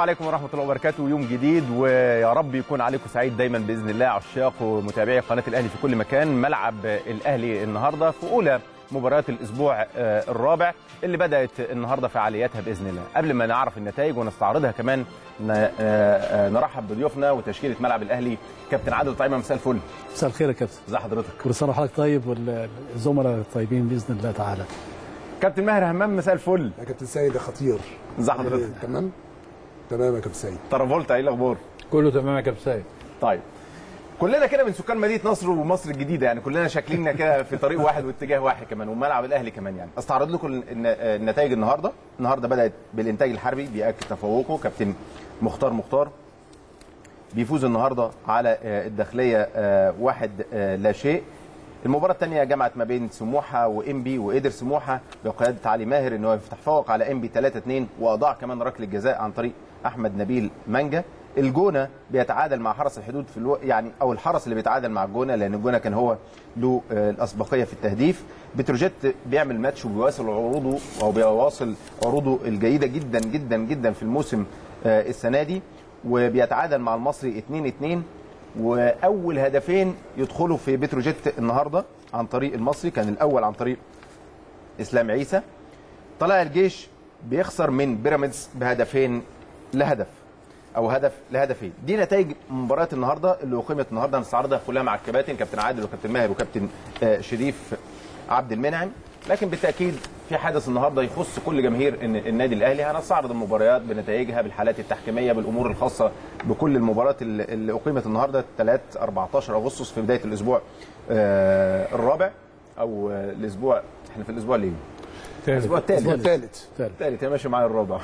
عليكم ورحمة الله وبركاته يوم جديد ويا رب يكون عليكم سعيد دايما بإذن الله عشاق ومتابعي قناة الأهلي في كل مكان ملعب الأهلي النهاردة في أولى مباريات الأسبوع آه، الرابع اللي بدأت النهاردة فعالياتها بإذن الله قبل ما نعرف النتائج ونستعرضها كمان ن- آه، آه، نرحب بضيوفنا وتشكيلة ملعب الأهلي كابتن عادل طيبة مساء الفل مساء الخير يا كابتن ازي حضرتك كل سنه وحضرتك طيب والزملاء الطيبين باذن الله تعالى كابتن ماهر همام مساء الفل يا كابتن سيد يا خطير ازي حضرتك تمام تمام يا كابتن سيد ترافولتا ايه الاخبار كله تمام يا كابتن سيد طيب كلنا كده من سكان مدينه نصر ومصر الجديده يعني كلنا شاكلين كده في طريق واحد واتجاه واحد كمان وملعب الاهلي كمان يعني استعرض لكم الن- النتائج النهارده النهارده بدات بالانتاج الحربي بياكد تفوقه كابتن مختار مختار بيفوز النهارده على آه، الداخليه آه، واحد آه، لا شيء المباراه الثانيه جمعت ما بين سموحه وانبي وقدر سموحه بقياده علي ماهر ان هو يتفوق على انبي 3 2 واضاع كمان ركله جزاء عن طريق احمد نبيل مانجا الجونه بيتعادل مع حرس الحدود في الو... يعني او الحرس اللي بيتعادل مع الجونه لان الجونه كان هو له آه، الاسبقيه في التهديف بتروجيت بيعمل ماتش وبيواصل عروضه او بيواصل عروضه الجيده جدا جدا جدا في الموسم آه، السنه دي وبيتعادل مع المصري 2 2 واول هدفين يدخلوا في بتروجيت النهارده عن طريق المصري كان الاول عن طريق اسلام عيسى طلع الجيش بيخسر من بيراميدز بهدفين لهدف او هدف لهدفين دي نتائج مباريات النهارده اللي اقيمت النهارده هنستعرضها كلها مع الكباتن كابتن عادل وكابتن ماهر وكابتن آه، شريف عبد المنعم لكن بالتاكيد في حدث النهارده يخص كل جماهير إن- النادي الاهلي هنستعرض المباريات بنتائجها بالحالات التحكيميه بالامور الخاصه بكل المباريات اللي اللي اقيمت النهارده 3 14 اغسطس في بدايه الاسبوع آه، الرابع او آه، الاسبوع احنا في الاسبوع اللي الاسبوع الثالث الثالث الثالث يا ماشي معايا الرابع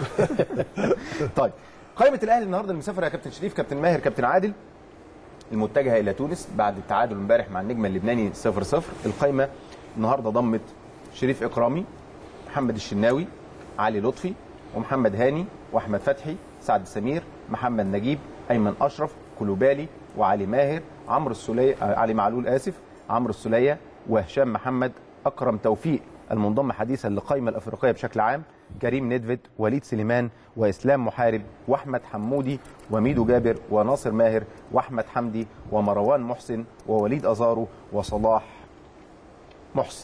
طيب قائمه الاهلي النهارده المسافر يا كابتن شريف كابتن ماهر كابتن عادل المتجهه الى تونس بعد التعادل امبارح مع النجم اللبناني 0 0 القائمه النهارده ضمت شريف اكرامي محمد الشناوي علي لطفي ومحمد هاني واحمد فتحي سعد سمير محمد نجيب ايمن اشرف كلوبالي وعلي ماهر عمرو السوليه آه، علي معلول اسف عمرو السوليه وهشام محمد اكرم توفيق المنضم حديثا للقائمه الافريقيه بشكل عام كريم ندفد وليد سليمان واسلام محارب واحمد حمودي وميدو جابر وناصر ماهر واحمد حمدي ومروان محسن ووليد ازارو وصلاح محسن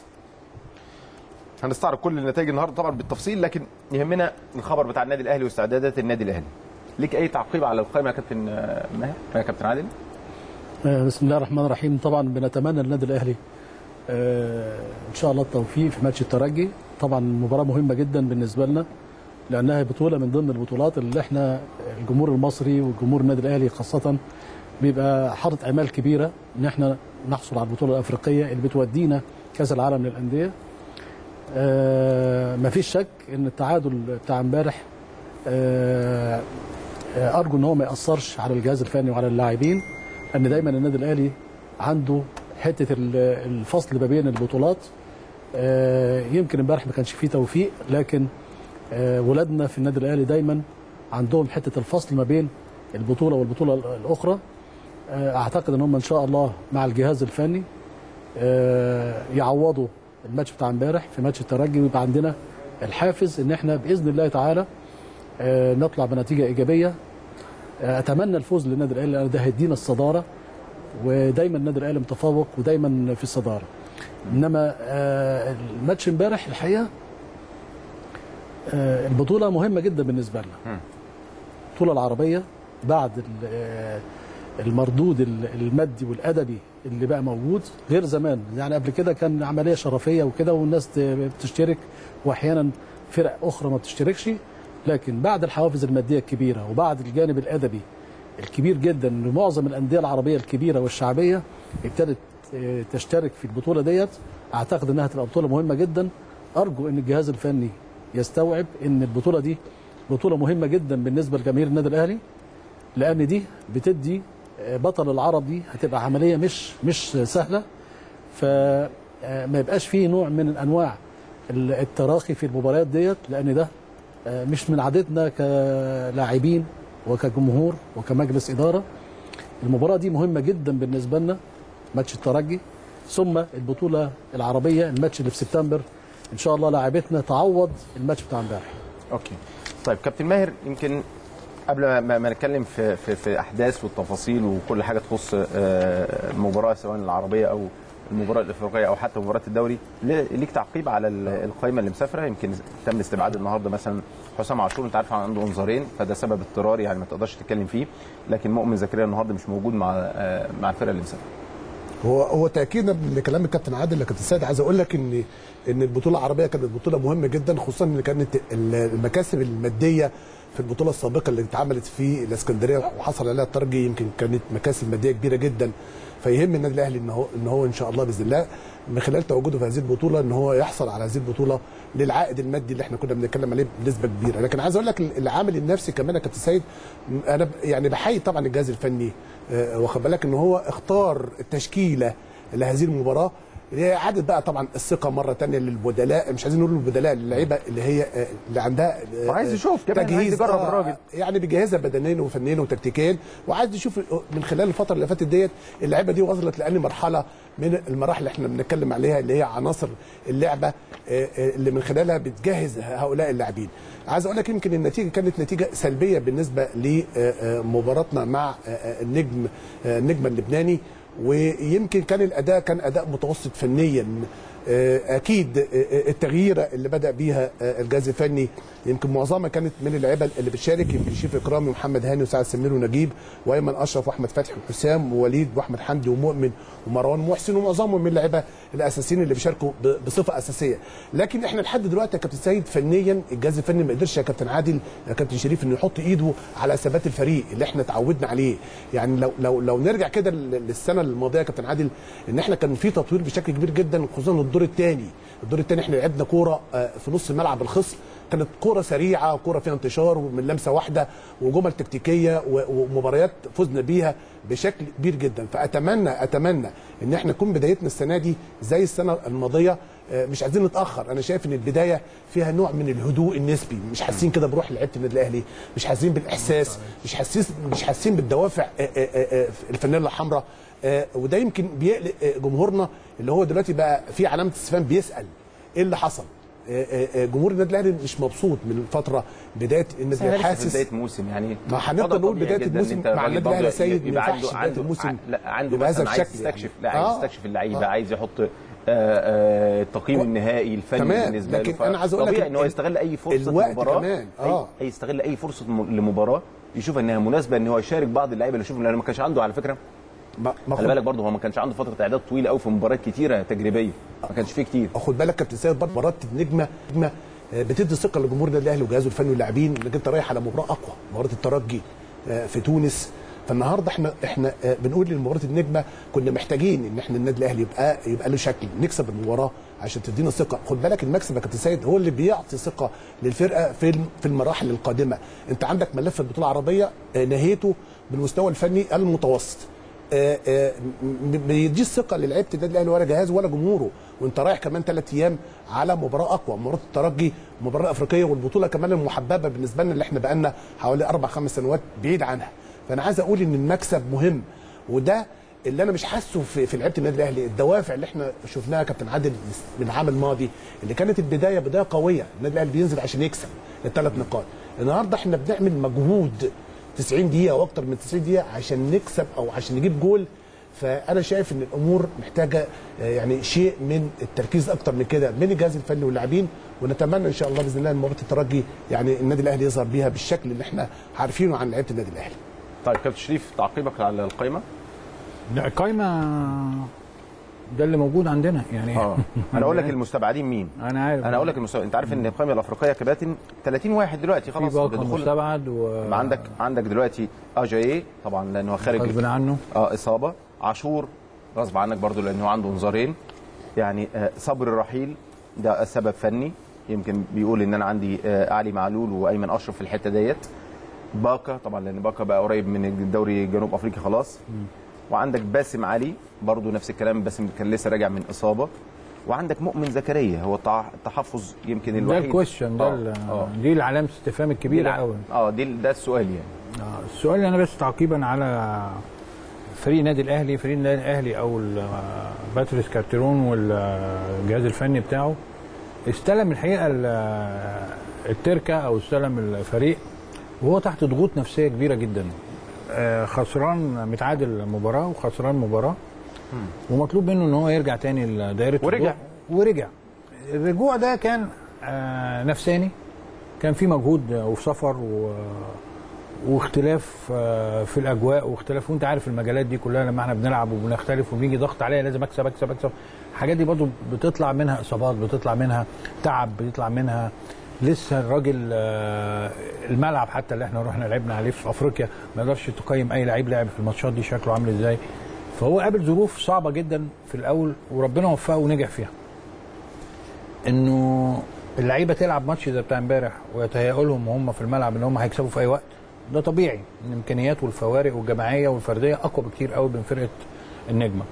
هنستعرض كل النتائج النهارده طبعا بالتفصيل لكن يهمنا الخبر بتاع النادي الاهلي واستعدادات النادي الاهلي ليك اي تعقيب على القائمه يا كابتن آه، ماهر يا كابتن عادل آه، بسم الله الرحمن الرحيم طبعا بنتمنى للنادي الاهلي آه، ان شاء الله التوفيق في ماتش الترجي طبعا مباراه مهمه جدا بالنسبه لنا لانها بطوله من ضمن البطولات اللي احنا الجمهور المصري والجمهور النادي الاهلي خاصه بيبقى حاطط امال كبيره ان احنا نحصل على البطوله الافريقيه اللي بتودينا كاس العالم للانديه آه مفيش شك ان التعادل بتاع امبارح آه آه، ارجو ان هو ما ياثرش على الجهاز الفني وعلى اللاعبين لان دايما النادي الاهلي عنده حته ال- الفصل ما بين البطولات آه، يمكن امبارح ما كانش فيه توفيق لكن آه، ولادنا في النادي الاهلي دايما عندهم حته الفصل ما بين البطوله والبطوله الاخرى آه، اعتقد ان هم ان شاء الله مع الجهاز الفني آه، يعوضوا الماتش بتاع امبارح في ماتش الترجي ويبقى عندنا الحافز ان احنا باذن الله تعالى آه، نطلع بنتيجه ايجابيه آه، اتمنى الفوز للنادي الاهلي لان ده هيدينا الصداره ودايما النادي الاهلي متفوق ودايما في الصداره انما آه، الماتش امبارح الحقيقه آه، البطوله مهمه جدا بالنسبه لنا البطوله العربيه بعد ال- آه، المردود ال- المادي والادبي اللي بقى موجود غير زمان يعني قبل كده كان عمليه شرفيه وكده والناس ت- بتشترك واحيانا فرق اخرى ما بتشتركش لكن بعد الحوافز الماديه الكبيره وبعد الجانب الادبي الكبير جدا ان معظم الانديه العربيه الكبيره والشعبيه ابتدت آه، تشترك في البطوله ديت اعتقد انها تبقى بطوله مهمه جدا ارجو ان الجهاز الفني يستوعب ان البطوله دي بطوله مهمه جدا بالنسبه لجماهير النادي الاهلي لان دي بتدي آه، بطل العرب دي هتبقى عمليه مش مش سهله فما يبقاش فيه نوع من انواع ال- التراخي في المباريات ديت لان ده آه، مش من عادتنا كلاعبين وكجمهور وكمجلس اداره المباراه دي مهمه جدا بالنسبه لنا ماتش الترجي ثم البطوله العربيه الماتش اللي في سبتمبر ان شاء الله لاعبتنا تعوض الماتش بتاع امبارح اوكي طيب كابتن ماهر يمكن قبل ما- ما, ما نتكلم في, في, في احداث والتفاصيل وكل حاجه تخص آه، المباراه سواء العربيه او المباراه الافريقيه او حتى مباراه الدوري ليه- ليك تعقيب على ال- القائمه اللي مسافره يمكن تم استبعاد النهارده مثلا حسام عاشور انت عارف عنده انذارين فده سبب اضطراري يعني ما تقدرش تتكلم فيه لكن مؤمن زكريا النهارده مش موجود مع آه، مع الفرقه اللي مسافره هو هو تاكيدا لكلام الكابتن عادل لكابتن سيد عايز اقول لك ان ان البطوله العربيه كانت بطوله مهمه جدا خصوصا ان كانت ال- المكاسب الماديه في البطوله السابقه اللي اتعملت في الاسكندريه وحصل عليها الترجي يمكن كانت مكاسب ماديه كبيره جدا فيهم النادي الاهلي ان هو ان هو ان شاء الله باذن الله من خلال تواجده في هذه البطوله ان هو يحصل على هذه البطوله للعائد المادي اللي احنا كنا بنتكلم عليه بنسبه كبيره لكن عايز اقول لك العامل النفسي كمان يا كابتن سيد انا ب- يعني بحيي طبعا الجهاز الفني آه، واخد بالك ان هو اختار التشكيله لهذه المباراه اللي هي اعاده بقى طبعا الثقه مره تانية للبدلاء مش عايزين نقول البدلاء اللعيبه اللي هي آه، اللي عندها آه، وعايز يشوف كمان، عايز يجرب آه، الراجل. يعني بيجهزها بدنيا وفنيا وتكتيكيا وعايز يشوف من خلال الفتره اللي فاتت ديت اللعيبه دي وصلت لاني مرحله من المراحل اللي احنا بنتكلم عليها اللي هي عناصر اللعبه آه، آه، اللي من خلالها بتجهز هؤلاء اللاعبين عايز اقول لك يمكن النتيجه كانت نتيجه سلبيه بالنسبه لمباراتنا مع آه، آه، النجم آه، النجم اللبناني ويمكن كان الاداء كان اداء متوسط فنيا آه، اكيد آه، آه، التغييره اللي بدا بيها آه، الجهاز الفني يمكن معظمها كانت من اللعيبه اللي بتشارك يمكن شريف اكرامي ومحمد هاني وسعد سمير ونجيب وايمن اشرف واحمد فتحي وحسام ووليد واحمد حمدي ومؤمن ومروان محسن ومعظمهم من اللعيبه الاساسيين اللي بيشاركوا ب- بصفه اساسيه لكن احنا لحد دلوقتي يا كابتن سيد فنيا الجهاز الفني ما قدرش يا كابتن عادل يا كابتن شريف انه يحط ايده على ثبات الفريق اللي احنا اتعودنا عليه يعني لو لو لو نرجع كده لل- للسنه الماضيه يا كابتن عادل ان احنا كان في تطوير بشكل كبير جدا خصوصا الدور الثاني الدور الثاني احنا لعبنا كوره آه، في نص ملعب الخصم كانت كوره سريعه كوره فيها انتشار ومن لمسه واحده وجمل تكتيكيه و- ومباريات فزنا بيها بشكل كبير جدا فاتمنى اتمنى ان احنا نكون بدايتنا السنه دي زي السنه الماضيه آه، مش عايزين نتاخر انا شايف ان البدايه فيها نوع من الهدوء النسبي مش حاسين كده بروح لعيبه النادي الاهلي مش حاسين بالاحساس مش حاسين مش حاسين بالدوافع آه، آه، آه، آه، الفانيلا الحمراء آه، وده يمكن بيقلق آه، جمهورنا اللي هو دلوقتي بقى في علامه استفهام بيسال ايه اللي حصل آه، آه، آه، جمهور النادي الاهلي مش مبسوط من فتره بدايه النادي احنا الاهلي لسه في حاسس بدايه موسم يعني ما هنفضل وضع نقول طبيعي بداية جداً إن الموسم أنت مع الراجل النادي برضه الأهلي يا سيد ما يبقى ينفعش عنده بداية عنده الموسم لا عنده بهذا مثلا عايز الشكل يستكشف يعني. لا عايز آه. يستكشف اللعيبه آه. عايز يحط آه، آه، التقييم و- النهائي الفني تمام، بالنسبه له لكن أنا عايز أقول لك طبيعي ان هو ال- يستغل اي فرصه الوقت مباراه كمان، أي- آه. أي يستغل اي فرصه م- لمباراه يشوف انها مناسبه ان هو يشارك بعض اللعيبه اللي يشوفهم لانه ما كانش عنده على فكره ما ما خلي بالك برضه هو ما كانش عنده فتره اعداد طويله قوي في مباريات كتيره تجريبيه ما كانش فيه كتير خد بالك كابتن سيد برضه مباراه النجمه نجمه آه، بتدي ثقه لجمهور النادي الاهلي وجهازه الفني واللاعبين انك انت رايح على مباراه اقوى مباراه الترجي آه، في تونس فالنهارده احنا احنا آه، بنقول لمباراه النجمه كنا محتاجين ان احنا النادي الاهلي يبقى يبقى له شكل نكسب المباراه عشان تدينا ثقه خد بالك المكسب يا كابتن سيد هو اللي بيعطي ثقه للفرقه في الم- في المراحل القادمه انت عندك ملف البطوله العربيه آه، نهيته بالمستوى الفني المتوسط آه، آه، م- م- بيديش ثقه للعيبه النادي الاهلي ولا جهازه ولا جمهوره وانت رايح كمان ثلاث ايام على مباراه اقوى مباراه الترجي مباراه افريقيه والبطوله كمان المحببه بالنسبه لنا اللي احنا بقالنا حوالي اربع خمس سنوات بعيد عنها فانا عايز اقول ان المكسب مهم وده اللي انا مش حاسه في, في لعيبه النادي الاهلي الدوافع اللي احنا شفناها يا كابتن عادل من العام الماضي اللي كانت البدايه بدايه قويه النادي الاهلي بينزل عشان يكسب الثلاث نقاط النهارده احنا بنعمل مجهود 90 دقيقه واكتر من 90 دقيقه عشان نكسب او عشان نجيب جول فانا شايف ان الامور محتاجه آه، يعني شيء من التركيز اكتر من كده من الجهاز الفني واللاعبين ونتمنى ان شاء الله باذن الله ان مباراه الترجي يعني النادي الاهلي يظهر بيها بالشكل اللي احنا عارفينه عن لعيبه النادي الاهلي طيب كابتن شريف تعقيبك على القائمه لا القايمه ده اللي موجود عندنا يعني اه انا اقول لك المستبعدين مين انا عارف انا اقول لك المستبعد انت عارف ان القائمه الافريقيه يا كابتن 30 واحد دلوقتي في خلاص باقة بدخول مستبعد و ما عندك عندك دلوقتي اجاي طبعا لانه هو خارج غصب عنه اه اصابه عاشور غصب عنك برضو لانه عنده انذارين يعني آه صبر الرحيل ده سبب فني يمكن بيقول ان انا عندي آه علي معلول وايمن اشرف في الحته ديت باكا طبعا لان باكا بقى قريب من الدوري جنوب افريقيا خلاص وعندك باسم علي برضو نفس الكلام باسم كان لسه راجع من اصابه وعندك مؤمن زكريا هو التع- التحفظ يمكن ده الوحيد الكويشن ده آه، ال- آه. دي العلامه استفهام الكبيره دي- قوي اه دي ده السؤال يعني آه، السؤال اللي انا بس تعقيبا على فريق النادي الاهلي فريق النادي الاهلي او ال- باتريس كارتيرون والجهاز الفني بتاعه استلم الحقيقه ال- التركه او استلم الفريق وهو تحت ضغوط نفسيه كبيره جدا آه، خسران متعادل مباراه وخسران مباراه ومطلوب منه ان هو يرجع تاني لدائره ورجع. الضغط. ورجع الرجوع ده كان آه، نفساني كان في مجهود آه، وفي سفر و واختلاف آه، في الاجواء واختلاف وانت عارف المجالات دي كلها لما احنا بنلعب وبنختلف وبيجي ضغط عليا لازم اكسب اكسب اكسب الحاجات دي برضو بتطلع منها اصابات بتطلع منها تعب بيطلع منها لسه الراجل آه، الملعب حتى اللي احنا رحنا لعبنا عليه في افريقيا ما يقدرش تقيم اي لعيب لعب في الماتشات دي شكله عامل ازاي فهو قابل ظروف صعبه جدا في الاول وربنا وفقه ونجح فيها انه اللعيبه تلعب ماتش زي بتاع امبارح ويتهيأ لهم وهم في الملعب ان هم هيكسبوا في اي وقت ده طبيعي ان الامكانيات والفوارق والجماعيه والفرديه اقوى بكتير قوي من فرقه النجمه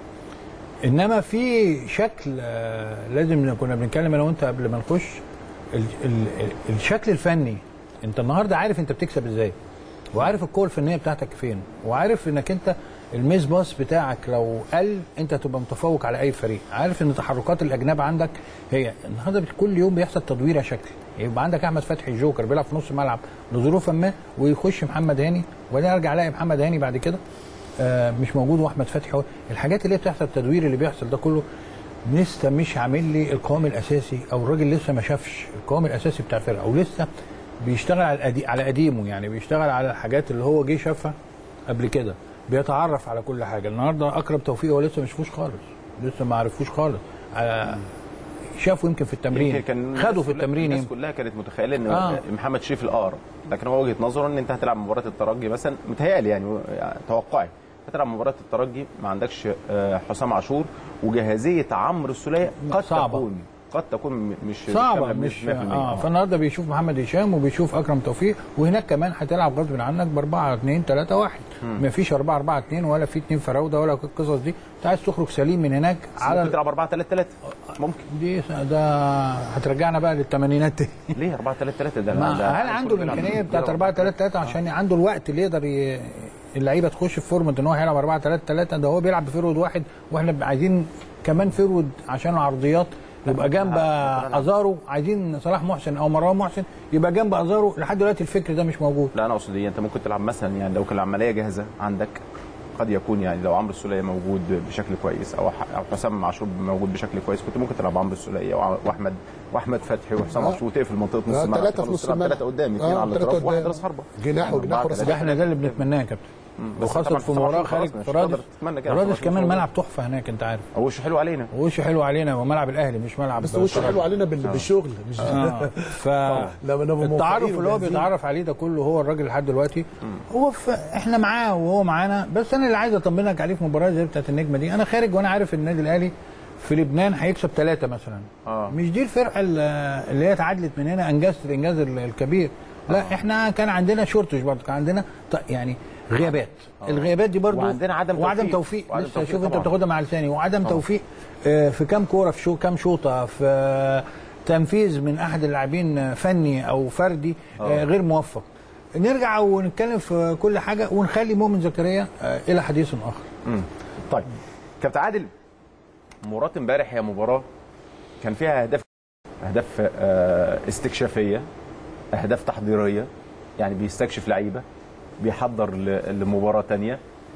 انما في شكل آه، لازم كنا بنتكلم انا وانت قبل ما نخش ال ال ال الشكل الفني انت النهارده عارف انت بتكسب ازاي وعارف القوه الفنيه بتاعتك فين وعارف انك انت الميس باص بتاعك لو قل انت هتبقى متفوق على اي فريق عارف ان تحركات الاجناب عندك هي النهارده بت- كل يوم بيحصل تدويره شكل يبقى عندك احمد فتحي جوكر بيلعب في نص الملعب لظروف ما ويخش محمد هاني وبعدين ارجع الاقي محمد هاني بعد كده آه، مش موجود واحمد فتحي هو الحاجات اللي هي بتحصل التدوير اللي بيحصل ده كله لسه مش عامل لي القوام الاساسي او الراجل لسه ما شافش القوام الاساسي بتاع الفرقه او لسه بيشتغل على القدي- على قديمه يعني بيشتغل على الحاجات اللي هو جه شافها قبل كده بيتعرف على كل حاجه النهارده اكرم توفيق هو لسه ما شافوش خالص لسه ما عرفوش خالص آه، شافوا يمكن في التمرين يمكن كان خدوا في الناس كلها- التمرين الناس يمكن كلها كانت متخيله ان آه. محمد شريف الاقرب لكن هو وجهه نظره ان انت هتلعب مباراه الترجي مثلا متهيألي يعني يعني توقعي هتلعب مباراه الترجي ما عندكش آه، حسام عاشور وجاهزيه عمرو السوليه قد صعبة. تكون قد تكون م- مش صعبه كاملة مش بنسبة 100%. اه فالنهارده بيشوف محمد هشام وبيشوف اكرم توفيق وهناك كمان هتلعب غصب عنك ب 4 2 3 1 ما فيش 4 4 2 ولا في 2 فراوده ولا القصص دي انت عايز تخرج سليم من هناك على على تلعب 4 3 3 ممكن دي ده هترجعنا بقى للثمانينات تاني ليه 4 3 3 ده ما ده- هل عنده بيلعب- الامكانيه بتاعت بيلعب 4 3 3 عشان عنده الوقت اللي يقدر ي... اللعيبه تخش في فورمه ان هو هيلعب 4 3 3 ده هو بيلعب بفيرود واحد واحنا عايزين كمان فيرود عشان العرضيات يبقى جنب ازارو عايزين صلاح محسن او مروان محسن يبقى جنب ازارو لحد دلوقتي الفكر ده مش موجود لا انا اقصد ايه انت ممكن تلعب مثلا يعني لو كان العمليه جاهزه عندك قد يكون يعني لو عمرو السوليه موجود بشكل كويس او ح- او حسام عاشور موجود بشكل كويس كنت ممكن تلعب عمرو السوليه وع- واحمد واحمد فتحي وحسام آه. عاشور وتقفل منطقه نص آه، الملعب ثلاثة في نص الملعب. ثلاثه قدام اثنين آه، على ثلاثة الاطراف واحد قدام. راس حربه جناح يعني وجناح أربعة وراس كده. ده احنا ده اللي بنتمناه يا كابتن بس وخاصه طبعاً في حسام مباراه عاشور خارج خلاص مش فرادس هتقدر تتمنى كده. فرادس حسام كمان عاشور ملعب تحفه هناك انت عارف هو وشه حلو علينا وش حلو علينا وملعب الاهلي مش ملعب بس وشه حلو علينا بال- بالشغل مش اه ف لما نبقى التعارف موفقين اللي هو وجاهزين. بيتعرف عليه ده كله هو الراجل لحد دلوقتي هو ف... احنا معاه وهو معانا بس انا اللي عايز اطمنك عليه في مباراه زي بتاعت النجمه دي انا خارج وانا عارف ان النادي الاهلي في لبنان هيكسب ثلاثه مثلا آه. مش دي الفرقه اللي اللي هي اتعادلت من هنا انجزت الانجاز ال- الكبير لا احنا كان عندنا شورتج برضه كان عندنا ط- يعني غيابات الغيابات دي برضه وعندنا عدم وعدم توفيق. توفيق وعدم لسه توفيق شوف انت طبعاً. بتاخدها مع لساني وعدم توفيق آه، في كام كوره في شو كام شوطه في آه، تنفيذ من احد اللاعبين آه، فني او فردي آه، غير موفق نرجع ونتكلم في كل حاجه ونخلي مؤمن زكريا آه، الى حديث اخر مم. طيب كابتن عادل مباراه امبارح هي مباراه كان فيها اهداف اهداف آه، استكشافيه اهداف تحضيريه يعني بيستكشف لعيبه بيحضر ل- لمباراه تانية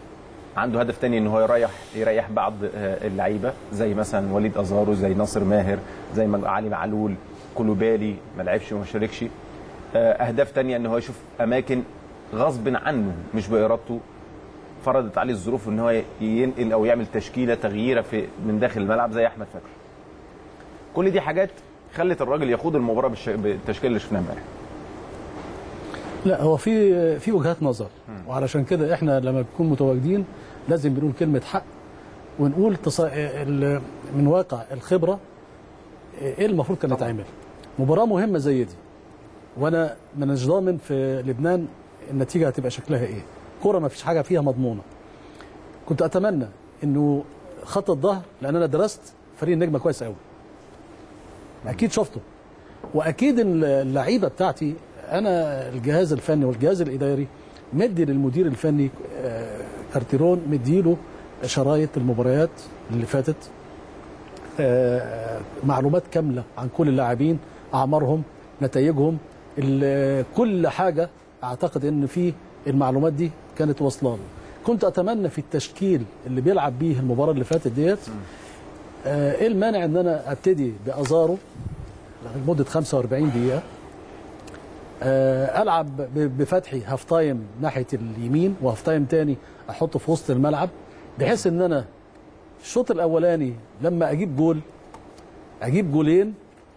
عنده هدف تاني ان هو يريح يريح بعض آه، اللعيبه زي مثلا وليد ازارو زي ناصر ماهر زي ما- علي معلول كولوبالي ما لعبش وما شاركش آه، اهداف تانية ان هو يشوف اماكن غصب عنه مش بارادته فرضت عليه الظروف ان هو ينقل او يعمل تشكيله تغييره في من داخل الملعب زي احمد فتحي. كل دي حاجات خلت الراجل يخوض المباراه بالش- بالتشكيله اللي شفناها امبارح. لا هو في في وجهات نظر وعلشان كده احنا لما بنكون متواجدين لازم بنقول كلمه حق ونقول تص... ال- من واقع الخبره ايه المفروض كان يتعمل مباراه مهمه زي دي وانا مانيش ضامن في لبنان النتيجه هتبقى شكلها ايه كوره ما فيش حاجه فيها مضمونه كنت اتمنى انه خط الظهر لان انا درست فريق النجمه كويس قوي اكيد شفته واكيد اللعيبه بتاعتي انا الجهاز الفني والجهاز الاداري مدي للمدير الفني آه، كارتيرون مديله شرايط المباريات اللي فاتت آه، معلومات كامله عن كل اللاعبين اعمارهم نتائجهم ال- كل حاجه اعتقد ان في المعلومات دي كانت واصله له كنت اتمنى في التشكيل اللي بيلعب بيه المباراه اللي فاتت ديت آه، ايه المانع ان انا ابتدي بازارو لمده 45 دقيقه آه، العب ب- بفتحي هاف تايم ناحيه اليمين وهاف تايم تاني احطه في وسط الملعب بحيث ان انا الشوط الاولاني لما اجيب جول اجيب جولين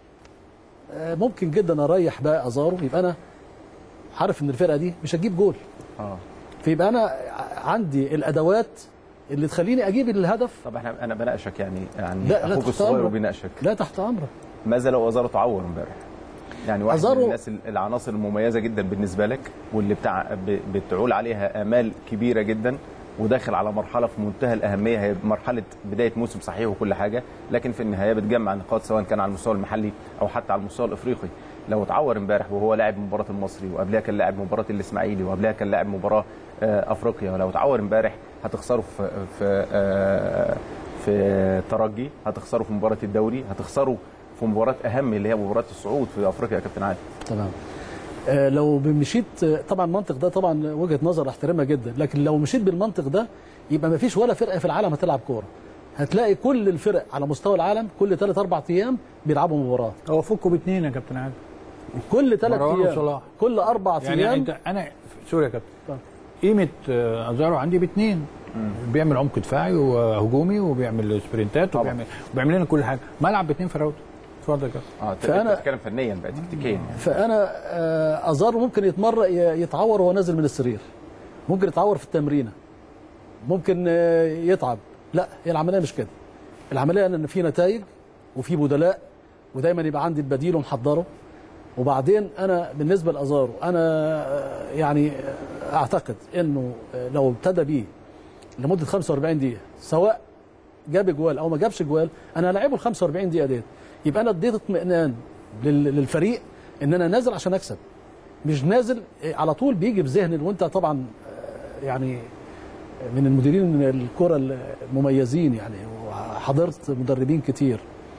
آه، ممكن جدا اريح بقى ازارو يبقى انا عارف ان الفرقه دي مش هتجيب جول اه فيبقى انا ع- عندي الادوات اللي تخليني اجيب الهدف طب احنا انا بناقشك يعني يعني لا، لا اخوك تحت الصغير أمرك. وبيناقشك لا تحت امرك ماذا لو ازارو تعور امبارح؟ يعني واحد أزارو- من الناس ال- العناصر المميزه جدا بالنسبه لك واللي بتاع ب- بتعول عليها امال كبيره جدا وداخل على مرحله في منتهى الاهميه هي مرحله بدايه موسم صحيح وكل حاجه لكن في النهايه بتجمع نقاط سواء كان على المستوى المحلي او حتى على المستوى الافريقي لو اتعور امبارح وهو لاعب مباراه المصري وقبلها كان لاعب مباراه الاسماعيلي وقبلها كان لاعب مباراه آه، افريقيا ولو اتعور امبارح هتخسره في في آه، في ترجي هتخسره في مباراه الدوري هتخسره في مباراه اهم اللي هي مباراه الصعود في افريقيا يا كابتن عادل تمام آه، لو مشيت آه، طبعا المنطق ده طبعا وجهه نظر احترمها جدا لكن لو مشيت بالمنطق ده يبقى ما فيش ولا فرقه في العالم هتلعب كوره هتلاقي كل الفرق على مستوى العالم كل 3 4 ايام بيلعبوا مباراه هو فكوا باثنين يا كابتن عادل كل 3 مروان ايام وصلاح. كل اربع يعني ايام انت انا سوري يا كابتن طب. قيمه آه، ازارو عندي باثنين بيعمل عمق دفاعي وهجومي وبيعمل سبرنتات طبعا. وبيعمل وبيعمل لنا كل حاجه ملعب باثنين فراوده اتفضل يا كابتن اه فأنا- فانا بتتكلم فنيا بقى تكتيكيا يعني فانا آه، ازار ممكن يتمر ي- يتعور وهو نازل من السرير ممكن يتعور في التمرينه ممكن آه، يتعب لا هي العمليه مش كده العمليه ان في نتائج وفي بدلاء ودايما يبقى عندي البديل ومحضره وبعدين انا بالنسبه لازارو انا آه، يعني آه، اعتقد انه آه، لو ابتدى بيه لمده 45 دقيقه سواء جاب جوال او ما جابش جوال انا هلاعبه ال 45 دقيقه ديت يبقى انا اديت اطمئنان لل- للفريق ان انا نازل عشان اكسب مش نازل إيه، على طول بيجي في ذهني وانت طبعا آه، يعني من المديرين الكره المميزين يعني وحضرت مدربين كتير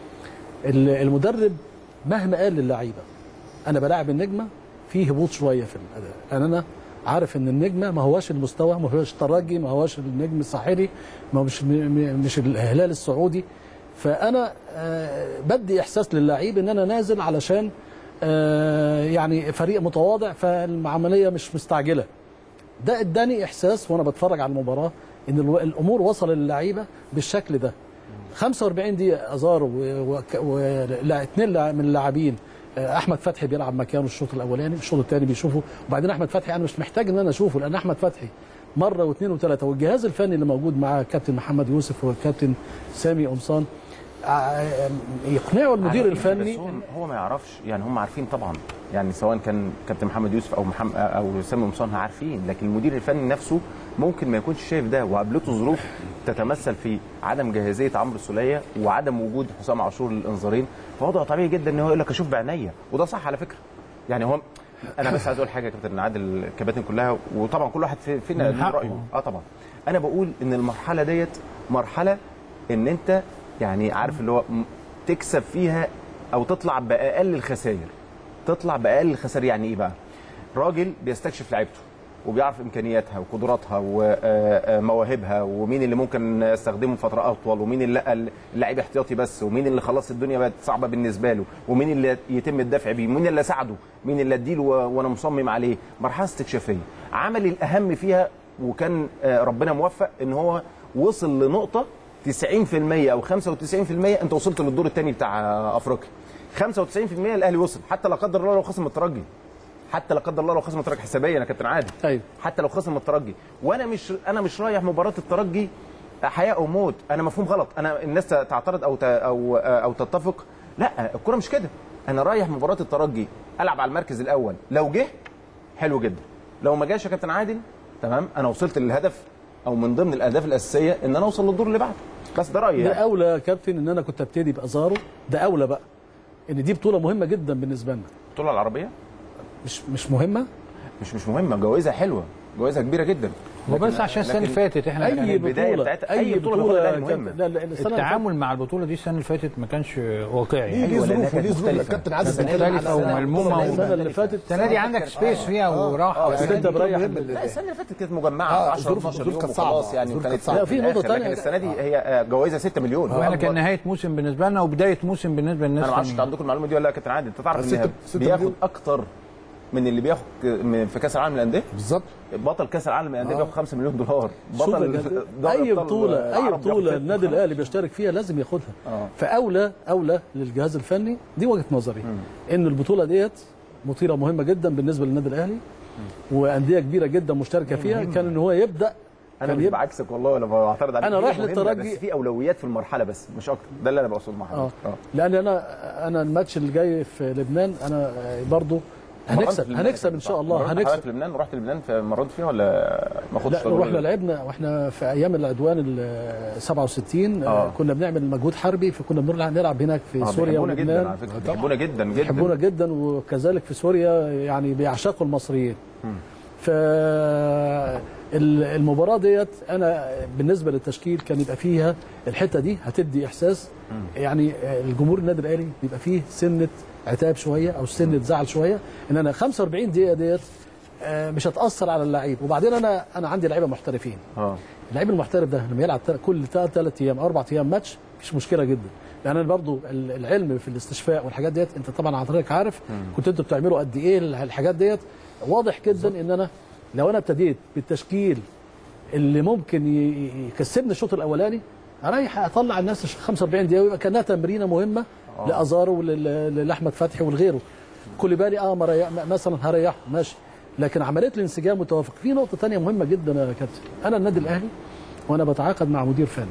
ال- المدرب مهما قال للعيبه انا بلاعب النجمه في هبوط شويه في الاداء لان انا عارف ان النجمه ما هواش المستوى ما هواش الترجي ما هواش النجم الساحلي ما هو مش م- م- مش الهلال السعودي فانا آه، بدي احساس للعيب ان انا نازل علشان آه، يعني فريق متواضع فالعمليه مش مستعجله ده اداني احساس وانا بتفرج على المباراه ان الو- الامور وصل للعيبه بالشكل ده 45 دقيقه ازارو واثنين من اللاعبين آه، احمد فتحي بيلعب مكانه الشوط الاولاني الشوط الثاني بيشوفه وبعدين احمد فتحي انا مش محتاج ان انا اشوفه لان احمد فتحي مره واثنين وثلاثه والجهاز الفني اللي موجود معاه كابتن محمد يوسف والكابتن سامي قمصان آه، يقنعوا المدير عارفين، الفني بس هو, هو ما يعرفش يعني هم عارفين طبعا يعني سواء كان كابتن محمد يوسف او محمد او سامي قمصان عارفين لكن المدير الفني نفسه ممكن ما يكونش شايف ده وقابلته ظروف تتمثل في عدم جاهزيه عمرو السوليه وعدم وجود حسام عاشور للانذارين فوضع طبيعي جدا ان هو يقول لك اشوف بعينيا وده صح على فكره يعني هو انا بس عايز اقول حاجه يا كابتن عادل الكباتن كلها وطبعا كل واحد في- فينا من له حقه. رايه اه طبعا انا بقول ان المرحله ديت مرحله ان انت يعني عارف اللي هو م- تكسب فيها او تطلع باقل الخسائر تطلع باقل الخسائر يعني ايه بقى راجل بيستكشف لعيبته وبيعرف امكانياتها وقدراتها ومواهبها ومين اللي ممكن استخدمه فتره اطول ومين اللي لقى اللعيب احتياطي بس ومين اللي خلاص الدنيا بقت صعبه بالنسبه له ومين اللي يتم الدفع بيه ومين اللي اساعده مين اللي اديله و- وانا مصمم عليه مرحله استكشافيه عمل الاهم فيها وكان آه، ربنا موفق ان هو وصل لنقطه 90% او 95% انت وصلت للدور الثاني بتاع آه، افريقيا 95% الاهلي وصل حتى لا قدر الله لو خصم الترجي حتى لا قدر الله لو خصم الترجي حسابيا يا كابتن عادل ايوه حتى لو خصم الترجي وانا مش انا مش رايح مباراه الترجي حياه او موت انا مفهوم غلط انا الناس تعترض او ت- او او تتفق لا الكره مش كده انا رايح مباراه الترجي العب على المركز الاول لو جه حلو جدا لو ما جاش يا كابتن عادل تمام انا وصلت للهدف او من ضمن الاهداف الاساسيه ان انا اوصل للدور اللي بعده بس ده رايي ده يعني. اولى يا كابتن ان انا كنت ابتدي بازارو ده اولى بقى ان دي بطوله مهمه جدا بالنسبه لنا البطوله العربيه مش مش مهمه مش مش مهمه جوائزها حلوه جوائزها كبيره جدا وبس عشان السنه اللي لكن فاتت احنا اي كان البداية بطوله بتاعتها- اي أي بطولة بطوله بتاخدها الأهلي كانت- مهمة. لا لا السنة اللي فاتت التعامل مع البطوله دي السنه اللي فاتت ما كانش واقعي ليه ليه أيوة، لأنها ظروف كانت وليه ظروف مختلفة. كابتن عادل كانت بيتكلم مختلفة على وملمومة السنه اللي فاتت السنه دي عندك سبيس فيها وراحه بس انت مريح لا السنه اللي فاتت كانت مجمعه آه، 10 الظروف- 12 الظروف يوم كانت صعبة. وخلاص يعني الظروف وكانت كانت صعبة. لا، في في نقطة الآخر، تانية. لكن السنه دي هي آه، جوائزها 6 مليون واحنا أكبر- كان نهايه موسم بالنسبه لنا وبدايه موسم بالنسبه للناس انا ما اعرفش التانيين. عندكم المعلومه دي ولا لا يا كابتن عادل انت تعرف ستة- ان ستة بياخد مليون. اكتر من اللي بياخد من- في كاس العالم للانديه بالظبط بطل كاس العالم للانديه آه. بياخد 5 مليون دولار شوف يا بطل جدع، دوري اي أبطال بطوله اي العرب بياخد بطوله ستة. النادي الاهلي بيشترك فيها لازم ياخدها آه. فاولى اولى للجهاز الفني دي وجهه نظري ان البطوله ديت مطيره مهمه جدا بالنسبه للنادي الاهلي وانديه كبيره جدا مشتركه فيها كان ان هو يبدا انا كان مش يبدا بعكسك والله ولا بعترض عليك أنا هي رايح مهمة، للترجي. بس في اولويات في المرحله بس مش اكتر ده اللي انا بقصده مع اه حضرتك لان انا انا الماتش اللي جاي في لبنان انا برضو هنكسب هنكسب ان شاء الله هنكسب هنكسب في لبنان رحت لبنان في مرات فيها ولا ما خدتش لا تجربة؟ رحنا لعبنا واحنا في ايام العدوان ال 67 آه. آه. كنا بنعمل مجهود حربي فكنا بنروح نلعب هناك في آه، سوريا بيحبونا جدا على ولبنان فكره بيحبونا جدا جدا بيحبونا جدا وكذلك في سوريا يعني بيعشقوا المصريين ف ال- المباراه ديت انا بالنسبه للتشكيل كان يبقى فيها الحته دي هتدي احساس يعني الجمهور النادي الاهلي بيبقى فيه سنه عتاب شويه او سنه زعل شويه ان انا 45 دقيقه ديت آه، مش هتاثر على اللعيب وبعدين انا انا عندي لعيبه محترفين اه اللعيب المحترف ده لما يلعب تل- كل ثلاث ايام اربع ايام ماتش مش مشكله جدا لان انا برضو ال- العلم في الاستشفاء والحاجات ديت انت طبعا حضرتك عارف كنت انتوا بتعملوا قد ايه ال- الحاجات ديت واضح جدا ان انا لو انا ابتديت بالتشكيل اللي ممكن ي- ي- يكسبني الشوط الاولاني اريح اطلع الناس 45 دقيقه ويبقى كانها تمرينه مهمه لازارو ولل- لاحمد فتحي ولغيره كل بالي اه مريح مثلا هريحه ماشي لكن عمليه الانسجام متوافق في نقطه تانية مهمه جدا يا كابتن انا النادي الاهلي وانا بتعاقد مع مدير فني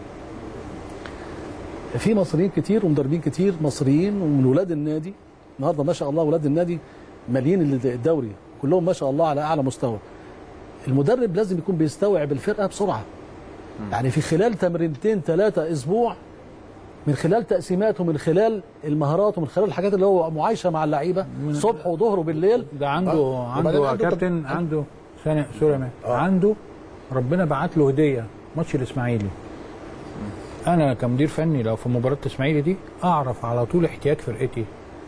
في مصريين كتير ومدربين كتير مصريين ومن ولاد النادي النهارده ما شاء الله ولاد النادي مالين الدوري كلهم ما شاء الله على اعلى مستوى المدرب لازم يكون بيستوعب الفرقه بسرعه يعني في خلال تمرينتين ثلاثه اسبوع من خلال تقسيمات ومن خلال المهارات ومن خلال الحاجات اللي هو معايشه مع اللعيبه صبح وظهر وبالليل ده عنده آه. عنده وبعدين يا عنده كابتن عنده ثانية سوري يا مان. عنده ربنا بعت له هديه ماتش الاسماعيلي انا كمدير فني لو في مباراه الاسماعيلي دي اعرف على طول احتياج فرقتي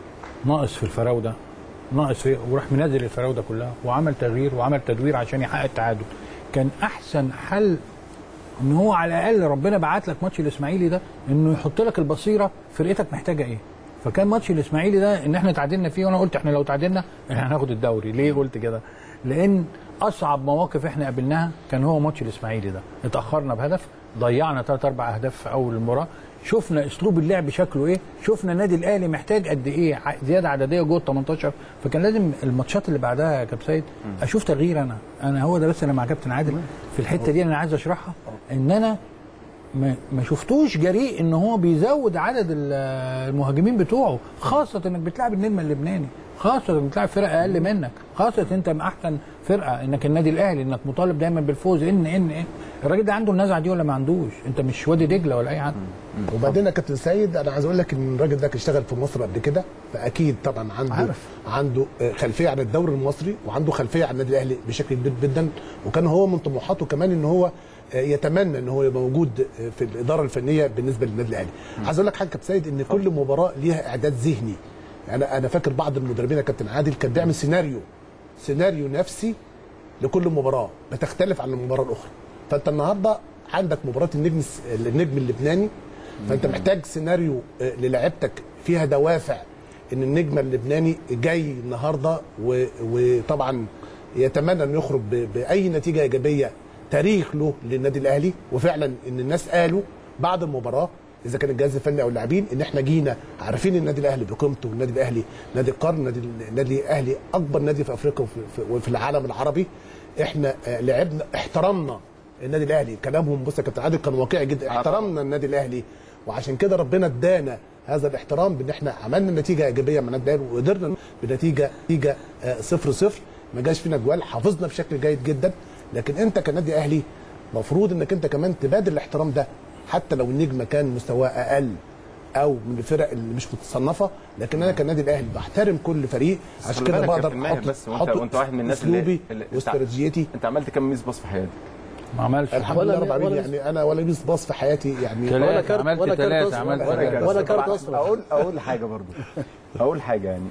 ناقص في الفراوده ناقص في وراح منزل الفراوده كلها وعمل تغيير وعمل تدوير عشان يحقق التعادل كان احسن حل ان هو على الاقل ربنا بعت لك ماتش الاسماعيلي ده انه يحط لك البصيره فرقتك محتاجه ايه فكان ماتش الاسماعيلي ده ان احنا تعادلنا فيه وانا قلت احنا لو تعادلنا احنا هناخد الدوري ليه قلت كده لان اصعب مواقف احنا قابلناها كان هو ماتش الاسماعيلي ده اتاخرنا بهدف ضيعنا ثلاث اربع اهداف في اول المباراه شفنا اسلوب اللعب شكله ايه شفنا النادي الاهلي محتاج قد ايه ع- زياده عدديه جوه ال 18 فكان لازم الماتشات اللي بعدها يا كابتن سيد اشوف تغيير انا انا هو ده بس اللي مع كابتن عادل في الحته دي انا عايز اشرحها ان انا ما ما شفتوش جريء ان هو بيزود عدد ال- المهاجمين بتوعه خاصه انك بتلعب النجم اللبناني خاصه انك بتلعب فرقه اقل منك خاصه انت من احسن فرقه انك النادي الاهلي انك مطالب دايما بالفوز ان ان ان الراجل ده عنده النزعه دي ولا ما عندوش انت مش وادي دجله ولا اي حد وبعدين يا كابتن سيد انا عايز اقول لك ان الراجل ده كان اشتغل في مصر قبل كده فاكيد طبعا عنده عارف. عنده آه، خلفيه عن الدوري المصري وعنده خلفيه عن النادي الاهلي بشكل كبير جدا وكان هو من طموحاته كمان ان هو آه، يتمنى ان هو يبقى موجود آه، في الاداره الفنيه بالنسبه للنادي الاهلي عايز اقول لك حاجه يا كابتن سيد ان كل مباراه ليها اعداد ذهني انا انا فاكر بعض المدربين يا كابتن عادل كان بيعمل سيناريو سيناريو نفسي لكل مباراه بتختلف عن المباراه الاخرى فانت النهارده عندك مباراه النجم الس- النجم اللبناني فانت محتاج سيناريو آه، للاعيبتك فيها دوافع ان النجم اللبناني جاي النهارده و- وطبعا يتمنى انه يخرج ب- باي نتيجه ايجابيه تاريخ له للنادي الاهلي وفعلا ان الناس قالوا بعد المباراه اذا كان الجهاز الفني او اللاعبين ان احنا جينا عارفين النادي الاهلي بقيمته والنادي الاهلي نادي القرن نادي النادي الاهلي اكبر نادي في افريقيا وفي, في- وفي العالم العربي احنا آه، لعبنا احترمنا النادي الاهلي كلامهم بص يا كابتن عادل كان واقعي جدا احترمنا النادي الاهلي وعشان كده ربنا ادانا هذا الاحترام بان احنا عملنا نتيجه ايجابيه مع النادي الاهلي وقدرنا بنتيجه نتيجه آه، صفر صفر ما جاش فينا جوال حافظنا بشكل جيد جدا لكن انت كنادي اهلي مفروض انك انت كمان تبادل الاحترام ده حتى لو النجم كان مستواه اقل او من الفرق اللي مش متصنفه لكن انا كنادي الاهلي بحترم كل فريق عشان خلي كده بالك يا بقدر كابتن ماهر احط بس وانت احط وانت واحد من الناس اللي- اسلوبي اللي- واستراتيجيتي انت عملت كام ميس باص في حياتك؟ ما عملش الحمد ولا لله رب العالمين ولا- يعني انا ولا بيس باص في حياتي يعني ثلاثة. ولا كارت عملت ولا كارت ثلاثة، أصفر. عملت ولا ثلاثة. كارت- ولا كارت طبعاً اصفر اقول اقول حاجه برضو اقول حاجه يعني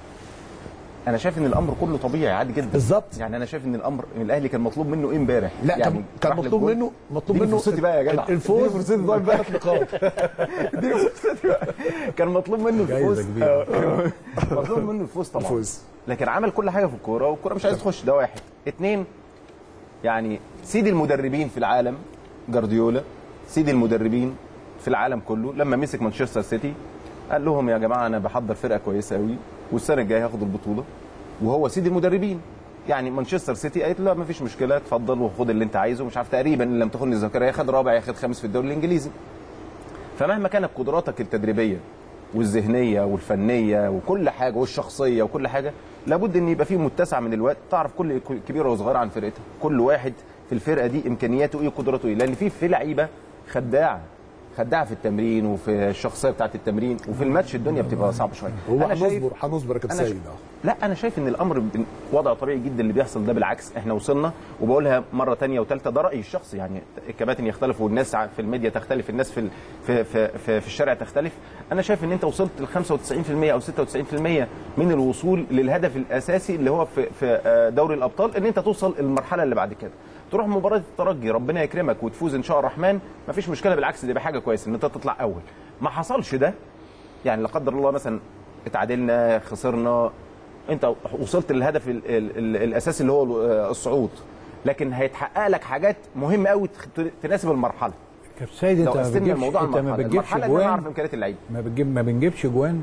انا شايف ان الامر كله طبيعي عادي جدا بالظبط. يعني انا شايف ان الامر الاهلي كان مطلوب منه ايه امبارح لا يعني كان كان راح مطلوب للجول. منه مطلوب اديني منه فرصتي بقى يا جدع الفوز اديني فرصتي بقى بثلاث نقاط اديني فرصتي بقى كان مطلوب منه الفوز جايزة كبيرة. آه، مطلوب منه الفوز طبعا الفوز. لكن عمل كل حاجه في الكوره والكوره مش عايز تخش ده واحد اتنين يعني سيد المدربين في العالم جارديولا سيد المدربين في العالم كله لما مسك مانشستر سيتي قال لهم يا جماعه انا بحضر فرقه كويسه قوي والسنه الجايه هاخد البطوله وهو سيد المدربين يعني مانشستر سيتي قالت له لا ما فيش مشكله اتفضل وخد اللي انت عايزه مش عارف تقريبا ان لم تخن الذاكره ياخد رابع ياخد خامس في الدوري الانجليزي فمهما كانت قدراتك التدريبيه والذهنيه والفنيه وكل حاجه والشخصيه وكل حاجه لابد ان يبقى فيه متسع من الوقت تعرف كل كبيره وصغيره عن فرقتها كل واحد في الفرقه دي امكانياته ايه وقدراته ايه لان في في لعيبه خداعه خداعه في التمرين وفي الشخصيه بتاعه التمرين وفي الماتش الدنيا بتبقى صعبه شويه هو أنا شايف- هنصبر هنصبر يا كابتن أنا ش- سيد اه لا انا شايف ان الامر بن- وضع طبيعي جدا اللي بيحصل ده بالعكس احنا وصلنا وبقولها مره تانية وثالثه ده رايي الشخصي يعني الكباتن يختلفوا والناس ع- في الميديا تختلف الناس في ال- في في في, في الشارع تختلف انا شايف ان انت وصلت ل 95% او 96% من الوصول للهدف الاساسي اللي هو في في آه، دوري الابطال ان انت توصل المرحله اللي بعد كده تروح مباراه الترجي ربنا يكرمك وتفوز ان شاء الرحمن مفيش مشكله بالعكس دي يبقى حاجه كويسه ان انت تطلع اول ما حصلش ده يعني لا قدر الله مثلا اتعادلنا خسرنا انت وصلت للهدف ال ال ال الاساسي اللي هو آه، الصعود لكن هيتحقق لك حاجات مهمه قوي تخ- تناسب المرحله كابتن سيد انت لو ما قسمنا بتجيبش الموضوع انت ما المرحله بتجيبش المرحله ان انا جوان اعرف امكانيات اللعيب ما بتجيب ما بنجيبش جوان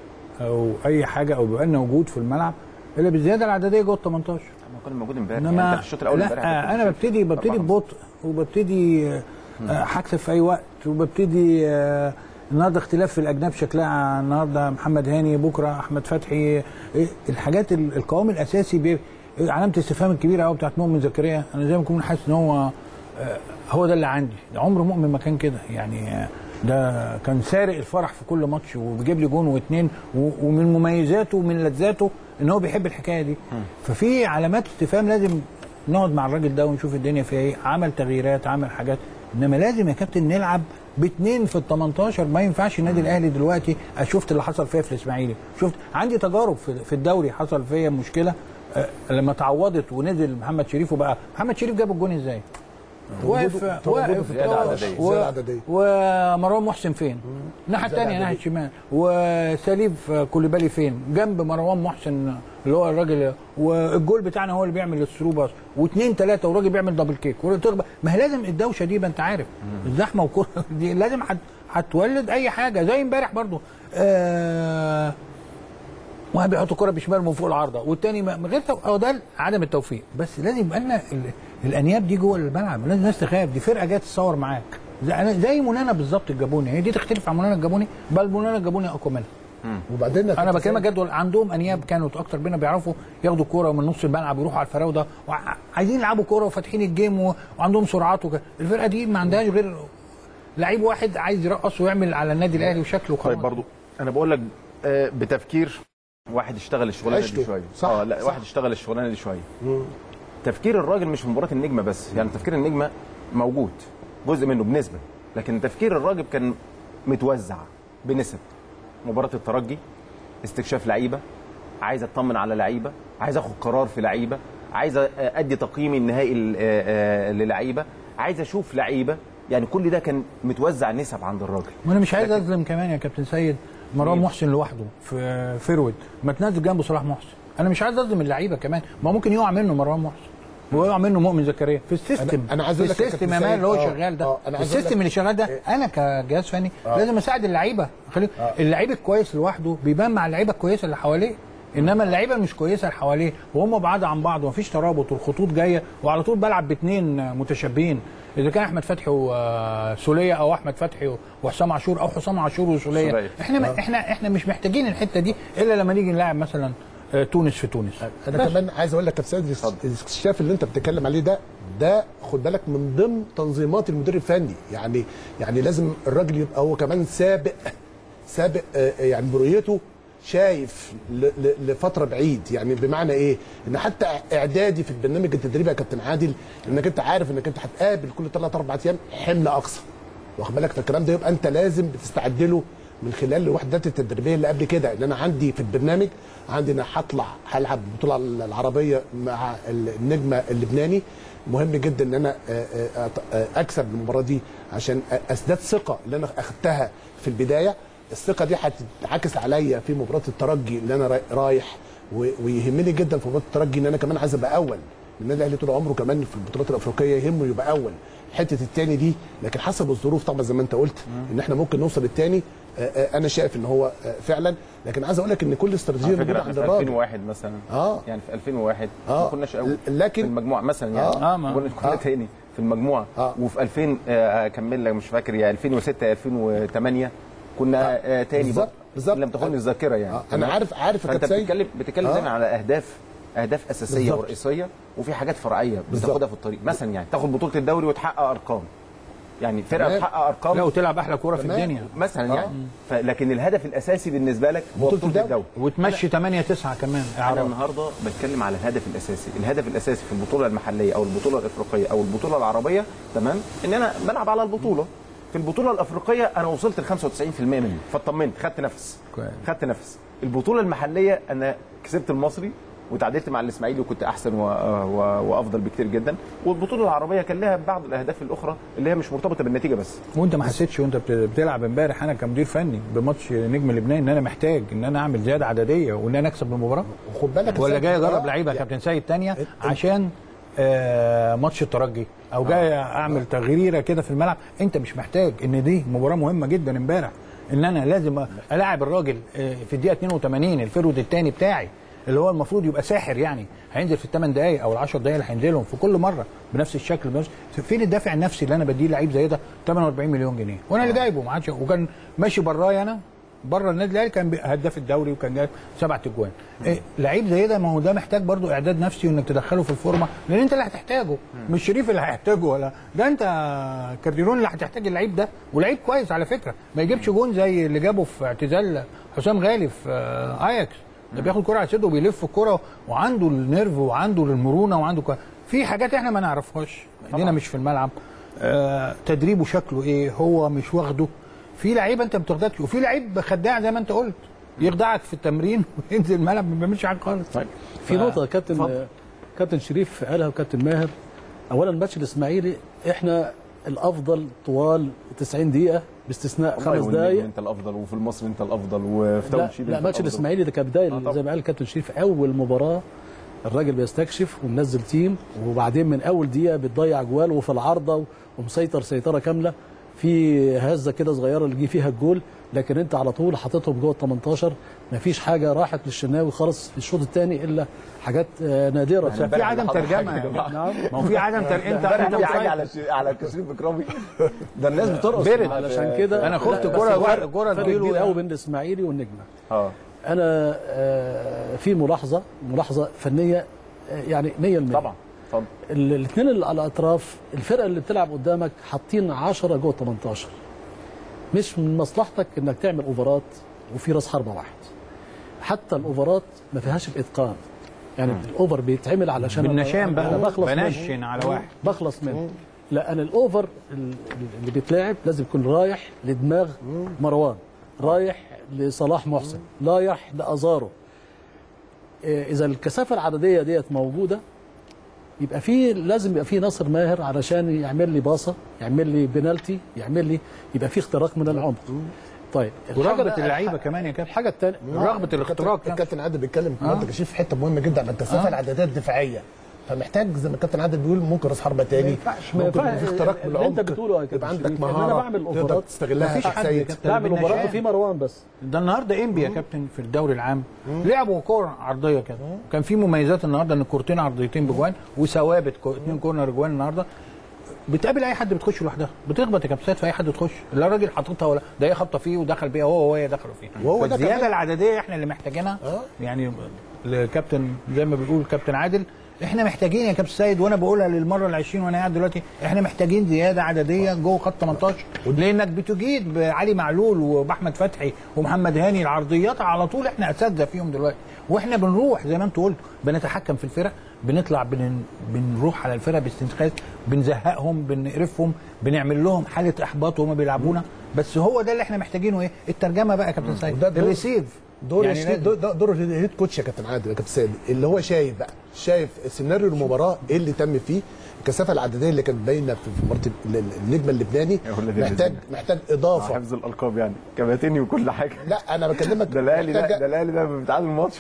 او اي حاجه او بيبقى لنا وجود في الملعب الا بالزياده العدديه جوه ال 18 ما كان موجود امبارح يعني انما انت في الشوط الاول امبارح لا كنت انا شايف ببتدي ببتدي أربعة. ببطء وببتدي آه، آه، هكسب في اي وقت وببتدي آه، النهارده اختلاف في الاجناب شكلها النهارده محمد هاني بكره احمد فتحي إيه، الحاجات ال- القوام الاساسي بي- علامه الاستفهام الكبيره قوي بتاعت مؤمن زكريا انا زي ما اكون حاسس ان هو آه، هو ده اللي عندي ده عمر مؤمن ما كان كده يعني آه، ده كان سارق الفرح في كل ماتش وبيجيب لي جون واثنين و- ومن مميزاته ومن لذاته ان هو بيحب الحكايه دي ففي علامات استفهام لازم نقعد مع الراجل ده ونشوف الدنيا فيها ايه عمل تغييرات عمل حاجات انما لازم يا كابتن نلعب باثنين في ال 18 ما ينفعش النادي الاهلي دلوقتي شفت اللي حصل فيها في الاسماعيلي شفت عندي تجارب في, في الدوري حصل فيا مشكله آه، لما تعوضت ونزل محمد شريف وبقى محمد شريف جاب الجون ازاي؟ واقف تواجده واقف زيادة عددية. و- زيادة عددية. ومروان محسن فين؟ الناحيه الثانيه ناحيه الشمال وسليف كوليبالي فين؟ جنب مروان محسن اللي هو الراجل والجول بتاعنا هو اللي بيعمل الثرو باص واثنين ثلاثه والراجل بيعمل دبل كيك وتغب- ما هي لازم الدوشه دي ما انت عارف الزحمه والكره دي لازم هت- هتولد اي حاجه زي امبارح برضو آه واحد بيحط الكره بشمال من فوق العارضه والتاني ما- من غير تو... أو ده عدم التوفيق بس لازم يبقى لنا ال... الانياب دي جوه الملعب لازم الناس تخاف دي فرقه جايه تتصور معاك زي, أنا زي منانا بالظبط الجابوني هي دي تختلف عن منانا الجابوني بل منانا الجابوني اقوى منها وبعدين يا انا كابتن بكلمك سيد، جد عندهم انياب كانوا اكتر بينا بيعرفوا ياخدوا الكوره من نص الملعب يروحوا على الفراوده وعايزين يلعبوا كوره وفاتحين الجيم و... وعندهم سرعات وكده الفرقه دي ما عندهاش غير لعيب واحد عايز يرقص ويعمل على النادي الاهلي وشكله طيب خلاص برضو انا بقول لك آه، بتفكير واحد اشتغل الشغلانه دي عشته. شويه صح، اه لا صح. واحد اشتغل الشغلانه دي شويه تفكير الراجل مش في مباراه النجمه بس يعني تفكير النجمه موجود جزء منه بنسبه لكن تفكير الراجل كان متوزع بنسب مباراه الترجي استكشاف لعيبه عايز اطمن على لعيبه عايز اخد قرار في لعيبه عايز ادي تقييمي النهائي ل- آه، آه، للعيبه عايز اشوف لعيبه يعني كل ده كان متوزع نسب عند الراجل وانا مش عايز اظلم كمان يا كابتن سيد مروان محسن لوحده في فيرود ما تنزل جنبه صلاح محسن انا مش عايز اظلم اللعيبه كمان ما ممكن يقع منه مروان محسن ويقع منه مؤمن زكريا في السيستم أنا- أنا عايز في أقول لك يا السيستم كابتن يا مان اللي هو سيد، آه، شغال ده آه، أنا عايز أقول السيستم لك- اللي شغال ده انا كجهاز فني لازم اساعد اللعيبه خلي اللعيب الكويس لوحده بيبان مع اللعيبه الكويسه اللي حواليه انما اللعيبه المش كويسه اللي حواليه وهم بعاد عن بعض ومفيش ترابط والخطوط جايه وعلى طول بلعب باثنين متشابهين اذا كان احمد فتحي وسوليه او احمد فتحي وحسام عاشور او حسام عاشور وسوليه سولية. احنا ما احنا احنا مش محتاجين الحته دي الا لما نيجي نلاعب مثلا آه، تونس في تونس انا كمان عايز اقول لك يا استاذ الاستكشاف اللي انت بتتكلم عليه ده ده خد بالك من ضمن تنظيمات المدير الفني يعني يعني لازم الراجل يبقى هو كمان سابق سابق آه، يعني برؤيته شايف ل- ل- لفتره بعيد يعني بمعنى ايه ان حتى اعدادي في البرنامج التدريبي يا كابتن عادل انك انت عارف انك انت هتقابل كل ثلاث اربع ايام حمل اقصى واخد بالك فالكلام ده يبقى انت لازم بتستعد له من خلال الوحدات التدريبيه اللي قبل كده ان انا عندي في البرنامج عندي انا هطلع هلعب البطوله العربيه مع النجمه اللبناني مهم جدا ان انا آه، آه، آه، اكسب المباراه دي عشان ازداد ثقه اللي انا اخدتها في البدايه الثقه دي هتتعكس عليا في مباراه الترجي اللي انا راي- رايح و- ويهمني جدا في مباراه الترجي ان انا كمان عايز ابقى اول النادي الاهلي طول عمره كمان في البطولات الافريقيه يهمه يبقى اول حته التاني دي لكن حسب الظروف طبعا زي ما انت قلت ان احنا ممكن نوصل التاني آه، آه، انا شايف ان هو آه، فعلا لكن عايز اقول لك ان كل استراتيجيه على موجوده فكره عند في الراجل 2001 مثلا اه يعني في 2001 آه. ما كناش اول لكن- في المجموعه مثلا يعني آه. آه، ما- ما كناش كنا آه. تاني في المجموعه آه. وفي 2000 آه، اكمل لك مش فاكر يعني 2006 2008 كنا آه، تاني بالظبط، برضه. بالظبط. إن لم تخن الذاكره يعني آه، انا عارف عارف يا فانت كابتن سيد بتتكلم بتتكلم آه. دايما على اهداف اهداف اساسيه بالظبط. ورئيسيه وفي حاجات فرعيه بالظبط. بتاخدها في الطريق مثلا يعني تاخد بطوله الدوري وتحقق ارقام يعني فرقه تمام. تحقق ارقام لا وتلعب احلى كوره في تمام. الدنيا مثلا آه. يعني ف- لكن الهدف الاساسي بالنسبه لك هو بطولة بطوله الدوري. الدوري وتمشي 8 9 كمان انا اعراض النهارده بتكلم على الهدف الاساسي الهدف الاساسي في البطوله المحليه او البطوله الافريقيه او البطوله العربيه تمام ان انا بلعب على البطوله في البطوله الافريقيه انا وصلت ل 95% مني فاطمنت خدت نفس كويس. خدت نفس البطوله المحليه انا كسبت المصري وتعادلت مع الاسماعيلي وكنت احسن و... و... وافضل بكتير جدا والبطوله العربيه كان لها بعض الاهداف الاخرى اللي هي مش مرتبطه بالنتيجه بس وانت ما حسيتش وانت بت- بتلعب امبارح انا كمدير فني بماتش نجم لبنان ان انا محتاج ان انا اعمل زياده عدديه وان انا اكسب المباراه خد بالك يا ولا سيد، جاي اجرب آه، لعيبه يا يعني كابتن سيد تانية انت- عشان آه ماتش الترجي او جاي اعمل تغييره كده في الملعب انت مش محتاج ان دي مباراه مهمه جدا امبارح ان انا لازم الاعب الراجل آه، في الدقيقه 82 الفرود الثاني بتاعي اللي هو المفروض يبقى ساحر يعني هينزل في الثمان دقائق او العشر دقائق اللي هينزلهم في كل مره بنفس الشكل بنفس فين الدافع النفسي اللي انا بديه لعيب زي ده 48 مليون جنيه وانا اللي جايبه ما عادش وكان ماشي برايا انا بره النادي الاهلي كان بي- هداف الدوري وكان جايب سبعة اجوان إيه لعيب زي ده ما هو ده محتاج برضو اعداد نفسي وانك تدخله في الفورمه لان انت اللي هتحتاجه مش شريف اللي هيحتاجه ولا ده انت كارديرون اللي هتحتاج اللعيب ده ولعيب كويس على فكره ما يجيبش جون زي اللي جابه في اعتزال حسام غالي في آه، اياكس ده بياخد كرة على صدره وبيلف الكرة وعنده النيرف وعنده المرونة وعنده ك... في حاجات احنا ما نعرفهاش عندنا مش في الملعب آه تدريبه شكله ايه هو مش واخده في لعيبه انت ما بتاخدكش وفي لعيب خداع زي ما انت قلت يخدعك في التمرين وينزل الملعب ما بيعملش حاجه خالص طيب في نقطة كابتن اتفضل. كابتن شريف قالها وكابتن ماهر أولا ماتش الإسماعيلي إحنا الأفضل طوال 90 دقيقة باستثناء والله خمس والنجم دقائق انت الافضل وفي المصري انت الافضل وفي لا, توتشيد لا انت ماتش الأفضل. الإسماعيلي ده كبداية طبعا. زي ما قال كابتن شريف أول مباراة الراجل بيستكشف ومنزل تيم وبعدين من أول دقيقة بتضيع جوال وفي العارضة ومسيطر سيطرة كاملة في هزة كده صغيرة اللي جه فيها الجول لكن انت على طول حاططهم جوه ال 18 مفيش حاجه راحت للشناوي خالص في الشوط الثاني الا حاجات آه، نادره في امبارح عدم اللي حصل ترجمه حاجة يا كده. جماعه ما هو في عدم ترجمه انت امبارح انت في حاجه مسيطر. على ش- على شريف اكرامي ده الناس بترقص برد. علشان كده أنا خفت لا، كرة- بس فرق- كرة فرق تجيله كبير يعني. قوي بين الاسماعيلي والنجمه اه انا آه، في ملاحظه ملاحظه فنيه آه، يعني 100% طبعا اتفضل الاثنين اللي على الاطراف الفرقه اللي بتلعب قدامك حاطين 10 جوه 18 مش من مصلحتك انك تعمل اوفرات وفي راس حربه واحد حتى الاوفرات ما فيهاش الاتقان يعني الاوفر بيتعمل علشان بالنشام بقى انا بخلص منه. بنشن على واحد بخلص منه لا انا الاوفر ال- اللي بيتلعب لازم يكون رايح لدماغ مروان رايح لصلاح محسن رايح لازارو إيه، اذا الكثافه العدديه ديت موجوده يبقى في لازم يبقى في ناصر ماهر علشان يعمل لي باصه يعمل لي بنالتي يعمل لي يبقى في اختراق من العمق طيب الحاجة- ورغبه اللعيبه كمان يا كابتن الحاجه الثانيه رغبه الاختراق الكابتن عادل بيتكلم برضه كشيف في حته مهمه جدا عن الكثافه العدديه الدفاعيه فمحتاج زي ما الكابتن عادل بيقول ممكن راس حربه تاني ما ممكن ينفعش في اختراق اللي بالعمق انت بتقوله يا كابتن يبقى عندك شريف، إن مهاره انا بعمل تقدر اوفرات تستغلها مفيش يا حد سيد يا كابتن بعمل اوفرات بالنشام. وفي مروان بس ده النهارده انبي يا كابتن في الدوري العام لعبوا كور عرضيه كده كان في مميزات النهارده ان الكورتين عرضيتين بجوان وثوابت كو- اتنين كورنر جوان النهارده بتقابل اي حد بتخش لوحدها بتخبط يا كابتن في اي حد تخش لا الراجل حاططها ولا ده هي خبطه فيه ودخل بيها هو وهي دخلوا فيه وهو ده الزياده كمان- العدديه احنا اللي محتاجينها يعني الكابتن زي ما بيقول كابتن عادل احنا محتاجين يا كابتن سيد وانا بقولها للمره ال20 وانا قاعد دلوقتي احنا محتاجين زياده عدديه جوه خط 18 لانك بتجيد بعلي معلول وباحمد فتحي ومحمد هاني العرضيات على طول احنا اساتذه فيهم دلوقتي واحنا بنروح زي ما انت قلت بنتحكم في الفرق بنطلع بن... بنروح على الفرق باستنخاذ بنزهقهم بنقرفهم بنعمل لهم حاله احباط وهم بيلعبونا بس هو ده اللي احنا محتاجينه ايه الترجمه بقى يا كابتن سيد وده دور- الريسيف دور يعني يعني لازم- دور, دور, دور الهيد كوتش يا كابتن عادل يا كابتن سيد اللي هو شايف بقى شايف سيناريو المباراه ايه اللي تم فيه الكثافه العدديه اللي كانت باينه في في مباراه ال- ال- النجم اللبناني يا ولاد محتاج اللذين. محتاج مع اضافه حفظ الالقاب يعني كباتني وكل حاجه لا انا بكلمك ده الاهلي ده محتاجة- ده الاهلي ده بيتعادل الماتش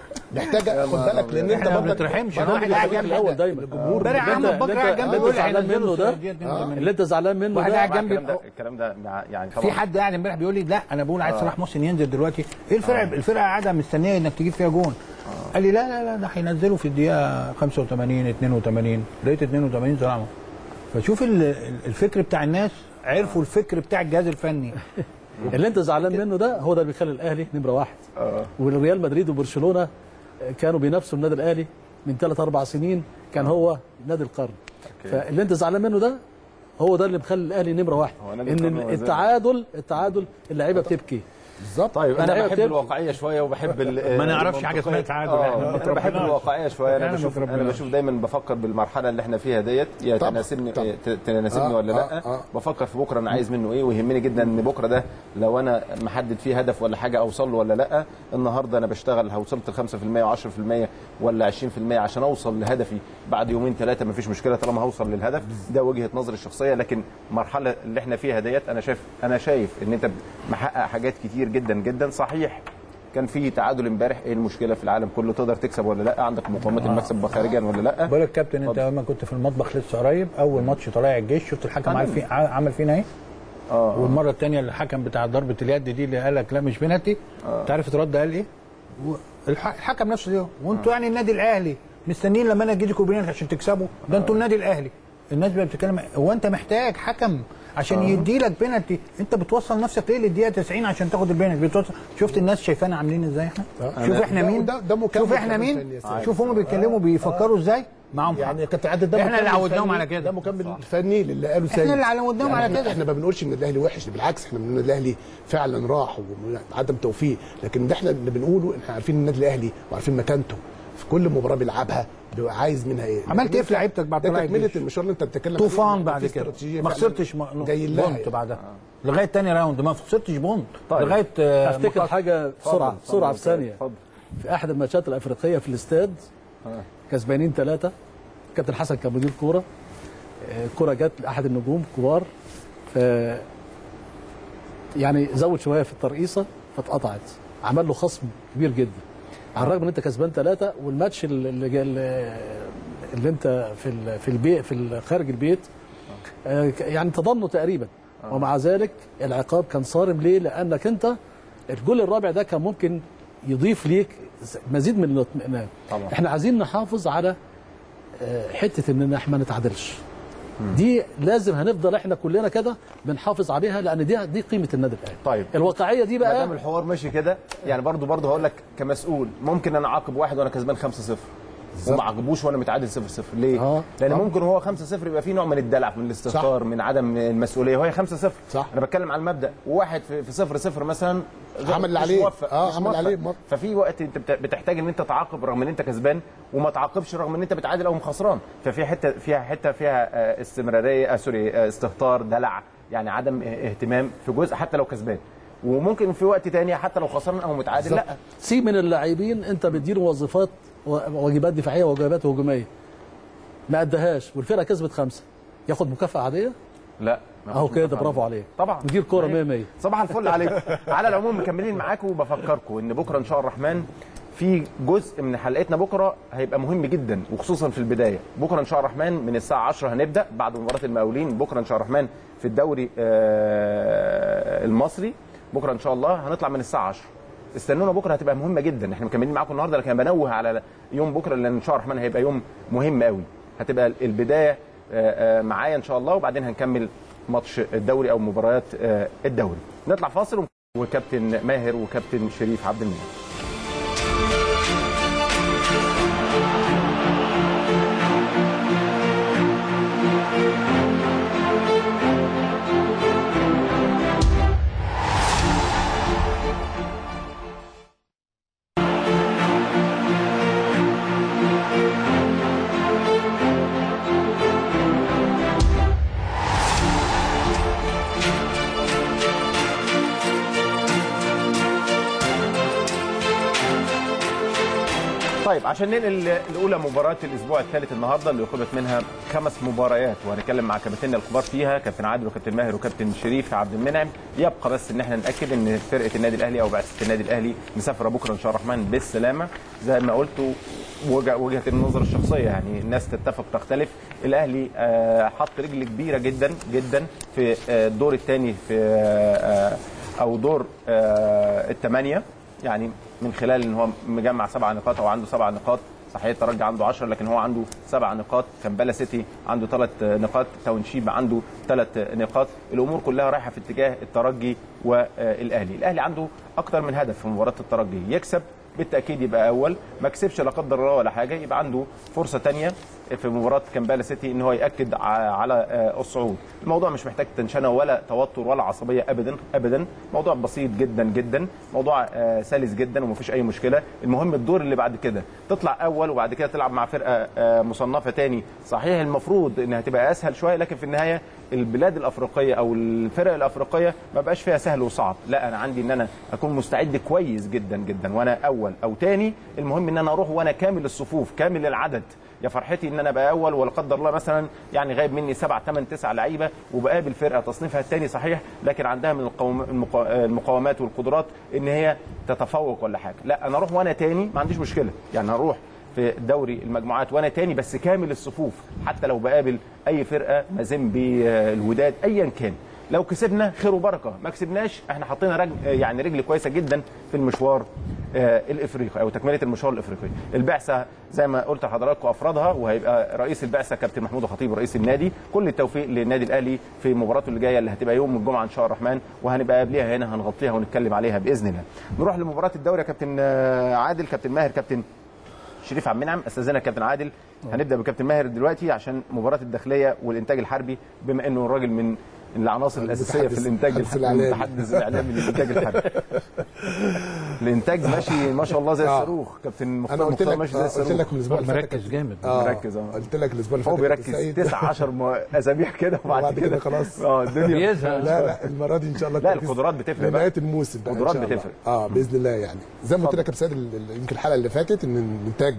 محتاجه خد بالك لان انت احنا ما برضك- بنترحمش برضك واحد قاعد الفريق جنبي الاول دايما الجمهور امبارح اللي احمد انت- بكر قاعد اللي جنبي انت بيقول لي زعلان هينزلوا منه ده الدقيقة 82. اللي انت زعلان منه واحد ده قاعد طبعاً جنبي الكلام ده الكلام ده مع- يعني طبعا في حد قاعد امبارح بيقول لي لا انا بقول عايز صلاح محسن ينزل دلوقتي ايه الفرقه الفرقه قاعده مستنيه انك تجيب فيها جون قال لي لا لا لا ده هينزلوا في الدقيقه 85 82 لقيت 82 صلاح محسن. فشوف ال- ال- الفكر بتاع الناس عرفوا الفكر بتاع الجهاز الفني اللي انت زعلان منه ده هو ده اللي بيخلي الاهلي نمره واحد اه والريال مدريد وبرشلونه كانوا بينافسوا النادي الاهلي من ثلاث اربع سنين كان هو نادي القرن فاللي انت زعلان منه ده هو ده اللي مخلي الاهلي نمره واحد هو نادي القرن ان ما زال. التعادل التعادل اللعيبه بتبكي بالظبط طيب انا اللعيبة بحب بتبكي. الواقعيه شويه وبحب ال- ما نعرفش حاجة اسمها تعادل، آه، احنا ما انا بحب تربيناش. الواقعيه شويه انا احنا ما بشوف انا تربيناش. بشوف دايما بفكر بالمرحله اللي احنا فيها ديت يا طبعاً، تناسبني طبعاً. ت- تناسبني آه، ولا لا آه، آه. بفكر في بكره انا عايز منه ايه ويهمني جدا ان بكره ده لو انا محدد فيه هدف ولا حاجه اوصل له ولا لا النهارده انا بشتغل وصلت ل 5% و10% ولا 20% عشان اوصل لهدفي بعد يومين ثلاثه مفيش مشكله طالما هوصل للهدف ده وجهه نظري الشخصيه لكن المرحله اللي احنا فيها ديت انا شايف انا شايف ان انت محقق حاجات كتير جدا جدا صحيح كان في تعادل امبارح ايه المشكله في العالم كله تقدر تكسب ولا لا عندك مقاومات المكسب خارجيا ولا لا بقول لك كابتن انت لما كنت في المطبخ لسه قريب اول ماتش طلائع الجيش شفت الحكم عمل في عمل فينا ايه؟ اه والمره الثانيه الحكم بتاع ضربه اليد دي اللي قال لك لا مش بنالتي انت عارف اترد قال ايه؟ و- الح- الحكم نفسه ده وانتوا يعني النادي الاهلي مستنيين لما انا اديكم بنالتي عشان تكسبوا ده انتوا النادي الاهلي الناس بقى بتتكلم هو انت محتاج حكم عشان يدي لك بنالتي انت بتوصل نفسك ليه للدقيقه 90 عشان تاخد البنالتي بتوصل شوف الناس شايفانا عاملين ازاي احنا شوف احنا ده- مين ده- ده مكمل شوف احنا كمان مين فني يا سيدي. شوف هم بيتكلموا بيفكروا ازاي معاهم حق. يعني كابتن عادل ده احنا اللي مكمل عودناهم فني- على كده. ده مكمل فني للي قاله سيد اللي عودناهم على احنا- كده. احنا ما بنقولش ان الاهلي وحش بالعكس احنا بنقول ان الاهلي فعلا راح وعدم توفيق لكن ده احنا اللي بنقوله احنا عارفين النادي الاهلي وعارفين مكانته في كل مباراه بيلعبها بيبقى عايز منها ايه عملت ايه في لعيبتك بعد ده طلائع تكمله الجيش؟ المشوار اللي انت بتتكلم عليه. طوفان في بعد كده استراتيجية ما فعلاً خسرتش م- جاي لها بونت يعني. بعدها لغايه تاني راوند ما خسرتش بونت طيب. لغايه آه، افتكر مقاط- حاجه بسرعه اتفضل، بسرعه في اتفضل، ثانيه اتفضل. في احد الماتشات الافريقيه في الاستاد كسبانين ثلاثه كابتن حسن كان مدير كوره آه، كرة جت لاحد النجوم كبار ف يعني زود شويه في الترقيصه فاتقطعت عمل له خصم كبير جدا على الرغم ان انت كسبان ثلاثه والماتش اللي اللي, جا- اللي انت في ال- في البيت في ال- خارج البيت آه، ك- يعني تضامنه تقريبا ومع ذلك العقاب كان صارم ليه؟ لانك انت الجول الرابع ده كان ممكن يضيف ليك مزيد من الاطمئنان طبعا. احنا عايزين نحافظ على آه، حته ان احنا ما نتعادلش دي لازم هنفضل احنا كلنا كده بنحافظ عليها لان دي دي قيمه النادي الاهلي طيب. الواقعيه دي ما بقى دام الحوار ماشي كده يعني برضو برضو هقول لك كمسؤول ممكن انا اعاقب واحد وانا كسبان 5-0 وما عاقبوش وانا متعادل 0-0 ليه؟ آه. لان آه. ممكن هو 5-0 يبقى فيه نوع من الدلع من الاستهتار من عدم المسؤوليه وهي 5-0 صح. انا بتكلم على المبدا وواحد في في 0-0 مثلا غير- عمل اللي مش عليه. موفق، آه، مش عمل اللي موفق. عليه مرة. ففي وقت انت بت- بتحتاج ان انت تعاقب رغم ان انت كسبان وما تعاقبش رغم ان انت بتعادل او خسران ففي حته فيها حته فيها آه، استمراريه آه سوري آه، استهتار دلع يعني عدم اه- اهتمام في جزء حتى لو كسبان وممكن في وقت تاني حتى لو خسران او متعادل لا سيب من اللاعبين انت بتدير وظيفات و- واجبات دفاعيه وواجبات هجوميه ما ادهاش والفرقه كسبت خمسه ياخد مكافاه عاديه لا ما اهو فيش كده مكافأة. برافو عليك طبعا مدير كوره صحيح. 100 100 صباح الفل عليكم على العموم مكملين معاكم وبفكركم ان بكره ان شاء الرحمن في جزء من حلقتنا بكره هيبقى مهم جدا وخصوصا في البدايه بكره ان شاء الرحمن من الساعه 10 هنبدا بعد مباراه المقاولين بكره ان شاء الرحمن في الدوري آه، المصري بكره ان شاء الله هنطلع من الساعه 10 استنونا بكره هتبقى مهمه جدا احنا مكملين معاكم النهارده لكن أنا بنوه على يوم بكره لان ان شاء الله الرحمن هيبقى يوم مهم قوي هتبقى البدايه آه، آه، معايا ان شاء الله وبعدين هنكمل ماتش الدوري او مباريات آه، الدوري نطلع فاصل وكابتن ماهر وكابتن شريف عبد المنعم طيب عشان ننقل الاولى مباراه الاسبوع الثالث النهارده اللي اقيمت منها خمس مباريات وهنتكلم مع كابتننا الكبار فيها كابتن عادل وكابتن ماهر وكابتن شريف عبد المنعم يبقى بس ان احنا ناكد ان فرقه النادي الاهلي او بعثه النادي الاهلي مسافره بكره ان شاء الله الرحمن بالسلامه زي ما قلت وجه- وجهه النظر الشخصيه يعني الناس تتفق تختلف الاهلي آه، حط رجل كبيره جدا جدا في آه، الدور الثاني في آه، او دور آه، الثمانيه يعني من خلال ان هو مجمع سبع نقاط او عنده سبع نقاط صحيح الترجي عنده 10 لكن هو عنده سبع نقاط كامبالا سيتي عنده ثلاث نقاط تاونشيب عنده ثلاث نقاط الامور كلها رايحه في اتجاه الترجي والاهلي الاهلي عنده اكتر من هدف في مباراه الترجي يكسب بالتاكيد يبقى اول ما كسبش لا قدر الله ولا حاجه يبقى عنده فرصه ثانيه في مباراه كامبالا سيتي ان هو ياكد ع- على آه، الصعود الموضوع مش محتاج تنشنه ولا توتر ولا عصبيه ابدا ابدا موضوع بسيط جدا جدا موضوع آه، سلس جدا ومفيش اي مشكله المهم الدور اللي بعد كده تطلع اول وبعد كده تلعب مع فرقه آه، مصنفه تاني صحيح المفروض انها تبقى اسهل شويه لكن في النهايه البلاد الافريقيه او الفرق الافريقيه ما بقاش فيها سهل وصعب لا انا عندي ان انا اكون مستعد كويس جدا جدا وانا اول او تاني المهم ان انا اروح وانا كامل الصفوف كامل العدد يا فرحتي ان انا ابقى اول ولا قدر الله مثلا يعني غايب مني سبع ثمان تسع لعيبه وبقابل فرقه تصنيفها الثاني صحيح لكن عندها من القوم- المقا- المقاومات والقدرات ان هي تتفوق ولا حاجه لا انا اروح وانا تاني ما عنديش مشكله يعني هروح في دوري المجموعات وانا تاني بس كامل الصفوف حتى لو بقابل اي فرقه مازيمبي آه، الوداد ايا كان لو كسبنا خير وبركه ما كسبناش احنا حطينا رجل يعني رجل كويسه جدا في المشوار آه، الافريقي او تكمله المشوار الافريقي البعثه زي ما قلت لحضراتكم افرادها وهيبقى رئيس البعثه كابتن محمود الخطيب رئيس النادي كل التوفيق للنادي الاهلي في مباراته اللي جايه اللي هتبقى يوم الجمعه ان شاء الله الرحمن وهنبقى قبلها هنا هنغطيها ونتكلم عليها باذن الله نروح لمباراه الدوري يا كابتن آه، عادل كابتن ماهر كابتن شريف عبد المنعم استاذنك كابتن عادل هنبدا بكابتن ماهر دلوقتي عشان مباراه الداخليه والانتاج الحربي بما انه الراجل من العناصر الاساسيه في الانتاج المتحدث الح- الإعلامي. المتحدث الاعلامي للانتاج الحربي الانتاج ماشي ما شاء الله زي آه. الصاروخ كابتن انا مختار قلت مختار لك ماشي زي آه، قلت الصاروخ لك من الاسبوع اللي فات مركز جامد آه، مركز، آه. قلت لك الاسبوع اللي هو فات بيركز سعيد. 9 10 اسابيع كده وبعد وبعد كده كده خلاص. اه الدنيا بيزهق لا لا المره دي ان شاء الله لا، التركيز القدرات بتفرق بقى. لنهايه الموسم بقى إن القدرات شاء الله. بتفرق. اه باذن الله يعني زي ما قلت لك يا سيد ال- ال- يمكن الحلقه اللي فاتت ان الانتاج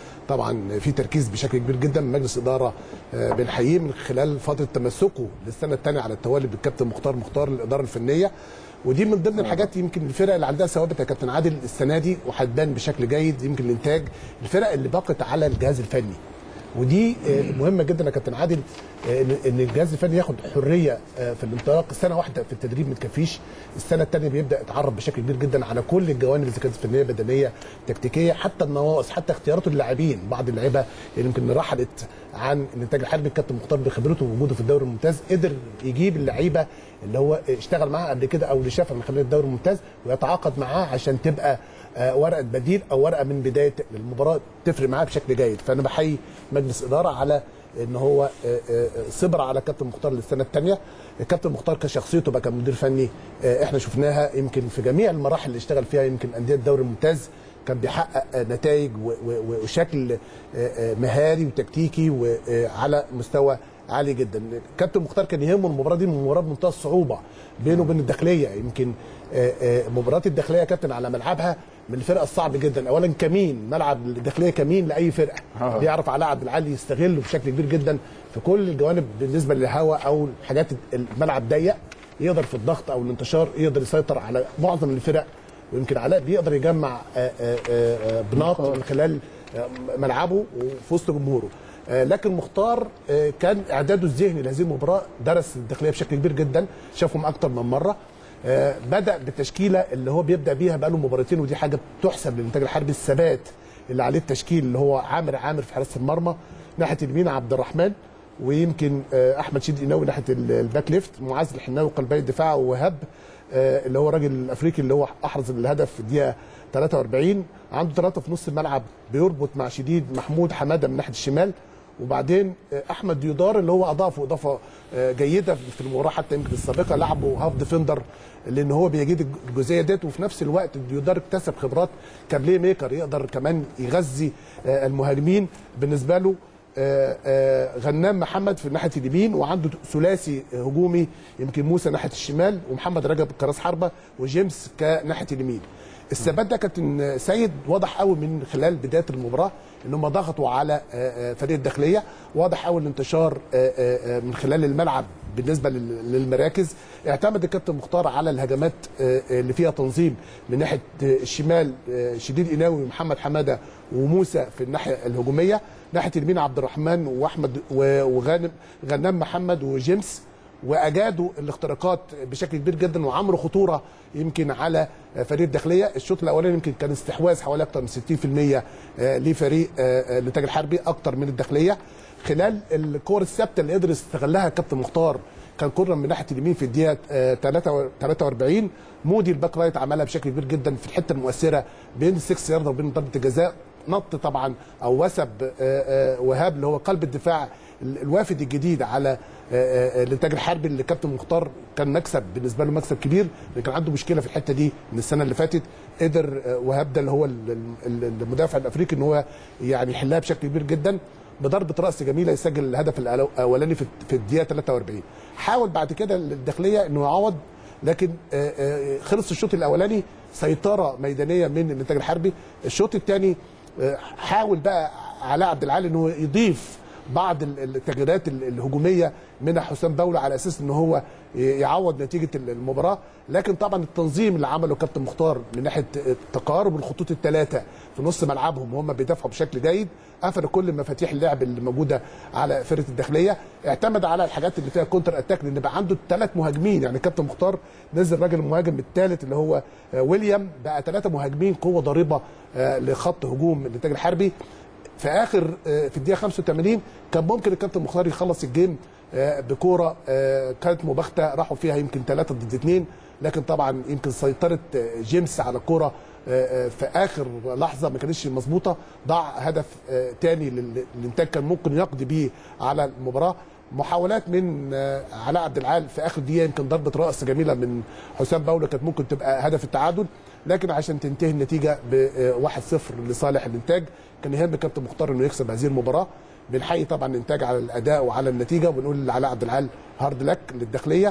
طبعا في تركيز بشكل كبير جدا من مجلس اداره آه، بنحييه من خلال فتره تمسكه للسنه الثانيه على التوالي بالكابتن مختار مختار الاداره الفنيه ودي من ضمن الحاجات يمكن الفرق اللي عندها ثوابت يا كابتن عادل السنه دي وهتبان بشكل جيد يمكن الانتاج الفرق اللي بقت على الجهاز الفني ودي آه، مهمه جدا يا كابتن عادل آه، ان إن الجهاز الفني ياخد حريه آه، في الانطلاق سنه واحده في التدريب ما تكفيش السنه الثانيه بيبدا يتعرف بشكل كبير جدا على كل الجوانب اذا كانت فنيه بدنيه تكتيكيه حتى النواقص حتى اختيارات اللاعبين بعض اللعيبه اللي يمكن رحلت عن الانتاج الحربي الكابتن مختار بخبرته ووجوده في الدوري الممتاز قدر يجيب اللعيبه اللي هو اشتغل معاها قبل كده او اللي شافها من خلال الدوري الممتاز ويتعاقد معاه عشان تبقى آه، ورقه بديل او ورقه من بدايه المباراه تفرق معاه بشكل جيد فانا بحيي مجلس اداره على ان هو آه، آه، صبر على كابتن مختار للسنه الثانيه الكابتن مختار كشخصيته بقى كمدير فني آه، احنا شفناها يمكن في جميع المراحل اللي اشتغل فيها يمكن انديه الدوري الممتاز كان بيحقق آه، نتائج و- و- وشكل آه، آه، مهاري وتكتيكي وعلى مستوى عالي جدا كابتن مختار كان يهمه المباراه دي من مباراه بمنتهى الصعوبه بينه وبين الداخليه يمكن آه، آه، مباراه الداخليه يا كابتن على ملعبها من الفرقه الصعب جدا اولا كمين ملعب الداخليه كمين لاي فرقه آه. بيعرف علاء عبد العالي يستغله بشكل كبير جدا في كل الجوانب بالنسبه للهواء او حاجات الملعب ضيق يقدر في الضغط او الانتشار يقدر يسيطر على معظم الفرق ويمكن علاء بيقدر يجمع آه، آه، آه، بناط من خلال آه، ملعبه وفي وسط جمهوره آه، لكن مختار آه، كان اعداده الذهني لهذه المباراه درس الداخليه بشكل كبير جدا شافهم اكتر من مره آه، بدا بالتشكيله اللي هو بيبدا بيها بقاله مباراتين ودي حاجه تحسب للانتاج الحربي الثبات اللي عليه التشكيل اللي هو عامر عامر في حراسه المرمى ناحيه اليمين عبد الرحمن ويمكن آه، احمد شيد قناوي ناحيه ال- الباك ليفت معاذ الحناوي قلبي الدفاع ووهاب آه، اللي هو الراجل الافريقي اللي هو احرز الهدف في الدقيقه 43 عنده ثلاثه في نص الملعب بيربط مع شديد محمود حماده من ناحيه الشمال وبعدين آه، احمد ديودار اللي هو اضافه اضافه آه، جيده في المباراه حتى يمكن السابقه لعبه هاف ديفندر لان هو بيجيد الجزئيه ديت وفي نفس الوقت ديودار اكتسب خبرات كبلاي ميكر يقدر كمان يغذي آه، المهاجمين بالنسبه له آه، آه، غنام محمد في ناحيه اليمين وعنده ثلاثي هجومي يمكن موسى ناحيه الشمال ومحمد رجب كراس حربه وجيمس كناحيه اليمين الثبات ده كابتن سيد واضح قوي من خلال بدايه المباراه ان هم ضغطوا على آه، آه، فريق الداخليه واضح قوي الانتشار آه، آه، آه، من خلال الملعب بالنسبه لل- للمراكز اعتمد الكابتن مختار على الهجمات آه، آه، اللي فيها تنظيم من ناحيه آه، الشمال آه، شديد قناوي ومحمد حماده وموسى في الناحيه الهجوميه ناحيه اليمين عبد الرحمن واحمد و- وغانم غنام محمد وجيمس واجادوا الاختراقات بشكل كبير جدا وعملوا خطوره يمكن على فريق الداخليه الشوط الاولاني يمكن كان استحواذ حوالي اكثر من 60% آه، لفريق آه، آه، الانتاج الحربي اكثر من الداخليه خلال الكور الثابته اللي قدر يستغلها الكابتن مختار كان كورة من ناحيه اليمين في الدقيقه آه، 43 مودي الباك رايت عملها بشكل كبير جدا في الحته المؤثره بين السكس يارده وبين ضربه الجزاء نط طبعا او وثب آه، آه، وهاب اللي هو قلب الدفاع ال- الوافد الجديد على آه، آه، الانتاج الحربي اللي كابتن مختار كان مكسب بالنسبه له مكسب كبير لان كان عنده مشكله في الحته دي من السنه اللي فاتت قدر آه، وهاب ده اللي هو ال- ال- المدافع الافريقي ان هو يعني يحلها بشكل كبير جدا بضربه راس جميله يسجل الهدف الألو- الاولاني في في الدقيقه 43 حاول بعد كده الداخليه انه يعوض لكن آه، آه، خلص الشوط الاولاني سيطره ميدانيه من الانتاج الحربي الشوط الثاني حاول بقى علاء عبد العال انه يضيف بعض ال- التغييرات ال- الهجوميه من حسام باولة على اساس ان هو ي- يعوض نتيجه ال- المباراه لكن طبعا التنظيم اللي عمله كابتن مختار من ناحيه تقارب الخطوط الثلاثه في نص ملعبهم وهم بيدافعوا بشكل جيد قفل كل مفاتيح اللعب اللي موجوده على فرقه الداخليه اعتمد على الحاجات اللي فيها كونتر اتاك لان بقى عنده ثلاث مهاجمين يعني كابتن مختار نزل راجل المهاجم الثالث اللي هو آه، ويليام بقى ثلاثه مهاجمين قوه ضاربه آه، لخط هجوم الانتاج الحربي في اخر آه، في الدقيقه 85 كان ممكن الكابتن مختار يخلص الجيم آه، بكوره آه، كانت مباغته راحوا فيها يمكن ثلاثه ضد اثنين لكن طبعا يمكن سيطره آه، جيمس على الكوره آه، آه، في اخر لحظه ما كانتش مظبوطه ضاع هدف آه، تاني لل- للانتاج كان ممكن يقضي بيه على المباراه محاولات من آه، علاء عبد العال في اخر دقيقه يمكن ضربه راس جميله من حسام باولة كانت ممكن تبقى هدف التعادل لكن عشان تنتهي النتيجه ب 1-0 لصالح الانتاج كان يهم كابتن مختار انه يكسب هذه المباراه بنحيي طبعا الانتاج على الاداء وعلى النتيجه وبنقول لعلاء عبد العال هارد لك للداخليه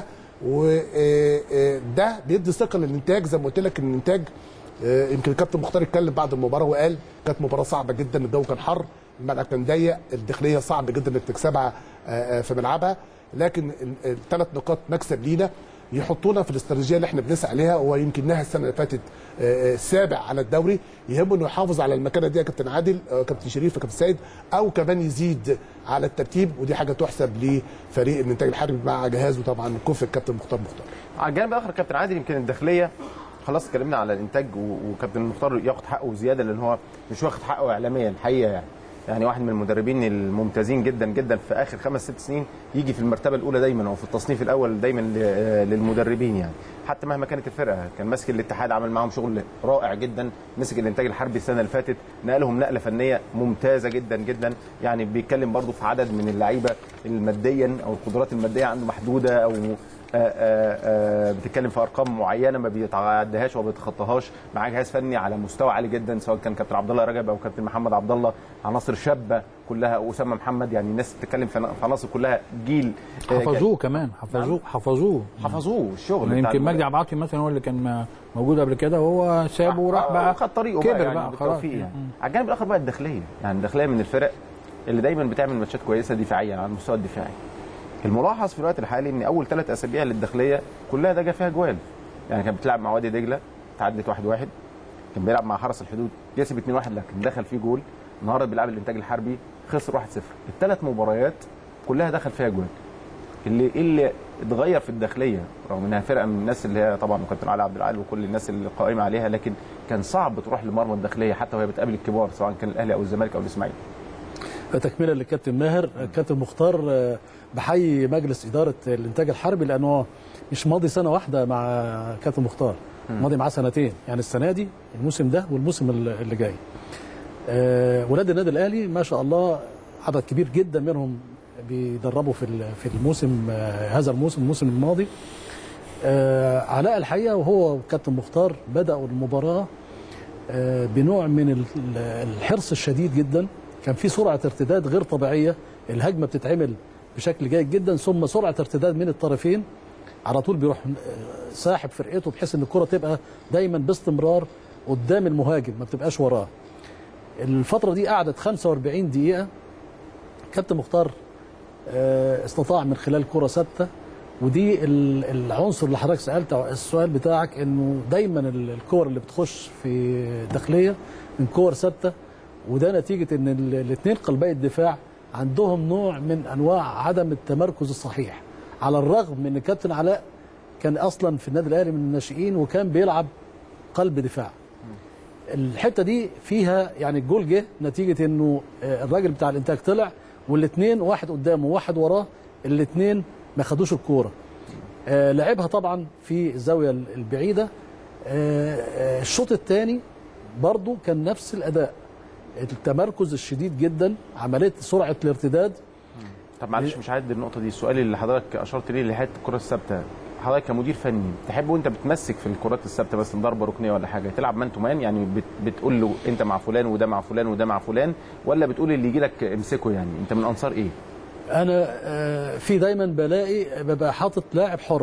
وده بيدي ثقه للانتاج زي ما قلت لك ان الانتاج آه، يمكن الكابتن مختار اتكلم بعد المباراه وقال كانت مباراه صعبه جدا الجو كان حر الملعب كان ضيق الداخليه صعب جدا انك تكسبها آه، آه، في ملعبها لكن الثلاث نقاط مكسب لينا يحطونا في الاستراتيجيه اللي احنا بنسعى عليها هو يمكنها السنه اللي فاتت آه، آه، سابع على الدوري يهمه انه يحافظ على المكانه دي يا كابتن عادل آه، كابتن شريف كابتن سيد او كمان يزيد على الترتيب ودي حاجه تحسب لفريق الانتاج الحربي مع جهازه طبعا كفء الكابتن مختار مختار على الجانب الاخر كابتن عادل يمكن الداخليه خلاص اتكلمنا على الانتاج و- وكابتن مختار ياخد حقه زياده لان هو مش واخد حقه اعلاميا الحقيقه يعني يعني واحد من المدربين الممتازين جدا جدا في اخر خمس ست سنين يجي في المرتبه الاولى دايما او في التصنيف الاول دايما ل- للمدربين يعني حتى مهما كانت الفرقه كان ماسك الاتحاد عمل معاهم شغل رائع جدا مسك الانتاج الحربي السنه اللي فاتت نقلهم نقله فنيه ممتازه جدا جدا يعني بيتكلم برضو في عدد من اللعيبه الماديا او القدرات الماديه عنده محدوده او آه، آه، آه، بتتكلم في ارقام معينه ما بيتعدهاش وما بيتخطاهاش معاه جهاز فني على مستوى عالي جدا سواء كان كابتن عبد الله رجب او كابتن محمد عبد الله عناصر شابه كلها اسامه محمد يعني الناس بتتكلم في في عناصر كلها جيل آه، حفظوه كمان حفظوه حفظوه حفظوه الشغل بتاع يمكن المدرب. مجدي عبد العاطي مثلا هو اللي كان موجود قبل كده وهو سابه وراح بقى خد طريقه كبر بقى, يعني بقى خلاص بالتوفيق يعني على الجانب الاخر بقى الداخليه يعني الداخليه من الفرق اللي دايما بتعمل ماتشات كويسه دفاعيا على المستوى الدفاعي الملاحظ في الوقت الحالي ان اول ثلاث اسابيع للداخليه كلها ده جا فيها جوال يعني كان بتلعب مع وادي دجله تعدت واحد واحد كان بيلعب مع حرس الحدود كسب 2 1 لكن دخل فيه جول النهارده بيلعب الانتاج الحربي خسر 1 0 الثلاث مباريات كلها دخل فيها جوال اللي اللي اتغير في الداخليه رغم انها فرقه من الناس اللي هي طبعا وكابتن علي عبد العال وكل الناس اللي قائمه عليها لكن كان صعب تروح لمرمى الداخليه حتى وهي بتقابل الكبار سواء كان الاهلي او الزمالك او الاسماعيلي تكمله للكابتن ماهر الكابتن مختار آه، بحيي مجلس اداره الانتاج الحربي لانه مش ماضي سنه واحده مع كابتن مختار ماضي معاه سنتين يعني السنه دي الموسم ده والموسم اللي اللي جاي آه، ولاد النادي الاهلي ما شاء الله عدد كبير جدا منهم بيدربوا في ال- في الموسم آه، هذا الموسم الموسم الماضي آه، علاء الحقيقه وهو وكابتن مختار بداوا المباراه آه، بنوع من ال- ال- الحرص الشديد جدا كان في سرعه ارتداد غير طبيعيه الهجمه بتتعمل بشكل جيد جدا ثم سرعه ارتداد من الطرفين على طول بيروح آه، ساحب فرقته بحيث ان الكره تبقى دايما باستمرار قدام المهاجم ما بتبقاش وراه الفتره دي قعدت 45 دقيقه كابتن مختار آه، استطاع من خلال كرة ثابتة ودي ال- العنصر اللي حضرتك سألت السؤال بتاعك انه دايما ال- الكور اللي بتخش في داخلية من كور ثابتة وده نتيجة ان الاثنين قلبي الدفاع عندهم نوع من انواع عدم التمركز الصحيح على الرغم من ان كابتن علاء كان اصلا في النادي الاهلي من الناشئين وكان بيلعب قلب دفاع الحته دي فيها يعني الجول جه نتيجه انه آه، الراجل بتاع الانتاج طلع والاثنين واحد قدامه وواحد وراه الاثنين ما خدوش الكوره آه، لعبها طبعا في الزاويه البعيده آه، آه، الشوط الثاني برضو كان نفس الاداء التمركز الشديد جدا عمليه سرعه الارتداد طب معلش مش هعدي النقطه دي السؤال اللي حضرتك اشرت ليه لحته الكره الثابته حضرتك كمدير فني تحب وانت بتمسك في الكرات الثابته بس ضربه ركنيه ولا حاجه تلعب مان تو مان يعني بت بتقول له انت مع فلان وده مع فلان وده مع فلان ولا بتقول اللي يجي لك امسكه يعني انت من انصار ايه؟ انا آه، في دايما بلاقي ببقى حاطط لاعب حر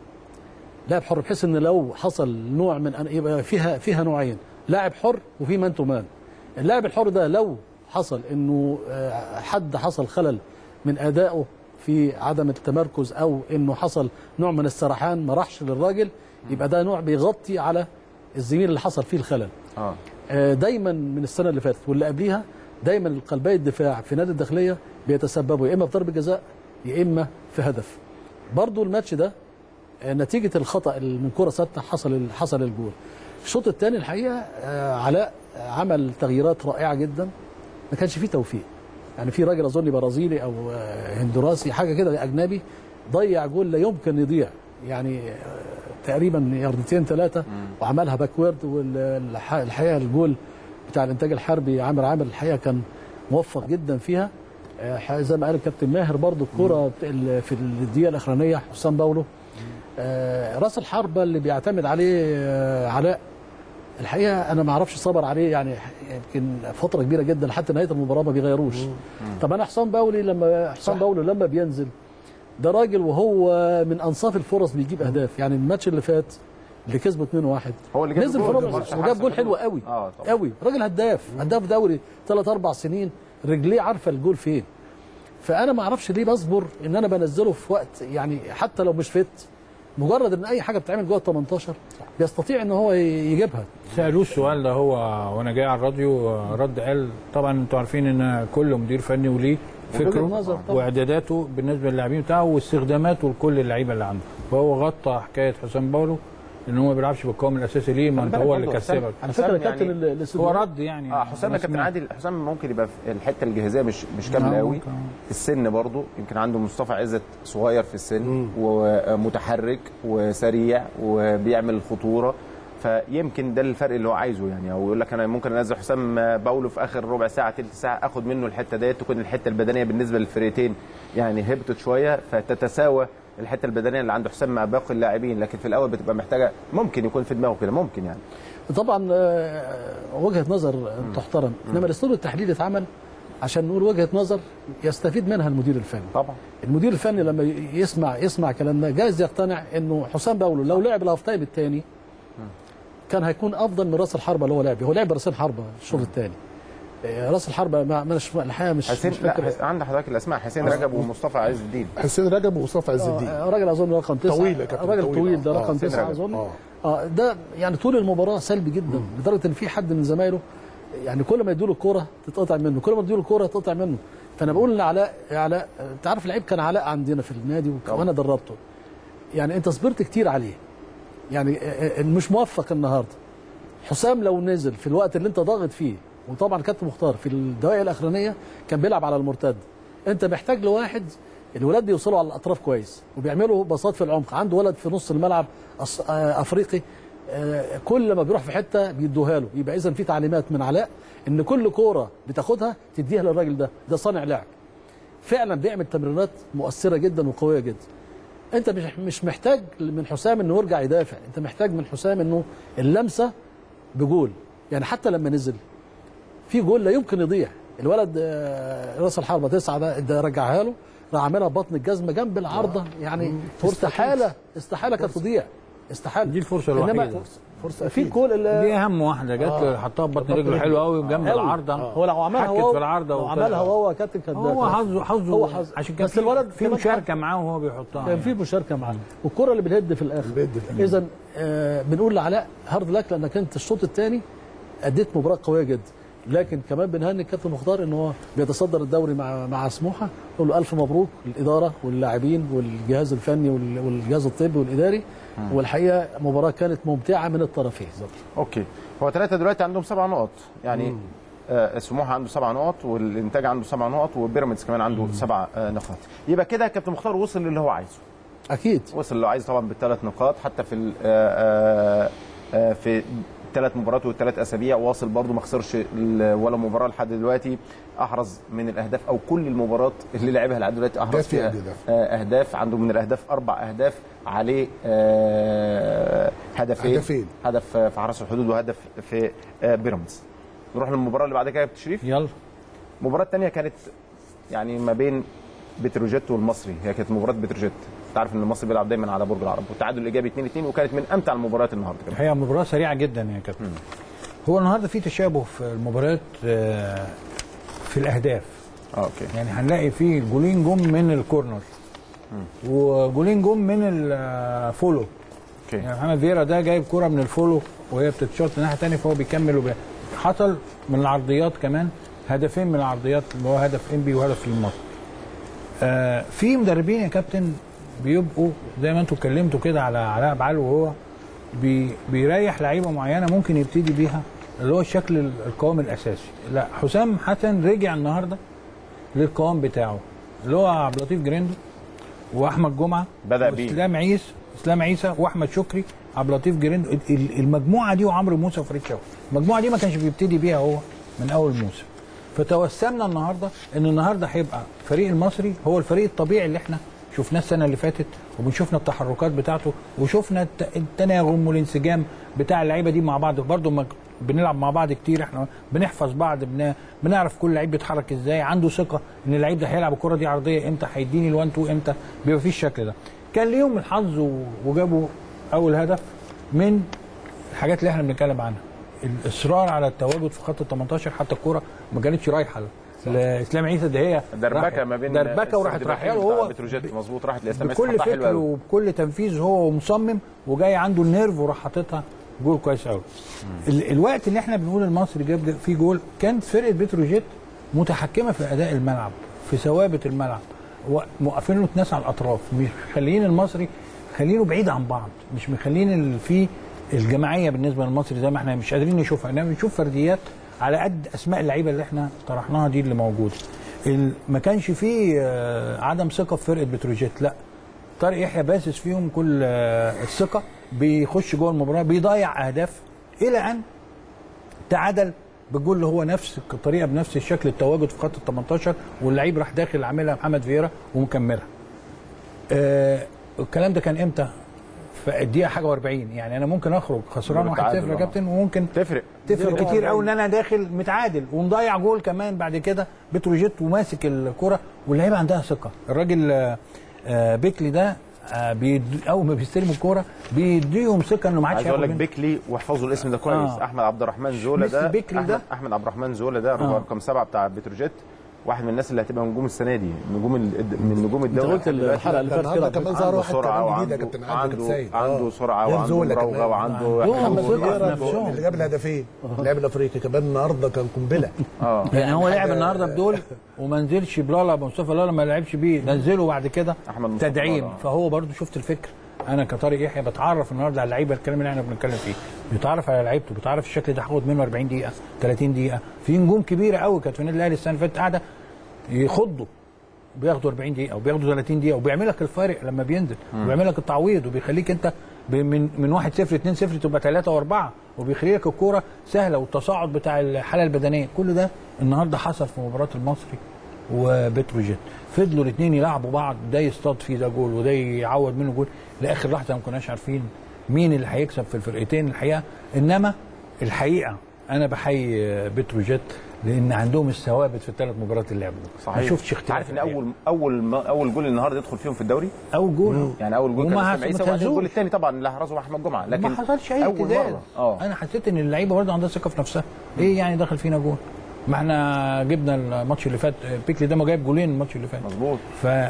لاعب حر بحيث ان لو حصل نوع من أن يبقى فيها فيها نوعين لاعب حر وفي مان تو مان اللاعب الحر ده لو حصل انه آه، حد حصل خلل من ادائه في عدم التمركز او انه حصل نوع من السرحان ما راحش للراجل يبقى ده نوع بيغطي على الزميل اللي حصل فيه الخلل اه آه، دايما من السنه اللي فاتت واللي قبليها دايما القلبي الدفاع في نادي الداخليه بيتسببوا يا اما في ضربه جزاء يا اما في هدف برضو الماتش ده آه، نتيجه الخطا اللي من كره ثابته حصل حصل الجول الشوط الثاني الحقيقه آه، علاء عمل تغييرات رائعه جدا ما كانش فيه توفيق يعني في راجل اظن برازيلي او آه، هندوراسي حاجه كده اجنبي ضيع جول لا يمكن يضيع يعني آه، تقريبا ياردتين ثلاثه وعملها باكورد والحقيقه الجول بتاع الانتاج الحربي عامر عامر الحقيقه كان موفق جدا فيها آه، زي ما قال الكابتن ماهر برضو الكوره ال- في الدقيقه الاخرانيه حسام باولو آه، راس الحربه اللي بيعتمد عليه آه، علاء الحقيقه انا ما اعرفش صبر عليه يعني يمكن فتره كبيره جدا حتى نهايه المباراه ما بيغيروش طب انا حسام باولي لما حسام باولو لما بينزل ده راجل وهو من انصاف الفرص بيجيب اهداف يعني الماتش اللي فات اللي كسبه 2-1 هو اللي جاب نزل الجول، في ده ربع ماتش وجاب حسن جول حلو جول. قوي اه طبعا قوي راجل هداف هداف دوري ثلاث اربع سنين رجليه عارفه الجول فين فانا ما اعرفش ليه بصبر ان انا بنزله في وقت يعني حتى لو مش فت مجرد ان اي حاجه بتتعمل جوه ال 18 بيستطيع ان هو يجيبها سالوه السؤال ده هو وانا جاي على الراديو رد قال طبعا انتوا عارفين ان كل مدير فني وليه وجهة فكره نظر طبعا. واعداداته بالنسبه للاعبين بتاعه واستخداماته لكل اللعيبه اللي عنده فهو غطى حكايه حسام باولو ان هو ما بيلعبش بالقوام الاساسي ليه ما انت بالك هو اللي برضه حسام- كسبك على حسام فكره يعني الكابتن اللي- اللي هو رد يعني اه حسام أنا يا كابتن سمعت. عادل حسام ممكن يبقى في الحته الجاهزيه مش مش كامله آه، قوي ممكن، آه. السن برضو يمكن عنده مصطفى عزت صغير في السن ومتحرك وسريع وبيعمل خطوره فيمكن ده الفرق اللي هو عايزه يعني او يقول لك انا ممكن انزل حسام باولو في اخر ربع ساعه ثلث ساعه اخد منه الحته ديت تكون الحته البدنيه بالنسبه للفرقتين يعني هبطت شويه فتتساوى الحته البدنيه اللي عند حسام مع باقي اللاعبين لكن في الاول بتبقى محتاجه ممكن يكون في دماغه كده ممكن يعني طبعا آه، وجهه نظر تحترم انما الاسلوب التحليلي اتعمل عشان نقول وجهه نظر يستفيد منها المدير الفني طبعا المدير الفني لما يسمع يسمع كلامنا جايز يقتنع انه حسام باولو لو لعب الهاف تايم الثاني كان هيكون افضل من راس الحربه اللي هو لعب هو لعب راسين حربه الشوط الثاني راس الحربه ما مش الحقيقه مش حسين مش لا فاكر حس- عند حضرتك الاسماء حسين رجب ومصطفى عز الدين حسين رجب ومصطفى عز الدين آه، راجل اظن رقم تسعه طويل يا كابتن، راجل طويل. طويل ده آه، رقم سن تسعه رجب. اظن آه. اه ده يعني طول المباراه سلبي جدا لدرجه ان في حد من زمايله يعني كل ما يديله الكوره تتقطع منه كل ما يديله الكوره تتقطع منه فانا بقول ان علاء يا علاء انت عارف اللعيب كان علاء عندنا في النادي وك- طبعا. وانا دربته يعني انت صبرت كتير عليه يعني آه، آه، مش موفق النهارده حسام لو نزل في الوقت اللي انت ضاغط فيه وطبعا كابتن مختار في الدقائق الاخرانيه كان بيلعب على المرتد انت محتاج لواحد الولاد بيوصلوا على الاطراف كويس وبيعملوا باصات في العمق عنده ولد في نص الملعب أص- آه، افريقي آه، كل ما بيروح في حته بيدوها له يبقى اذا في تعليمات من علاء ان كل كوره بتاخدها تديها للراجل ده ده صانع لعب فعلا بيعمل تمريرات مؤثره جدا وقويه جدا انت مش مش محتاج من حسام انه يرجع يدافع انت محتاج من حسام انه اللمسه بجول يعني حتى لما نزل في جول لا يمكن يضيع الولد آه، راس الحربه تسعه ده ده رجعها له راح عاملها بطن الجزمه جنب العارضه يعني استحاله استحاله كانت تضيع استحاله دي الفرصة إنما الوحيدة. فرصه في كل دي اهم واحده جت له حطها ببطن رجله حلو قوي جنب أوي. العارضه هو لو عملها حكت هو في العارضه لو وابتدى- عملها هو كابتن كان هو ده- حظه حظه هو حظ عشان كان بس في- الولد في كمان مشاركه معاه وهو بيحطها كان في مشاركه معاه والكره اللي بتهد في الاخر بتهد في الآخر. اذا آه بنقول لعلاء هارد لك لانك انت الشوط الثاني اديت مباراه قويه جدا لكن كمان بنهني الكابتن مختار ان هو بيتصدر الدوري مع مع سموحه نقول له الف مبروك للاداره واللاعبين والجهاز الفني وال- والجهاز الطبي والاداري والحقيقه مباراه كانت ممتعه من الطرفين اوكي هو ثلاثه دلوقتي عندهم سبع نقط يعني آه سموحه عنده سبع نقط والانتاج عنده سبع نقط وبيراميدز كمان عنده سبع آه نقاط يبقى كده كابتن مختار وصل للي هو عايزه اكيد وصل اللي هو عايزه طبعا بالثلاث نقاط حتى في ال- آه، آه، في ثلاث مباريات والثلاث اسابيع واصل برضه ما خسرش ال- ولا مباراه لحد دلوقتي احرز من الاهداف او كل المباريات اللي لعبها لحد دلوقتي احرز جات فيها فيها أهداف. آه، اهداف عنده من الاهداف اربع اهداف عليه آه، هدفين هدفين. هدف في حرس الحدود وهدف في آه، بيراميدز نروح للمباراه اللي بعد كده يا كابتن شريف يلا المباراه الثانيه كانت يعني ما بين بتروجيت والمصري هي كانت مباراه بتروجيت انت عارف ان المصري بيلعب دايما على برج العرب والتعادل الايجابي 2 2 وكانت من امتع المباريات النهارده كمان الحقيقه مباراه سريعه جدا يا كابتن هو النهارده في تشابه في المباريات آه، في الاهداف اه اوكي يعني هنلاقي في جولين جم من الكورنر وجولين جم من الفولو اوكي يعني محمد فييرا ده جايب كرة من الفولو وهي بتتشوط الناحيه الثانيه فهو بيكمل وبي... حصل من العرضيات كمان هدفين من العرضيات اللي هو هدف انبي وهدف للمصري. آه في مدربين يا كابتن بيبقوا زي ما انتوا اتكلمتوا كده على علاء بعلو وهو بي بيريح لعيبه معينه ممكن يبتدي بيها اللي هو الشكل ال- القوام الاساسي. لا حسام حسن رجع النهارده للقوام بتاعه اللي هو عبد اللطيف جريندو واحمد جمعه بدأ بيه. اسلام عيسى اسلام عيسى واحمد شكري عبد اللطيف جريندو ال- ال- المجموعه دي وعمرو موسى وفريد شوقي المجموعه دي ما كانش بيبتدي بيها هو من اول موسم فتوسمنا النهارده ان النهارده هيبقى فريق المصري هو الفريق الطبيعي اللي احنا شفناه السنه اللي فاتت وبنشوفنا التحركات بتاعته وشفنا الت- التناغم والانسجام بتاع اللعيبه دي مع بعض برضه ما بنلعب مع بعض كتير احنا بنحفظ بعض بن... بنعرف كل لعيب بيتحرك ازاي عنده ثقه ان اللعيب ده هيلعب الكره دي عرضيه امتى هيديني الوان تو امتى بيبقى فيه الشكل ده كان ليهم الحظ و- وجابوا اول هدف من الحاجات اللي احنا بنتكلم عنها الاصرار على التواجد في خط ال 18 حتى الكوره ما كانتش رايحه لاسلام عيسى ده هي دربكه راحت- ما بين دربكه وراحت رايحه له هو هو بتروجيت مظبوط راحت لاسلام بكل حطها حلوة فكر أوي. وبكل تنفيذ هو مصمم وجاي عنده النيرف وراح حاططها جول كويس قوي ال الوقت اللي احنا بنقول المصري جاب جاب فيه جول كانت فرقه بتروجيت متحكمه في اداء الملعب في ثوابت الملعب و- موقفين له ناس على الاطراف مش مخليين المصري خلينه بعيد عن بعض مش مخلين ال- في الجماعيه بالنسبه للمصري زي ما احنا مش قادرين نشوفها انما بنشوف فرديات على قد اسماء اللعيبه اللي احنا طرحناها دي اللي موجوده ال- ما كانش فيه آه، عدم ثقه في فرقه بتروجيت لا طارق يحيى باسس فيهم كل آه، الثقه بيخش جوه المباراه بيضيع اهداف الى ان تعادل بالجول اللي هو نفس الطريقه بنفس الشكل التواجد في خط ال 18 واللعيب راح داخل عاملها محمد فييرا ومكملها. آه الكلام ده كان امتى؟ في الدقيقه حاجه و40 يعني انا ممكن اخرج خسران 1-0 بالتعادل، يا آه. كابتن وممكن تفرق تفرق دقيقة كتير 40. قوي ان انا داخل متعادل ومضيع جول كمان بعد كده بتروجيت وماسك الكره واللعيبه عندها ثقه الراجل آه، آه، بيكلي ده آه، بيد- اول ما بيستلم الكوره بيديهم ثقه انه ما عادش عايز اقول لك هياخد منه. بيكلي واحفظوا الاسم ده كويس آه. احمد عبد الرحمن زولا ميسي ده بيكلي أحمد, ده؟ احمد عبد الرحمن زولا ده آه. رقم سبعه بتاع بتروجيت واحد من الناس اللي هتبقى نجوم السنه دي نجوم ال- من نجوم الدوري قلت لحد دلوقتي. الحلقه اللي فاتت النهارده كده كمان ظهر عنده واحد سرعه كمان جديد يا وعنده كابتن عادل كابتن عنده سيد عنده سرعه غير وعنده زولا مراوغه كمان. وعنده عندهم محمد ثقة في فييرا نفسهم. اللي جاب الهدفين اللاعب الافريقي كمان النهارده كان قنبله اه يعني هو لعب حاجة- النهارده بدول وما نزلش بلالا مصطفى لالا ما لعبش بيه نزله بعد كده أحمد مصطفى تدعيم لالا. فهو برضو شفت الفكر انا كطارق يحيى بتعرف النهارده على اللعيبه الكلام اللي احنا بنتكلم فيه بيتعرف على لعيبته بيتعرف الشكل ده هاخد منه 40 دقيقه 30 دقيقه في نجوم كبيره قوي كانت في النادي الاهلي السنه اللي فاتت قاعده يخضوا بياخدوا 40 دقيقه وبياخدوا 30 دقيقه وبيعمل لك الفارق لما بينزل وبيعمل لك التعويض وبيخليك انت ب- من من 1 0 2 0 تبقى 3 و4 وبيخلي لك الكوره سهله والتصاعد بتاع الحاله البدنيه كل ده النهارده حصل في مباراه المصري وبتروجيت فضلوا الاثنين يلعبوا بعض ده يصطاد فيه ده جول وده يعوض منه جول لاخر لحظه ما كناش عارفين مين اللي هيكسب في الفرقتين الحقيقه انما الحقيقه انا بحيي بتروجيت لان عندهم الثوابت في الثلاث مباريات اللي لعبوا صحيح ما شفتش اختلاف عارف ان اول اول ما اول جول النهارده يدخل فيهم في الدوري اول جول يعني اول جول كان وما اسلام عيسى ما وبعدين الجول تهزوش. الثاني طبعا اللي احرزه احمد جمعه لكن ما حصلش اي اول اهتزاز مره اه انا حسيت ان اللعيبه برضه عندها ثقه في نفسها ايه يعني دخل فينا جول ما احنا جبنا الماتش اللي فات بيكلي ده ما جايب جولين الماتش اللي فات مظبوط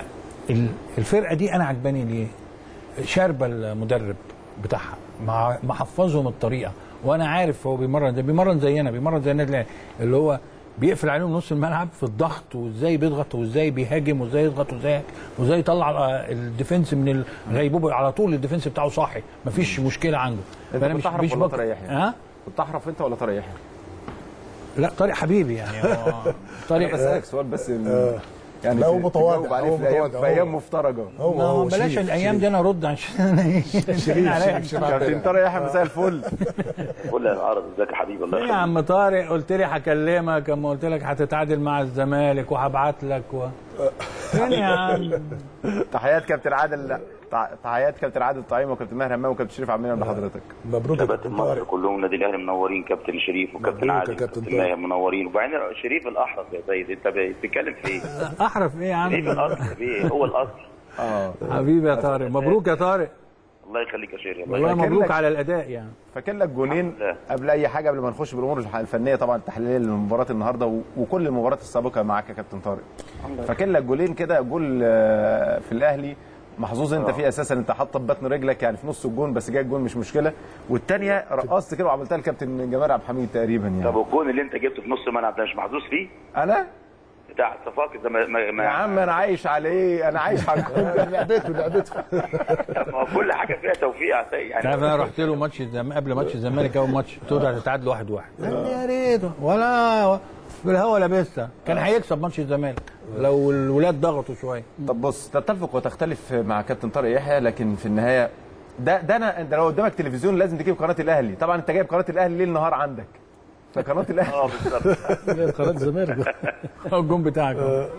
فالفرقه دي انا عجباني ليه شاربه المدرب بتاعها مع- محفظهم الطريقه وانا عارف هو بيمرن ده بيمرن زينا بيمرن زي النادي الأهلي، اللي هو بيقفل عليهم نص الملعب في الضغط وازاي بيضغط وازاي بيهاجم وازاي يضغط وازاي وازاي يطلع آه، الديفنس من الغيبوبه على طول الديفنس بتاعه صاحي مفيش مشكله عنده انت كنت احرف ولا طارق يحيى؟ ها كنت احرف انت ولا طارق يحيى؟ لا طارق حبيبي يعني هو انا طارق بسالك سؤال بس ال- يعني لا، هو في- متواضع، تجاوب عليه هو في ايام متواضع، في هو- ايام مفترجه هو ما هو هو بلاش شريف، الايام شريف. دي انا ارد عشان انا ايه شريف عليا. شريف شريف كابتن طارق يحيى مساء الفل كل العرب ازيك يا حبيبي الله ايه يا يخليك عم طارق قلت لي هكلمك اما قلت لك هتتعادل مع الزمالك وهبعت لك و... فين يا عم تحيات كابتن عادل تع- تحيات كابتن عادل طعيم وكابتن ماهر همام وكابتن شريف عبد المنعم لحضرتك مبروك يا كباتن كابتن مصر طارق كلهم نادي الاهلي منورين كابتن شريف وكابتن مبروك يا عادل كابتن وكابتن ماهر منورين وبعدين شريف الاحرف يا سيد انت بتتكلم في ايه؟ احرف ايه يا شريف عم الاصل في ايه؟ هو الاصل اه حبيبي يا طارق مبروك يا طارق الله يخليك يا شيري الله والله يخليك. مبروك لك. على الاداء يعني فاكر لك جونين الحمد لله. قبل اي حاجه قبل ما نخش بالامور الفنيه طبعا التحليليه لمباراه النهارده و- وكل المباريات السابقه معاك يا كابتن طارق فاكر لك جولين كده جول آه، في الاهلي محظوظ انت فيه اساسا انت حاطه ببطن رجلك يعني في نص الجون بس جاي الجون مش مشكله والثانيه رقصت كده وعملتها لكابتن جمال عبد الحميد تقريبا طب يعني والجون اللي انت جبته في نص الملعب ده مش محظوظ فيه؟ انا بتاع صفاقس ده ما, ما, ما يا عم انا عايش على ايه انا عايش على الجون لعبته لعبته طب ما هو كل حاجه فيها توفيق يا سيد تعرف يعني انا رحت له ماتش الزم... قبل ماتش الزمالك اول ماتش قلت له هتتعادل واحد واحد قال لي يا ريت ولا بالهوا لابسها كان هيكسب ماتش الزمالك لو الولاد ضغطوا شويه طب بص تتفق وتختلف مع كابتن طارق يحيى لكن في النهايه ده ده انا ده لو قدامك تلفزيون لازم تجيب قناه الاهلي طبعا انت جايب قناه الاهلي ليل نهار عندك فقناه الاهلي اه بالظبط قناه الزمالك الجون بتاعك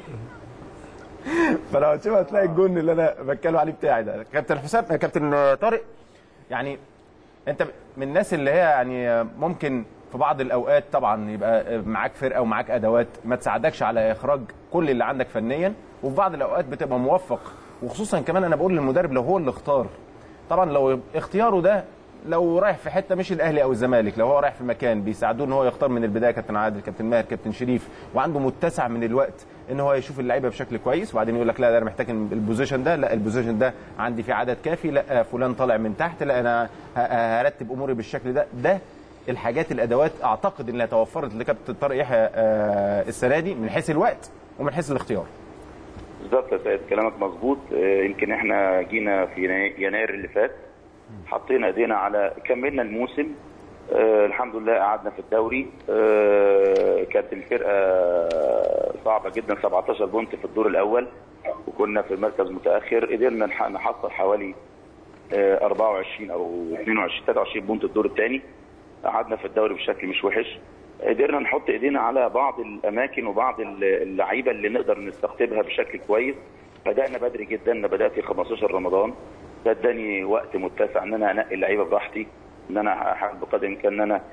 فلو هتشوف هتلاقي الجون اللي انا بتكلم عليه بتاعي ده كابتن حسام كابتن طارق يعني انت من الناس اللي هي يعني ممكن في بعض الاوقات طبعا يبقى معاك فرقه ومعاك ادوات ما تساعدكش على اخراج كل اللي عندك فنيا وفي بعض الاوقات بتبقى موفق وخصوصا كمان انا بقول للمدرب لو هو اللي اختار طبعا لو اختياره ده لو رايح في حته مش الاهلي او الزمالك لو هو رايح في مكان بيساعدوه ان هو يختار من البدايه كابتن عادل كابتن ماهر كابتن شريف وعنده متسع من الوقت ان هو يشوف اللعيبه بشكل كويس وبعدين يقول لك لا ده انا محتاج البوزيشن ده لا البوزيشن ده عندي فيه عدد كافي لا فلان طالع من تحت لا انا ه- هرتب اموري بالشكل ده ده الحاجات الادوات اعتقد انها توفرت لكابتن طارق يحيى آه، السنه دي من حيث الوقت ومن حيث الاختيار بالظبط يا سيد كلامك مظبوط آه، يمكن احنا جينا في ينا- يناير اللي فات حطينا ايدينا على كملنا الموسم آه الحمد لله قعدنا في الدوري آه كانت الفرقه صعبه جدا 17 بونت في الدور الاول وكنا في مركز متاخر قدرنا نح- نحصل حوالي آه 24 او 22 23 بونت الدور الثاني قعدنا في الدوري بشكل مش وحش قدرنا نحط ايدينا على بعض الاماكن وبعض اللعيبه اللي نقدر نستقطبها بشكل كويس بدانا بدري جدا انا بدات في 15 رمضان ده اداني وقت متسع ان انا انقي اللعيبه براحتي ان انا احاول بقدر الامكان ان انا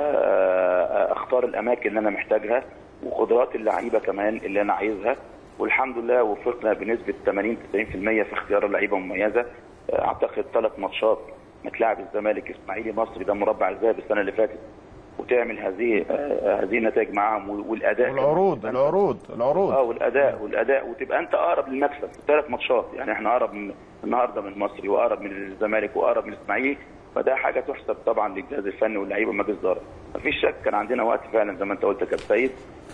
آه، اختار الاماكن اللي انا محتاجها وقدرات اللعيبه كمان اللي انا عايزها والحمد لله وفقنا بنسبه 80 90% في اختيار اللعيبه المميزه آه، اعتقد ثلاث ماتشات متلاعب الزمالك اسماعيلي مصري ده مربع الذهب السنه اللي فاتت وتعمل هذه آه، هذه النتائج معاهم والاداء كمان. والعروض العروض العروض اه والاداء والاداء وتبقى انت اقرب للمكسب في ثلاث ماتشات يعني احنا اقرب من النهارده من المصري واقرب من الزمالك واقرب من الاسماعيلي فده حاجه تحسب طبعا للجهاز الفني واللعيبه ومجلس الاداره مفيش شك كان عندنا وقت فعلا زي ما انت قلت يا كابتن سيد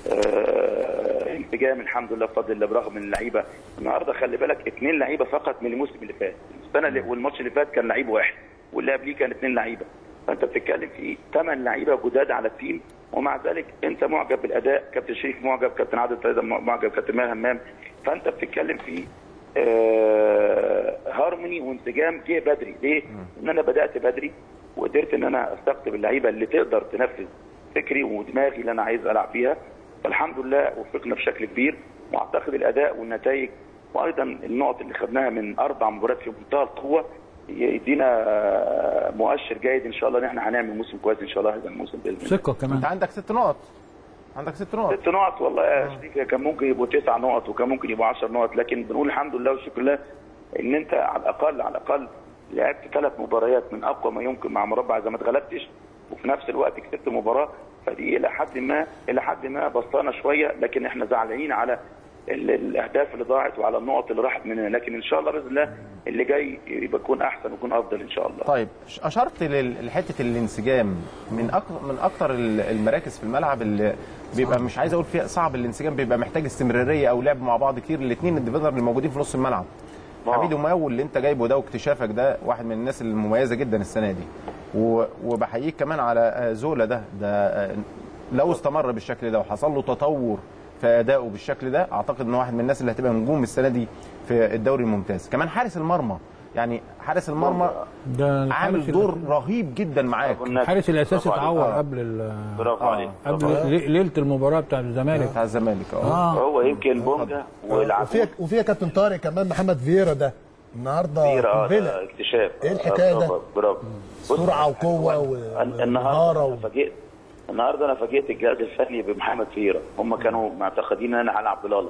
آه، انسجام الحمد لله بفضل الله برغم من اللعيبه النهارده خلي بالك اثنين لعيبه فقط من الموسم اللي فات السنه اللي والماتش اللي فات كان لعيب واحد واللي قبليه كان اثنين لعيبه فانت بتتكلم في ثمان لعيبه جداد على التيم ومع ذلك انت معجب بالاداء كابتن شريف معجب كابتن عادل تايزر معجب كابتن ماهر همام فانت بتتكلم في آه، هارموني وانسجام جه بدري ليه؟ ان انا بدات بدري وقدرت ان انا استقطب اللعيبه اللي تقدر تنفذ فكري ودماغي اللي انا عايز العب فيها فالحمد لله وفقنا بشكل كبير واعتقد الاداء والنتائج وايضا النقط اللي خدناها من اربع مباريات في منتهى القوه يدينا آه، مؤشر جيد ان شاء الله ان احنا هنعمل موسم كويس ان شاء الله هذا الموسم باذن الله ثقه كمان انت عندك ست نقط عندك ست نقط ست نقط والله يا شريك كان ممكن يبقوا تسع نقط وكان ممكن يبقوا 10 نقط لكن بنقول الحمد لله والشكر لله ان انت على الاقل على الاقل لعبت ثلاث مباريات من اقوى ما يمكن مع مربع اذا ما اتغلبتش وفي نفس الوقت كسبت مباراه فدي الى حد ما الى حد ما بسطانه شويه لكن احنا زعلانين على ال- الاهداف اللي ضاعت وعلى النقط اللي راحت مننا لكن ان شاء الله باذن الله اللي جاي يبقى يكون احسن ويكون افضل ان شاء الله طيب اشرت لل- لحته الانسجام من أكتر من اكتر ال- المراكز في الملعب اللي بيبقى مش عايز اقول فيها صعب الانسجام بيبقى محتاج استمراريه او لعب مع بعض كتير الاثنين الديفندر اللي موجودين في نص الملعب آه. حميد وماو اللي انت جايبه ده واكتشافك ده واحد من الناس المميزه جدا السنه دي و- وبحييك كمان على آه، زولا ده ده آه، لو استمر بالشكل ده وحصل له تطور في ادائه بالشكل ده اعتقد ان واحد من الناس اللي هتبقى نجوم السنه دي في الدوري الممتاز كمان حارس المرمى يعني حارس المرمى ده الحارس عامل ال- دور رهيب جدا معاك الحارس الاساسي برافو عليك. اتعور آه. قبل ال- برافو عليك برافو عليك. قبل لي- ليله المباراه بتاع الزمالك بتاع الزمالك اه اه هو يمكن بونجا والعبود وفيها وفيها كابتن طارق كمان محمد فييرا ده النهارده كبيرة اه قنبله ده اكتشاف إيه الحكاية ده؟ برافو برافو بص، سرعه وقوه و- النهارده ومهاره انا و... فاجئت النهارده انا فاجئت الجهاز الفني بمحمد فيرا هم كانوا معتقدين ان انا على عبد الله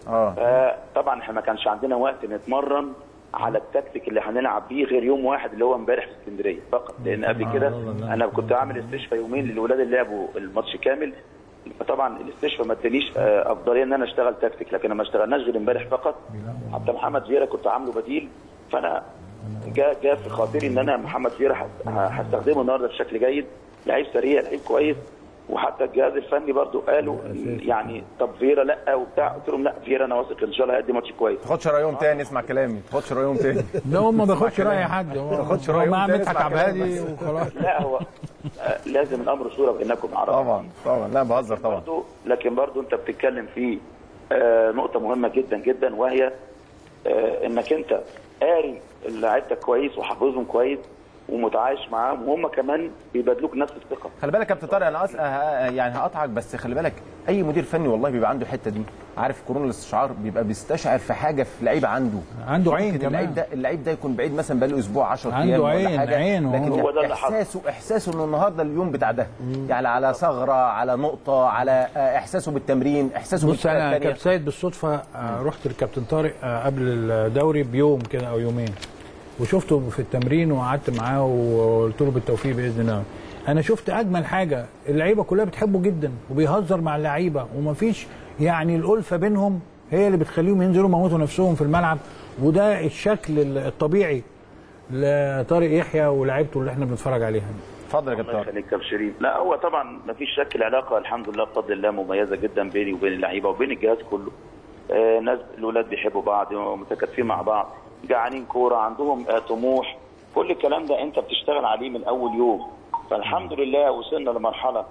اه طبعا احنا ما كانش عندنا وقت نتمرن على التكتيك اللي هنلعب بيه غير يوم واحد اللي هو امبارح في اسكندريه فقط لان قبل كده انا كنت عامل استشفاء يومين للولاد اللي لعبوا الماتش كامل فطبعا الاستشفاء ما ادانيش آه، افضليه ان انا اشتغل تكتيك لكن ما اشتغلناش غير امبارح فقط حتى محمد فيرا كنت عامله بديل فانا جاء جاء في خاطري ان انا محمد فيرا هست- هستخدمه النهارده بشكل جيد لعيب سريع لعيب كويس وحتى الجهاز الفني برضو قالوا يعني طب فيرا لا وبتاع قلت لهم لا فيرا انا واثق ان شاء الله هيقدم ماتش كويس تاخدش رايهم تاني اسمع كلامي تاخدش رايهم تاني ده هو ما بياخدش راي حد هو تاخدش هو رأيهم مع تاني، مدحت اسمع عبد كلامي الهادي بس. وخلاص لا هو آه، لازم الامر صوره بينكم عرب طبعا طبعا لا بهزر طبعا برضو لكن برضو انت بتتكلم في آه، نقطه مهمه جدا جدا وهي آه، انك انت قاري لعيبتك كويس وحافظهم كويس ومتعايش معاهم وهم كمان بيبادلوك نفس الثقه خلي بالك يا كابتن طارق انا أس... ه- يعني هقطعك بس خلي بالك اي مدير فني والله بيبقى عنده الحته دي عارف قرون الاستشعار بيبقى بيستشعر في حاجه في لعيبه عنده عنده عين ممكن اللعيب كمان. ده اللعيب ده يكون بعيد مثلا بقاله اسبوع 10 عنده ايام ولا عين- حاجه عين وهو- لكن هو ده اللي حصل. احساسه احساسه انه النهارده اليوم بتاع ده يعني على ثغره على نقطه على آه، احساسه بالتمرين احساسه بص بالفرقة انا التانية. كابتن سيد بالصدفه آه، رحت للكابتن طارق آه، قبل الدوري بيوم كده او يومين وشفته في التمرين وقعدت معاه وقلت له بالتوفيق باذن الله انا شفت اجمل حاجه اللعيبه كلها بتحبه جدا وبيهزر مع اللعيبه ومفيش يعني الالفه بينهم هي اللي بتخليهم ينزلوا يموتوا نفسهم في الملعب وده الشكل الطبيعي لطارق يحيى ولاعيبته اللي احنا بنتفرج عليها اتفضل يا الله كابتن طارق يخليك يا شريف لا هو طبعا ما فيش شك العلاقه الحمد لله بفضل الله مميزه جدا بيني وبين اللعيبه وبين الجهاز كله آه ناس الاولاد بيحبوا بعض متكاتفين مع بعض جعانين كوره عندهم آه طموح كل الكلام ده انت بتشتغل عليه من اول يوم فالحمد لله وصلنا لمرحله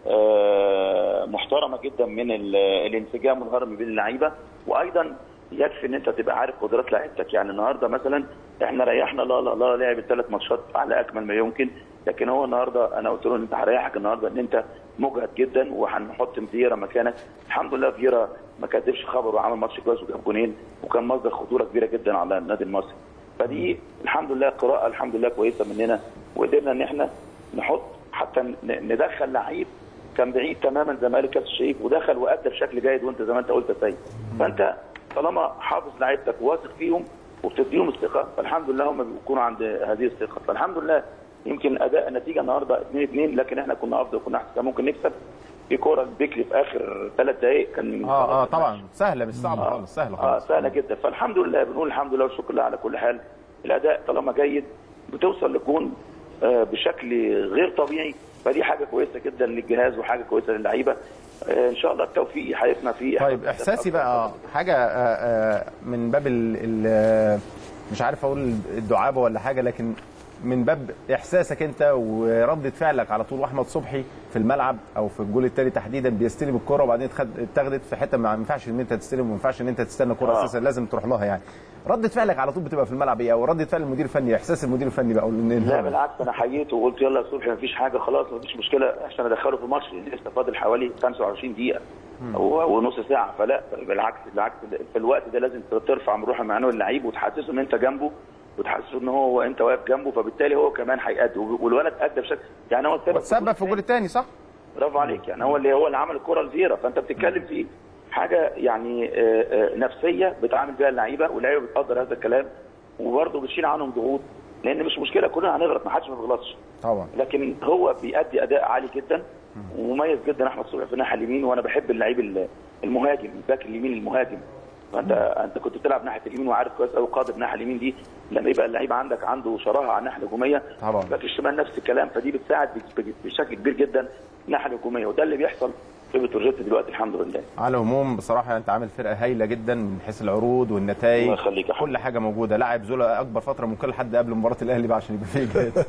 آه محترمه جدا من ال- الانسجام والهرم بين اللعيبه وايضا يكفي ان انت تبقى عارف قدرات لعيبتك يعني النهارده مثلا احنا ريحنا لا لا لا لعب الثلاث ماتشات على اكمل ما يمكن لكن هو النهارده انا قلت له ان انت هريحك النهارده ان انت مجهد جدا وهنحط فييرا مكانك الحمد لله فييرا ما كدبش خبر وعمل ماتش كويس وجاب جونين وكان مصدر خطوره كبيره جدا على النادي المصري فدي الحمد لله قراءه الحمد لله كويسه مننا وقدرنا ان احنا نحط حتى ن- ندخل لعيب كان بعيد تماما زي ما قال الكابتن شريف ودخل وادى بشكل جيد وانت زي ما انت قلت يا سيد فانت طالما حافظ لعيبتك وواثق فيهم وبتديهم الثقه فالحمد لله هم بيكونوا عند هذه الثقه فالحمد لله يمكن اداء النتيجه النهارده 2 2 لكن احنا كنا افضل كنا احسن كان ممكن نكسب في كوره بيكلي في اخر ثلاث دقائق كان اه اه طبعا سهله مش صعبه خالص سهله اه خالص سهله جدا فالحمد لله بنقول الحمد لله والشكر لله على كل حال الاداء طالما جيد بتوصل للجون آه بشكل غير طبيعي فدي حاجه كويسه جدا للجهاز وحاجه كويسه للعيبه آه ان شاء الله التوفيق هيفنا فيه طيب احساسي بقى حاجه آه، آه، من باب ال ال مش عارف اقول الدعابه ولا حاجه لكن من باب احساسك انت وردة فعلك على طول واحمد صبحي في الملعب او في الجول الثاني تحديدا بيستلم الكره وبعدين اتخد- اتاخدت في حته ما ينفعش ان انت تستلم وما ينفعش ان انت تستنى كره آه. اساسا لازم تروح لها يعني ردة فعلك على طول بتبقى في الملعب ايه او ردة فعل المدير الفني احساس المدير الفني بقى لا بالعكس انا حييته وقلت يلا يا صبحي مفيش حاجه خلاص مفيش مشكله عشان ادخله في الماتش لسه فاضل حوالي 25 دقيقه و- ونص ساعه فلا بالعكس بالعكس في الوقت ده لازم ترفع من روح المعنوي للعيب وتحسسه ان انت جنبه وتحسسه ان هو انت واقف جنبه فبالتالي هو كمان هيأدي والولد ادى بشكل يعني هو السبب تسبب في الجول الثاني صح؟ برافو عليك يعني هو اللي هو اللي عمل الكره الفيرا فانت بتتكلم في حاجه يعني آه، آه، نفسيه بتعامل بيها اللعيبه واللعيبه بتقدر هذا الكلام وبرضه بتشيل عنهم ضغوط لان مش مشكله كلنا هنغلط ما حدش ما بيغلطش طبعا لكن هو بيأدي اداء عالي جدا ومميز جدا احمد صبحي في الناحيه اليمين وانا بحب اللعيب ال- المهاجم الباك اليمين المهاجم فانت انت كنت بتلعب ناحيه اليمين وعارف كويس قوي قادر الناحيه اليمين دي لما يبقى اللعيب عندك عنده شراهه على الناحيه الهجوميه طبعا. باك الشمال نفس الكلام فدي بتساعد بت- بشكل كبير جدا الناحيه الهجوميه وده اللي بيحصل في بتروجيت دلوقتي الحمد لله على العموم بصراحه انت عامل فرقه هايله جدا من حيث العروض والنتائج الله يخليك يا حبيبي. كل حاجه موجوده لاعب زولا اكبر فتره ممكن لحد قبل مباراه الاهلي بقى عشان يبقى فيه جهاد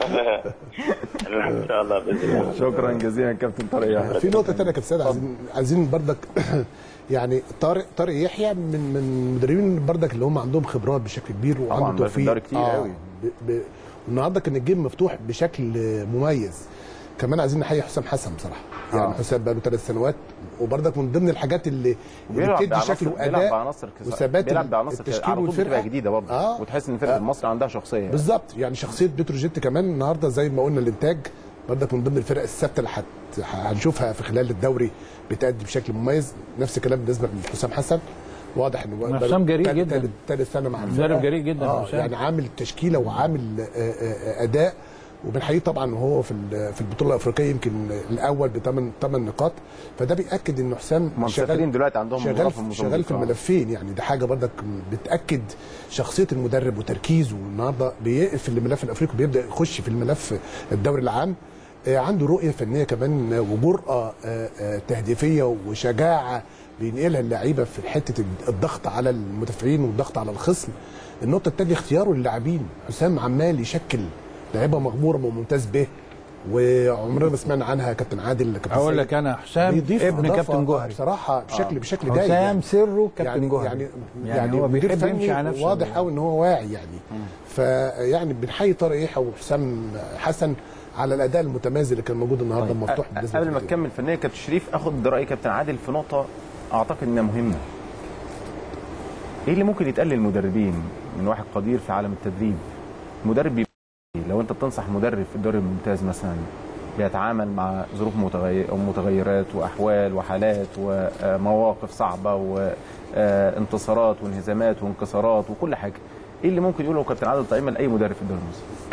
ان شاء الله باذن الله شكرا جزيلا كابتن طارق يحيى في نقطه ثانيه كابتن سيد عايزين عايزين بردك يعني طارق طارق يحيى من من المدربين بردك اللي هم عندهم خبرات بشكل كبير طبعاً، وعنده بقى في توفيق الدوري كتير قوي. ب... ب... النهارده كان الجيم مفتوح بشكل مميز كمان عايزين نحيي حسام حسن بصراحه يعني آه. حسام بقى له ثلاث سنوات وبردك من ضمن الحاجات اللي, اللي بيلعب بتدي بعناصر- شكل بيلعب واداء بعناصر كس- وثبات بيلعب بعناصر التشكيل على طول والفرقه بتبقى جديده برضه آه. وتحس ان فرقه المصري عندها شخصيه بالظبط يعني شخصيه بتروجيت كمان النهارده زي ما قلنا الانتاج برضك من ضمن الفرق الثابته اللي هت- هنشوفها في خلال الدوري بتأدي بشكل مميز نفس الكلام بالنسبه لحسام حسن واضح انه حسام جريء تالت- جدا. تالت- تالت سنه مع مدرب الفرقه جريء جدا آه حسام. يعني عامل تشكيله وعامل آه، آه، اداء وبنحييه طبعا وهو في ال- في البطوله الافريقيه يمكن الاول بثمان ثمان نقاط فده بياكد ان حسام هم مسافرين دلوقتي عندهم شغال مباراة في في موزمبيق. شغال في آه. الملفين يعني دي حاجه برضك بتاكد شخصيه المدرب وتركيزه النهارده بيقفل الملف الافريقي بيبدا يخش في الملف الدوري العام آه، عنده رؤيه فنيه كمان آه، وجرأه آه، آه، تهديفيه وشجاعه بينقلها اللعيبه في حته الضغط على المدافعين والضغط على الخصم النقطه الثانيه اختياره للاعبين حسام عمال يشكل لعيبه مغموره وممتاز به وعمرنا ما سمعنا عنها كابتن عادل كابتن اقول سيد. لك انا حسام بيضيف ابن إضافة كابتن جوهري بصراحه بشكل بشكل جيد حسام يعني. سره كابتن يعني جوهري يعني يعني يعني هو مدير بيحب فني يمشي على نفسه واضح قوي ان هو واعي يعني فيعني بنحيي طارق يحيى وحسام حسن على الاداء المتميز اللي كان موجود النهارده طيب، مفتوح أ- بالنسبه قبل ما للفريق. تكمل فنيا كابتن شريف اخد راي كابتن عادل في نقطه اعتقد انها مهمه ايه اللي ممكن يتقال للمدربين من واحد قدير في عالم التدريب مدرب بيبقى إيه؟ لو انت بتنصح مدرب في الدوري الممتاز مثلا بيتعامل مع ظروف متغير متغيرات واحوال وحالات ومواقف صعبه وانتصارات وانهزامات وانكسارات وكل حاجه ايه اللي ممكن يقوله كابتن عادل طعيمه لاي مدرب في الدوري المصري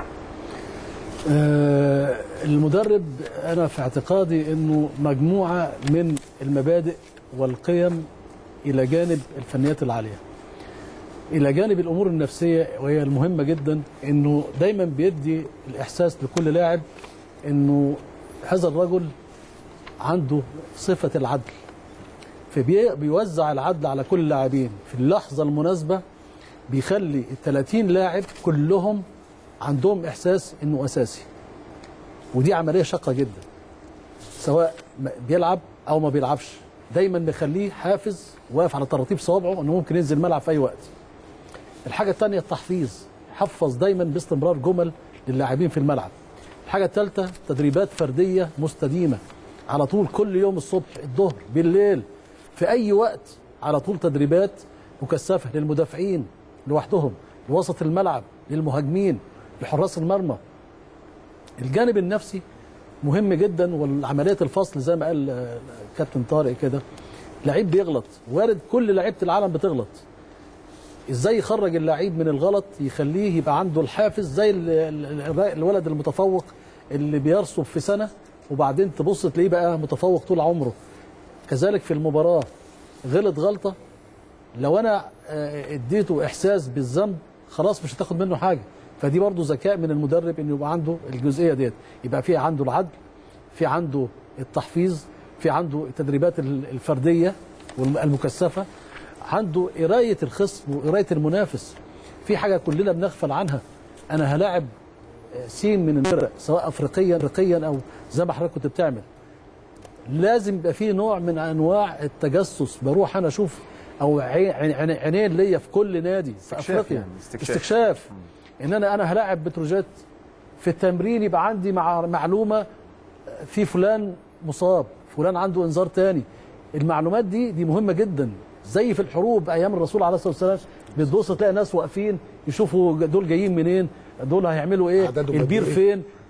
آه، المدرب انا في اعتقادي انه مجموعه من المبادئ والقيم الى جانب الفنيات العاليه الى جانب الامور النفسيه وهي المهمه جدا انه دايما بيدي الاحساس لكل لاعب انه هذا الرجل عنده صفه العدل فبيوزع العدل على كل اللاعبين في اللحظه المناسبه بيخلي ال 30 لاعب كلهم عندهم احساس انه اساسي ودي عمليه شاقه جدا سواء ما- بيلعب او ما بيلعبش دايما مخليه حافز واقف على طراطيف صوابعه انه ممكن ينزل الملعب في اي وقت الحاجه الثانيه التحفيظ حفظ دايما باستمرار جمل للاعبين في الملعب الحاجه الثالثه تدريبات فرديه مستديمه على طول كل يوم الصبح الظهر بالليل في اي وقت على طول تدريبات مكثفه للمدافعين لوحدهم لوسط الملعب للمهاجمين لحراس المرمى الجانب النفسي مهم جدا والعمليه الفصل زي ما قال آه، كابتن طارق كده لعيب بيغلط وارد كل لعيبه العالم بتغلط ازاي يخرج اللعيب من الغلط يخليه يبقى عنده الحافز زي ال- ال- ال- الولد المتفوق اللي بيرسب في سنه وبعدين تبص تلاقيه بقى متفوق طول عمره كذلك في المباراه غلط غلطه لو انا آه، اديته احساس بالذنب خلاص مش هتاخد منه حاجه فدي برضو ذكاء من المدرب انه يبقى عنده الجزئيه ديت يبقى في عنده العدل في عنده التحفيظ في عنده التدريبات ال- الفرديه والمكثفه عنده قرايه الخصم وقرايه المنافس في حاجه كلنا بنغفل عنها انا هلاعب آه، سين من الفرق سواء افريقيا افريقيا او زي ما حضرتك كنت بتعمل لازم يبقى في نوع من انواع التجسس بروح انا اشوف او عين عين- عينين ليا في كل نادي في استكشاف افريقيا يعني، استكشاف. استكشاف ان انا انا هلاعب بتروجيت في التمرين يبقى عندي مع معلومه في فلان مصاب فلان عنده انذار تاني المعلومات دي دي مهمه جدا زي في الحروب ايام الرسول عليه الصلاه والسلام بتبص تلاقي ناس واقفين يشوفوا دول جايين منين دول هيعملوا ايه عددهم قد البير إيه؟ فين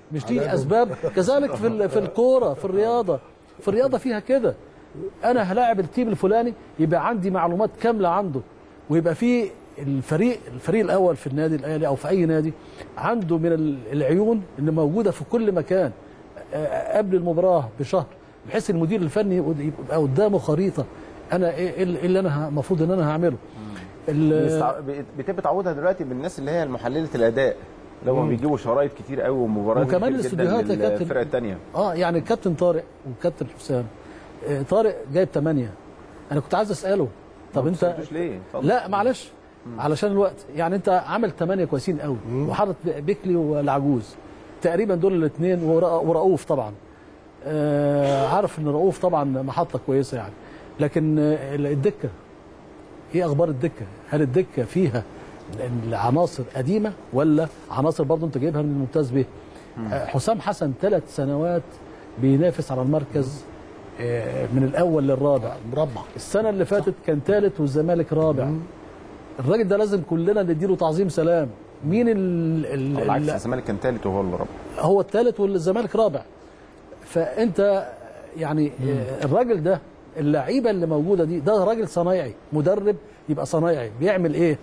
مش دي اسباب كذلك في ال- في الكوره في الرياضه في الرياضه فيها كده انا هلاعب التيم الفلاني يبقى عندي معلومات كامله عنده ويبقى في الفريق الفريق الاول في النادي الاهلي او في اي نادي عنده من ال- العيون اللي موجوده في كل مكان آه، قبل المباراه بشهر بحيث المدير الفني يبقى قدامه خريطه انا ايه إيه اللي انا المفروض ان انا هعمله ال- بيستع- بي- بيتم تعويضها دلوقتي بالناس اللي هي محلله الاداء اللي هم بيجيبوا شرايط كتير قوي ومباريات وكمان كتير جدا الاستوديوهات يا كابتن. للفرق الثانيه اه يعني الكابتن طارق والكابتن حسام آه، طارق جايب 8 انا كنت عايز اساله طب انت ليه؟ اتفضل. لا معلش علشان الوقت يعني انت عامل 8 كويسين قوي وحاطط بيكلي والعجوز تقريبا دول الاثنين ورؤوف طبعا آه عارف ان رؤوف طبعا محطه كويسه يعني لكن آه، الدكه ايه اخبار الدكه هل الدكه فيها العناصر قديمه ولا عناصر برضه انت جايبها من الممتاز به آه، حسام حسن ثلاث سنوات بينافس على المركز آه، من الاول للرابع مربع السنه اللي فاتت كان ثالث والزمالك رابع الراجل ده لازم كلنا نديله تعظيم سلام مين ال ال بالعكس ال الزمالك كان ثالث وهو اللي رابع هو الثالث والزمالك رابع فانت يعني آه، الراجل ده اللعيبه اللي موجوده دي ده راجل صنايعي مدرب يبقى صنايعي بيعمل ايه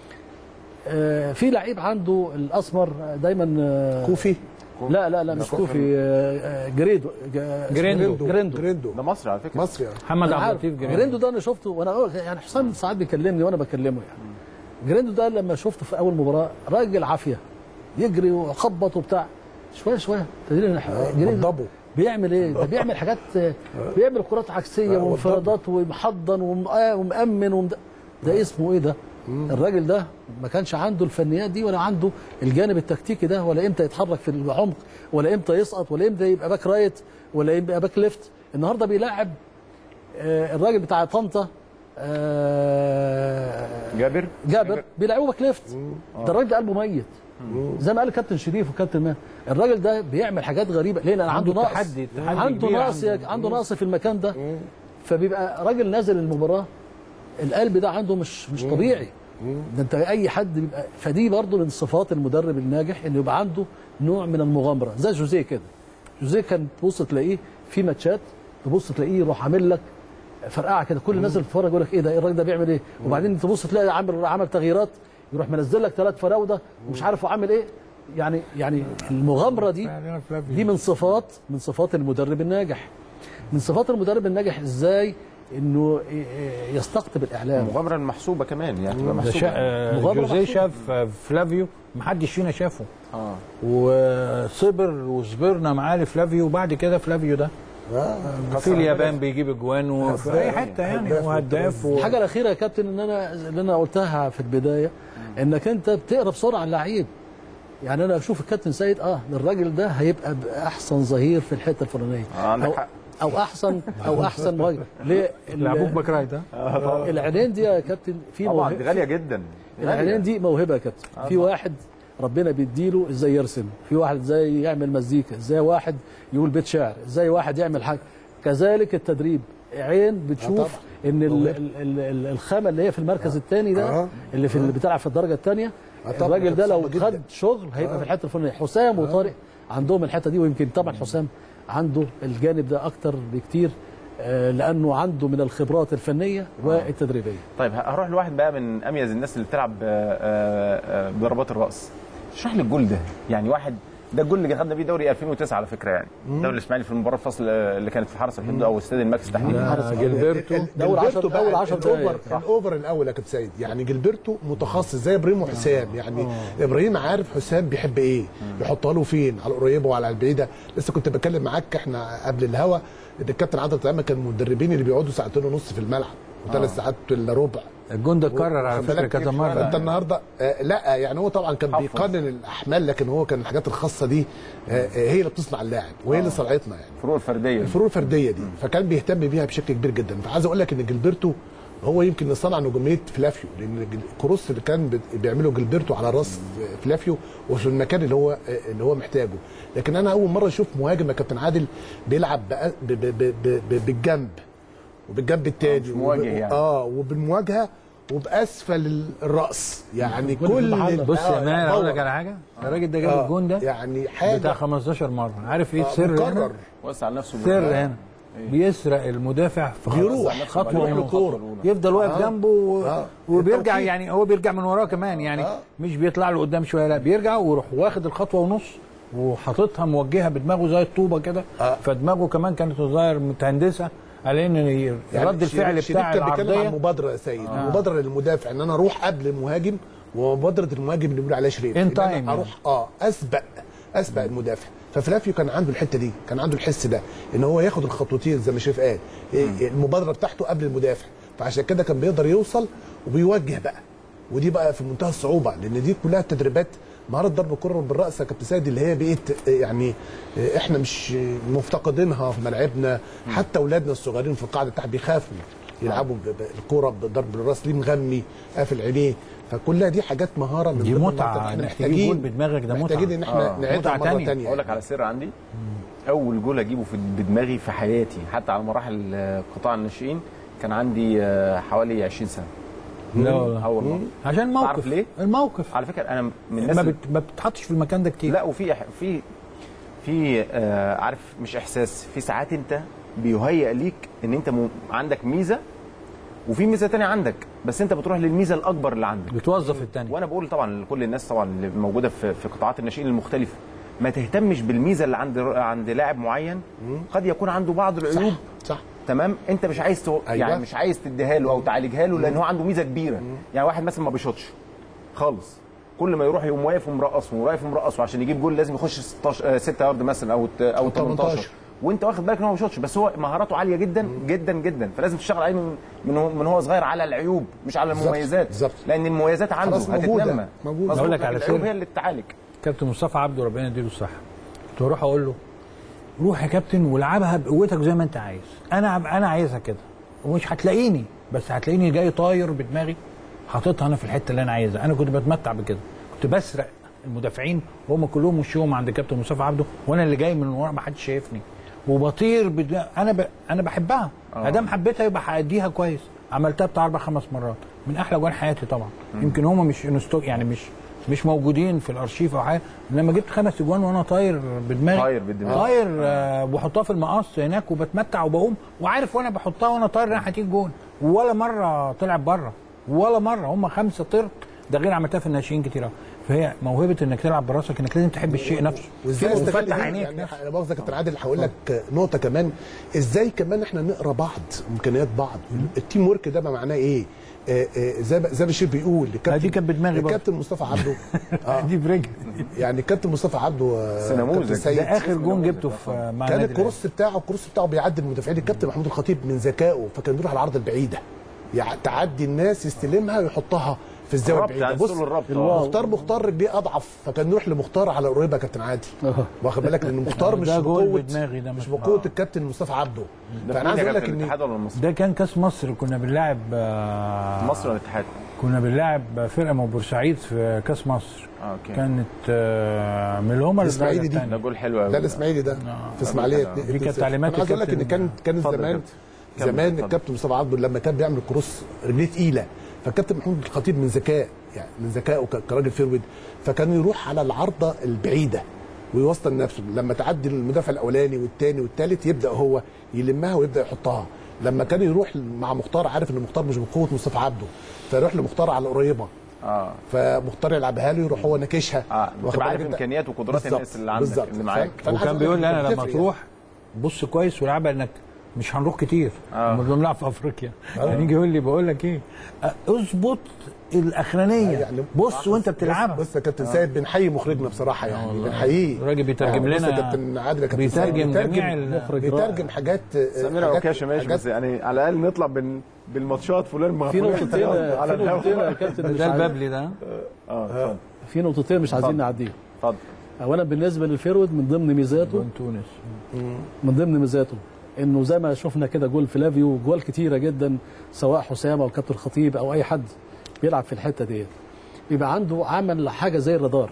آه، في لعيب عنده الاسمر دايما آه، كوفي لا لا لا مش كوفي آه، آه، جريدو جا- اسمه جريندو. جريندو جريندو ده مصري على فكره مصري يعني. محمد أنا عبد عارف. اللطيف جريندو جريندو ده انا شفته وانا أقول- يعني حسام ساعات بيكلمني وانا بكلمه يعني جريندو ده لما شفته في اول مباراه راجل عافيه يجري ويخبط وبتاع شويه شويه تدري إن جريندو وضبه. بيعمل ايه؟ ده بيعمل حاجات بيعمل كرات عكسيه آه، وانفرادات ومحضن وم- آه، ومأمن ومد... ده اسمه ايه ده؟ الراجل ده ما كانش عنده الفنيات دي ولا عنده الجانب التكتيكي ده ولا امتى يتحرك في العمق ولا امتى يسقط ولا امتى يبقى باك رايت ولا يبقى باك ليفت النهارده بيلاعب آه، الراجل بتاع طنطا آه، جابر جابر بيلعبوه باك ليفت ده الراجل ده قلبه ميت زي ما قال الكابتن شريف وكابتن مان الراجل ده بيعمل حاجات غريبه ليه لان عنده عنده نقص تحدي- تحدي عنده كبير نقص عنده. عنده نقص في المكان ده فبيبقى راجل نازل المباراه القلب ده عنده مش مش طبيعي ده انت اي حد بيبقى فدي برضه من صفات المدرب الناجح انه يبقى عنده نوع من المغامره زي جوزيه كده جوزيه كان تبص تلاقيه في ماتشات تبص تلاقيه يروح عامل لك فرقعه كده كل الناس اللي بتتفرج يقول لك ايه ده إيه الراجل ده بيعمل ايه وبعدين تبص تلاقي عامل عمل تغييرات يروح منزل لك ثلاث فراوده ومش عارف هو عامل ايه يعني يعني المغامره دي دي من صفات من صفات المدرب الناجح من صفات المدرب الناجح ازاي انه يستقطب الاعلام المغامره المحسوبه كمان يعني تبقى ده محسوبه شا... آه، مغامرة جوزيه محسوبة. شاف آه، فلافيو محدش فينا شافه اه وصبر وصبرنا معاه لفلافيو وبعد كده فلافيو ده في اليابان بيجيب اجوان وفي اي حته يعني وهداف و... الحاجه الاخيره يا كابتن ان انا اللي انا قلتها في البدايه انك انت بتقرا بسرعه اللعيب يعني انا اشوف الكابتن سيد اه الراجل ده هيبقى احسن ظهير في الحته الفلانيه آه، عندك أو, حق. او احسن او احسن مهاجم ليه ال- لعبوك باك رايت ها العينين دي يا كابتن في طبعا موهبة- دي غاليه جدا غالية. العينين دي موهبه يا كابتن في واحد ربنا بيديله ازاي يرسم في واحد ازاي يعمل مزيكا ازاي واحد يقول بيت شعر ازاي واحد يعمل حاجه كذلك التدريب عين بتشوف طبعا. ان ال ال ال ال الخامه اللي هي في المركز الثاني ده آه. اللي في اللي بتلعب في الدرجه الثانيه آه طبعا، الراجل ده لو صعبة جداً. خد شغل هيبقى في الحته الفلانيه حسام وطارق عندهم الحته دي ويمكن طبعا حسام عنده الجانب ده اكتر بكتير آه، لانه عنده من الخبرات الفنيه والتدريبيه طيب هروح لواحد بقى من اميز الناس اللي بتلعب آه، آه، آه، بضربات الراس اشرح لي الجول ده يعني واحد ده الجول اللي خدنا بيه دوري 2009 على فكره يعني دوري الاسماعيلي في المباراه الفصل آه، اللي كانت في حرس الحدود او استاد الماكس تحديدا جilberto ده أول عشر- بقى أول عشر دقايق. الاوفر الاوفر الاول يا كابتن سيد يعني جilberto متخصص زي ابراهيم وحسام يعني ابراهيم عارف حسام بيحب ايه يحطها له فين على القريبه وعلى البعيده لسه كنت بتكلم معاك احنا قبل الهوا ان الكابتن عادل طعيمه كان من المدربين اللي بيقعدوا ساعتين ونص في الملعب وثلاث ساعات الا ربع الجون ده اتكرر على واخد فكره بالك؟ كذا فانت مره النهارده آه لا يعني هو طبعا كان حفظ. بيقنن الاحمال لكن هو كان الحاجات الخاصه دي آه آه، هي اللي بتصنع اللاعب وهي اللي صنعتنا يعني الفروق الفرديه الفروق الفرديه دي فكان بيهتم بيها بشكل كبير جدا فعايز اقول لك ان جilberto هو يمكن اللي صنع نجوميه فلافيو لان جل- كروس اللي كان بت- بيعمله جilberto على راس فلافيو وفي المكان اللي هو اللي هو محتاجه لكن انا اول مره اشوف مهاجم يا كابتن عادل بيلعب بأ- ب- ب- ب- ب- ب- بالجنب وبالجنب التاني مش مواجه وب- يعني. اه وبالمواجهه وباسفل الراس يعني كل كل محل. بص يا آه، مان اقول لك باور. على حاجه الراجل ده جاب آه، الجون ده يعني حاجه بتاع 15 مره عارف ايه السر مكرر هنا؟ وسع لنفسه سر هنا بيسرق المدافع في بيروح خطوه بيروح ونص. لكوره يفضل واقف آه. جنبه و... آه. وبيرجع التوقيت. يعني هو بيرجع من وراه كمان يعني آه. مش بيطلع له قدام شويه لا بيرجع ويروح واخد الخطوه ونص وحاططها موجهه بدماغه زي الطوبه كده آه. فدماغه كمان كانت ظاهر متهندسه على ان رد الفعل شريف بتاع كان بيتكلم عن العرضيه مبادره يا سيد آه. مبادره للمدافع ان انا اروح قبل المهاجم ومبادره المهاجم اللي بيقول عليها شريف In إن time أنا يعني. اروح اه اسبق اسبق المدافع ففلافيو كان عنده الحته دي كان عنده الحس ده ان هو ياخد الخطوتين زي ما شريف قال إيه، المبادره بتاعته قبل المدافع فعشان كده كان بيقدر يوصل وبيوجه بقى ودي بقى في منتهى الصعوبه لان دي كلها تدريبات مهاره ضرب الكره بالراس يا كابتن سيد اللي هي بقت يعني احنا مش مفتقدينها في ملاعبنا حتى اولادنا الصغيرين في القاعده تحت بيخافوا يلعبوا ب- ب- الكوره بضرب بالراس ليه مغمي قافل عينيه فكلها دي حاجات مهاره من دي ضمن متعة، المهارات. احنا إنك تجيب جول محتاجين بدماغك ده متعة. محتاجين ان احنا آه. نعيدها متعة مره تانية. ثانيه اقول لك على سر عندي اول جول اجيبه في بدماغي في حياتي حتى على مراحل آه، قطاع الناشئين كان عندي آه، حوالي 20 سنه لا والله اه والله عشان الموقف تعرف ليه؟ الموقف على فكره انا من الناس ما, اللي- بت... ما بتتحطش في المكان ده كتير لا وفي في في آه عارف مش احساس في ساعات انت بيهيأ ليك ان انت م... عندك ميزه وفي ميزه تانية عندك بس انت بتروح للميزه الاكبر اللي عندك بتوظف التاني وانا بقول طبعا لكل الناس طبعا اللي موجوده في في قطاعات الناشئين المختلفه ما تهتمش بالميزه اللي عند عند لاعب معين قد يكون عنده بعض العيوب صح تمام انت مش عايز تو... أيوة. يعني مش عايز تديها له او تعالجها له لان هو عنده ميزه كبيره يعني واحد مثلا ما بيشوطش خالص كل ما يروح يقوم واقف ومرقص وواقف ومرقص وعشان يجيب جول لازم يخش 16 6 يارد مثلا او او 18 18. وانت واخد بالك ان هو ما بيشوطش بس هو مهاراته عاليه جدا جدا جدا فلازم تشتغل عليه من من هو, من هو صغير على العيوب مش على بالظبط، المميزات بالظبط. لان المميزات عنده خلاص موجودة، هتتنمى موجودة. مظبوط، أقول لك على لكن العيوب سر. هي اللي تتعالج كابتن مصطفى عبده ربنا يديله الصحه كنت اروح اقول له روح يا كابتن والعبها بقوتك زي ما انت عايز انا انا عايزها كده ومش هتلاقيني بس هتلاقيني جاي طاير بدماغي حاططها انا في الحته اللي انا عايزها انا كنت بتمتع بكده كنت بسرق المدافعين وهم كلهم وشهم عند كابتن مصطفى عبده وانا اللي جاي من ورا ما حدش شايفني وبطير بدماغ انا ب... انا بحبها ما دام حبيتها يبقى هاديها كويس عملتها بتاع اربع خمس مرات من احلى جوان حياتي طبعا يمكن هم مش انستو يعني مش مش موجودين في الارشيف او حاجه لما جبت خمس اجوان وانا طاير بدماغي طاير بدماغك. طاير آه وبحطها في المقص هناك وبتمتع وبقوم وعارف وانا بحطها وانا طاير رايح هتيجي جون ولا مره طلعت بره ولا مره هم خمسه طرت ده غير عملتها في الناشئين كتير أوي. فهي موهبه انك تلعب براسك انك لازم تحب الشيء نفسه وازاي استغل وتفتح دي؟ عينيك يعني انا مؤاخذه يا كابتن عادل هقول لك نقطه كمان ازاي كمان احنا نقرا بعض امكانيات بعض التيم ورك ده بقى معناه ايه آه، آه، زي ما زي ما الشيخ بيقول الكابتن دي كانت بدماغي برضه. الكابتن مصطفى عبده آه دي برجل يعني الكابتن مصطفى عبده آه، بس نموذج. كابتن سيد ده اخر جون جبته في مع كان النادي الأهلي. الكروس بتاعه الكروس بتاعه بيعدي المدافعين الكابتن محمود الخطيب من ذكائه فكان بيروح على العرض البعيده يعني تعدي الناس يستلمها ويحطها في الزاويه الربط، البعيده عايز بص تقول الربط، آه. مختار مختار رجليه اضعف فكان يروح لمختار على قريبه كابتن عادل آه. واخد بالك لان مختار مش ده جول بقوه بدماغي ده مش مثلا. بقوه الكابتن مصطفى عبده ده فانا عايز اقول لك في ان الاتحاد ولا المصري؟ ده كان كاس مصر كنا بنلاعب آه، مصر ولا الاتحاد؟ كنا بنلاعب فرقه من بورسعيد في كاس مصر اه اوكي كانت آه، من اللي هم الإسماعيلي دي. ده جول حلو قوي ده الاسماعيلي ده في اسماعيليه دي اتنين- كانت اتنين تعليمات صفر. انا عايز اقول لك ان الكابتن. كان كان اتفضل يا زمان كابتن. كمل، زمان اتفضل. الكابتن مصطفى عبده لما كان بيعمل كروس رجليه تقيله فالكابتن محمود الخطيب من ذكاء يعني من ذكائه ك- كراجل فيرود فكان يروح على العارضه البعيده ويوصل نفسه لما تعدي المدافع الاولاني والثاني والثالث يبدا هو يلمها ويبدا يحطها لما كان يروح مع مختار عارف ان مختار مش بقوه مصطفى عبده فيروح لمختار على القريبه اه فمختار يلعبها له يروح هو ناكشها اه واخد بتبقى عارف بالك انت؟ امكانيات وقدرات بالظبط، الناس اللي عندك بالظبط. اللي معاك فأنا عايز وكان أقول بيقول لك لي انا إنك لما بتفرق تروح بص كويس والعبها انك مش هنروح كتير آه. لما بنلعب في افريقيا يعني يجي يقول لي بقول لك ايه أه، اظبط الاخرانيه يعني بص وانت بتلعبها بص يا كابتن سيد بنحيي مخرجنا بصراحه يعني بنحييه الراجل بيترجم آه، بص لنا يا كابتن عادل يا كابتن بيترجم سيد، بيترجم جميع ال- مخرج بيترجم حاجات سمير حاجات- عكاشه ماشي حاجات بس يعني على الاقل نطلع بال... بالماتشات فلان ما في فلان نقطتين على في نقطتين يا الهوا كابتن مش ده عايز- البابلي ده اه اتفضل في نقطتين مش عايزين نعديهم اتفضل اولا بالنسبه للفيرود من ضمن ميزاته جون تونس من ضمن ميزاته انه زي ما شفنا كده جول فلافيو جوال كتيره جدا سواء حسام او كابتن الخطيب او اي حد بيلعب في الحته ديت بيبقى عنده عمل حاجه زي الرادار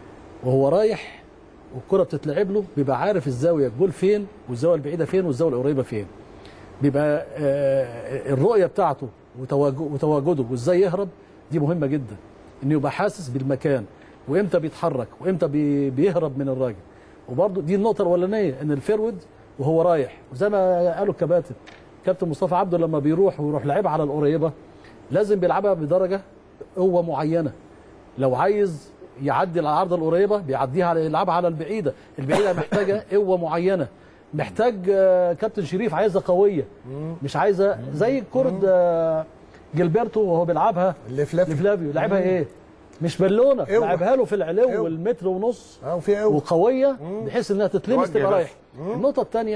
وهو رايح والكره بتتلعب له بيبقى عارف الزاويه الجول فين والزاويه البعيده فين والزاويه القريبه فين بيبقى آه، الرؤيه بتاعته وتواج- وتواجده وازاي يهرب دي مهمه جدا انه يبقى حاسس بالمكان وامتى بيتحرك وامتى بي- بيهرب من الراجل وبرضه دي النقطه الاولانيه ان الفيرود وهو رايح وزي ما قالوا الكباتن كابتن مصطفى عبده لما بيروح ويروح لعبها على القريبه لازم بيلعبها بدرجه قوه معينه لو عايز يعدي العرض القريبه بيعديها على يلعبها على البعيده البعيده محتاجه قوه معينه محتاج آه، كابتن شريف عايزه قويه مش عايزه زي كره آه، جilberto وهو بيلعبها لفلافيو. لفلافيو لعبها ايه مش بالونه قوة. لعبها له في العلو قوة. والمتر ونص اه وفي قوه وقويه بحيث انها تتلمس توجه تبقى بس. رايح النقطه الثانيه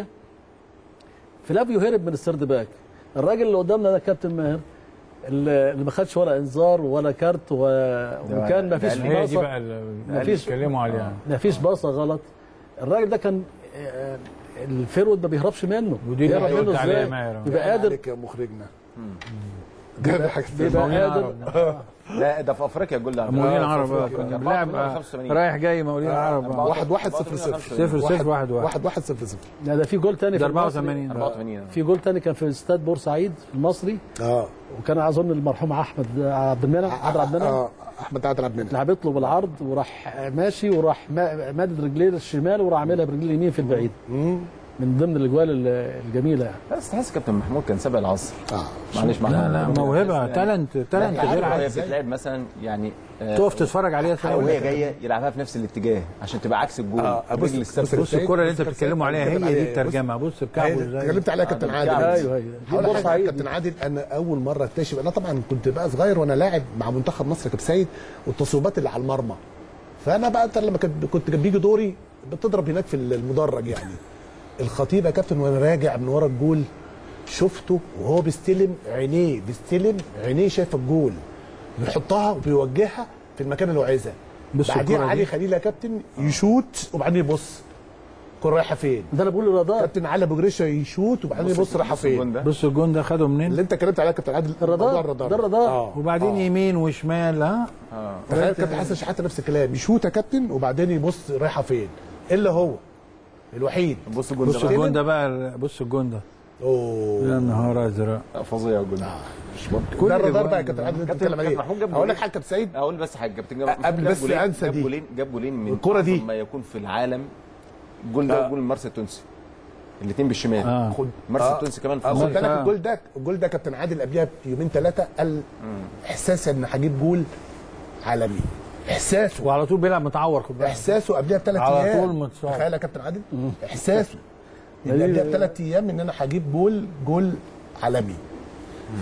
فلافيو هرب من السرد باك الراجل اللي قدامنا ده كابتن ماهر اللي اللي ما خدش ولا انذار ولا كارت و... وكان ما فيش ده هي دي باصه بقى اللي مفيش- بيتكلموا عليها ما فيش باصه غلط الراجل ده كان آه، الفيرود ما بيهربش منه ودي اللي بيهرب قلت منه عليها ازاي ماهر. يبقى قادر عليك يا مخرجنا جاب حاجه بيبقى مولين قادر عرب. لا ده في افريقيا الجول ده على فكرة. مولين آه، في عرب أفريقيا. كان 84 لاعب 85. رايح جاي مولين عرب واحد واحد صفر صفر صفر صفر واحد واحد واحد واحد صفر صفر لا ده في جول تاني ده في المصري. 84 84 في جول تاني كان في استاد بورسعيد المصري اه وكان اظن المرحوم احمد عبد المنعم عبد عبد المنعم اه احمد عادل عبد المنعم لعبت له بالعرض وراح ماشي وراح ما- مادد رجليه الشمال وراح عاملها برجليه اليمين في البعيد من ضمن الاجوال ال- الجميله يعني بس تحس كابتن محمود كان سابق العصر اه معلش لا لا موهبه تالنت تالنت غير غير عادي هي بتتلعب مثلا يعني آه، تقف تتفرج عليها سنه وهي جايه يلعبها في نفس الاتجاه عشان تبقى عكس الجول آه، بص- الرجل الثابته بص- بص الكره اللي انت بص- بتتكلموا عليها بتتكلم هي دي عليها. الترجمه بص بكعبه ازاي اتكلمت عليها كابتن عادل ايوه ايوه دي هقول لك حاجه بورسعيد كابتن عادل انا اول مره اكتشف انا طبعا كنت بقى صغير وانا لاعب مع منتخب مصر كابتن سيد والتصويبات اللي على المرمى فانا بقى أنت لما كنت كنت كان بيجي دوري بتضرب هناك في المدرج يعني الخطيب يا كابتن وانا راجع من ورا الجول شفته وهو بيستلم عينيه بيستلم عينيه شايفه الجول بيحطها وبيوجهها في المكان اللي هو عايزها بص بعدين الكرة علي دي. خليل يا كابتن يشوت وبعدين يبص الكره رايحه فين ده انا بقول الرادار كابتن علي ابو جريشه يشوت وبعدين يبص رايحه فين الجون ده بص الجون ده خده اللي منين انت اتكلمت عليها كابتن عادل موضوع الرادار ده الرادار اه وبعدين يمين وشمال ها تخيل كابتن حسن شحاته نفس الكلام يشوت يا كابتن وبعدين يبص رايحه فين الا هو الوحيد بص الجول بص ده الجون ده بقى بص الجون ده اوه يا نهار ازرق بقى فظيع الجول ده مش ممكن كل ده الرادار الأجوان بقى يا كابتن عادل انت كابتن- بتتكلم عليه كابتن محمود جاب هقول لك جولين. حاجه كابتن سعيد اقول بس حاجه كابتن جاب قبل جاب بس جولين- أنسى جاب دي. جولين جاب جولين من الكرة دي. أعظم ما يكون في العالم الجول ده وجول المارس التونسي الاثنين بالشمال اه خد المارس آه. التونسي كمان آه، خد فظيع بالك آه. الجول ده الجول ده كابتن عادل قبلها بيومين ثلاثه قال احساس ان هجيب جول عالمي احساسه وعلى طول بيلعب متعور خد بالك احساسه قبلها بثلاث على ايام طول متصاب. تخيل يا كابتن عادل احساسه ان أيوة. قبلها بثلاث ايام ان انا هجيب جول جول عالمي ف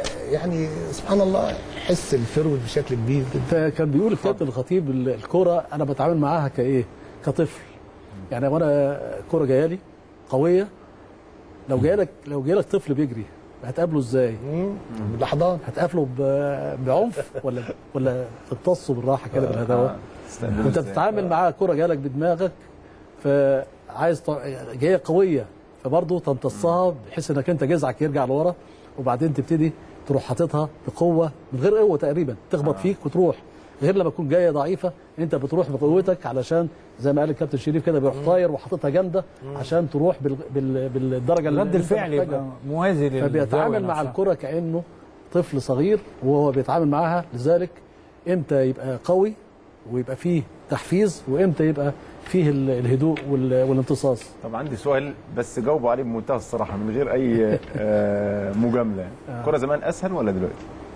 يعني سبحان الله حس الفرود بشكل كبير جدا فكان بيقول الكابتن الخطيب ال- الكرة انا بتعامل معاها كايه كطفل يعني وانا كرة جايه لي قويه لو جاي لك لو جاي لك طفل بيجري هتقابله ازاي بالاحضان هتقابله ب- بعنف ولا ولا تمتصه بالراحه كده بالهداوه وانت بتتعامل معاه كرة جايه لك بدماغك فعايز ط- جايه قويه فبرضه تمتصها بحيث انك انت جذعك يرجع لورا وبعدين تبتدي تروح حاططها بقوه من غير قوه تقريبا تخبط فيك وتروح غير لما تكون جايه ضعيفه انت بتروح بقوتك علشان زي ما قال الكابتن شريف كده بيروح طاير وحاططها جامده عشان تروح بال... بال... بالدرجه اللي رد انت الفعل محتاجها. يبقى موازي للزاوية فبيتعامل مع نفسها. الكرة كأنه طفل صغير وهو بيتعامل معاها لذلك امتى يبقى قوي ويبقى فيه تحفيز وامتى يبقى فيه ال- الهدوء وال- والامتصاص طب عندي سؤال بس جاوبوا عليه بمنتهى الصراحه من غير اي آه، مجامله الكوره زمان اسهل ولا دلوقتي؟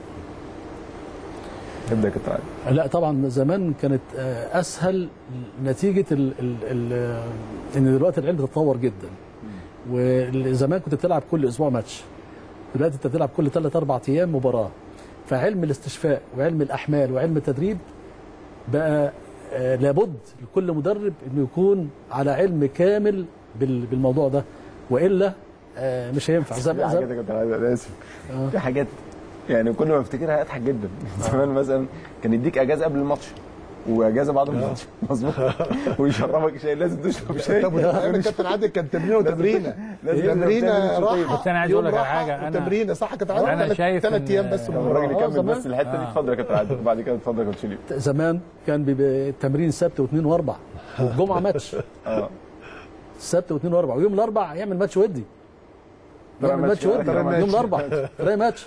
ابدا يا كابتن عادل لا طبعا زمان كانت آه، اسهل نتيجه ال ال ال ان دلوقتي العلم تتطور جدا وزمان كنت بتلعب كل اسبوع ماتش دلوقتي انت بتلعب كل ثلاث اربع ايام مباراه فعلم الاستشفاء وعلم الاحمال وعلم التدريب بقى آه، لابد لكل مدرب انه يكون على علم كامل بال- بالموضوع ده والا آه، مش هينفع زي في زي- حاجات يا كابتن عادل انا اسف في حاجات يعني كل ما افتكرها اضحك جدا زمان مثلا كان يديك اجازه قبل الماتش واجازه بعد الماتش مظبوط ويشربك شاي لازم تشرب شاي طب ايام الكابتن عادل كان تمرينه وتمرينه لازم تمرينه تعمل راحه بس أنا عايز يوم أقول لك على راحة حاجة، أنا- وتمرينه صح يا كابتن عادل أنا ثلاث- شايف ثلاث إن- ايام بس من الراجل آه، يكمل زمان. بس الحته دي آه. اتفضل يا كابتن عادل وبعد كده اتفضل يا كابتن شريف زمان كان بيبقى التمرين سبت واثنين واربع والجمعه ماتش اه السبت واثنين واربع ويوم الاربع يعمل ماتش ودي بيعمل ماتش ودي ترى يوم ماتش. الاربعاء تلاقي ماتش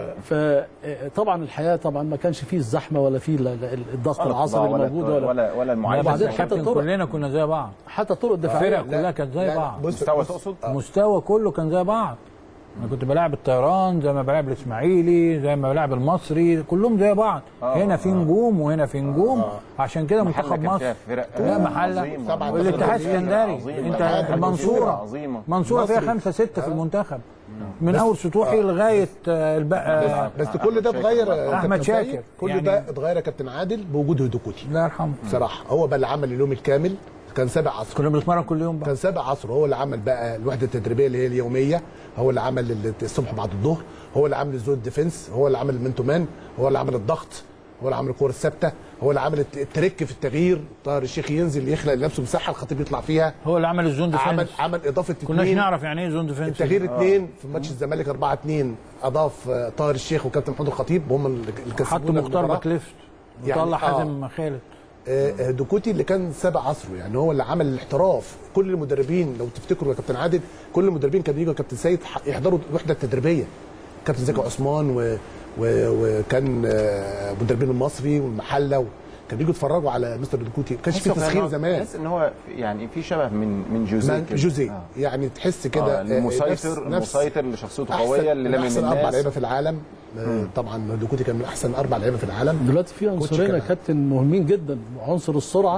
فطبعا الحياه طبعا ما كانش فيه الزحمه ولا فيه ال- ال- الضغط العصبي ولا اللي موجود ولا ولا ولا المعالجه وبعدين الصحية. حتى كابتن الطرق. كلنا كنا زي بعض حتى الطرق الدفاعيه الفرق كلها كانت زي لا، بعض بص مستوى بص- تقصد؟ مستوى كله كان زي بعض انا كنت بلاعب الطيران زي ما بلاعب الاسماعيلي زي ما بلاعب المصري كلهم زي بعض هنا في نجوم وهنا في نجوم عشان كده محلة منتخب كان مصر فيها فرق لا محله عظيمة. طبعاً. والاتحاد عظيمة. السكندري عظيمة. انت عظيمة. المنصوره عظيمة. منصوره فيها مصري. خمسه سته في المنتخب من اول سطوحي لغايه آه، البقى بس كل ده اتغير يا أحمد كابتن شاكر. سيد. كل يعني- ده اتغير يا كابتن عادل بوجود هدوكوتي الله يرحمه بصراحه هو بقى اللي عمل اليوم الكامل كان سابع عصر كنا بنتمرن كل يوم بقى كان سابع عصر هو اللي عمل بقى الوحده التدريبيه اللي هي اليوميه هو اللي عمل ال- الصبح بعد الظهر هو اللي عمل الزون ديفنس هو اللي عمل المنتو مان هو اللي عمل الضغط هو اللي عمل الكور الثابته هو اللي عمل الت- التريك في التغيير طاهر الشيخ ينزل يخلق لنفسه مساحه الخطيب يطلع فيها هو اللي عمل الزون عمل ديفنس عمل اضافه كناش اتنين نعرف يعني ايه زون ديفنس التغيير اثنين في ماتش الزمالك 4 2 اضاف آه، طاهر الشيخ وكابتن محمود الخطيب هم اللي حطوا كسبونا مختار المباراة. باك ليفت يعني وطلع آه. حازم خالد آه، دوكوتي اللي كان سابع عصره يعني هو اللي عمل الاحتراف كل المدربين لو تفتكروا يا كابتن عادل كل المدربين كانوا يجوا يا كابتن سيد ح- يحضروا الوحده التدريبيه كابتن زكي عثمان و... و... وكان آه، مدربين المصري والمحله و... كانوا بيجوا يتفرجوا على مستر دوكوتي ما كانش في تحس إن تسخير هو- زمان تحس ان هو يعني في شبه من من جوزيه من كده. جوزيه آه. يعني تحس آه، كده آه، المسيطر نفس- نفس المسيطر اللي شخصيته أحسن قويه اللي من لامم احسن اربع لعيبه الناس في العالم آه، طبعا دوكوتي كان من احسن اربع لعيبه في العالم دلوقتي في عنصرين يا كمان. كابتن مهمين جدا عنصر السرعه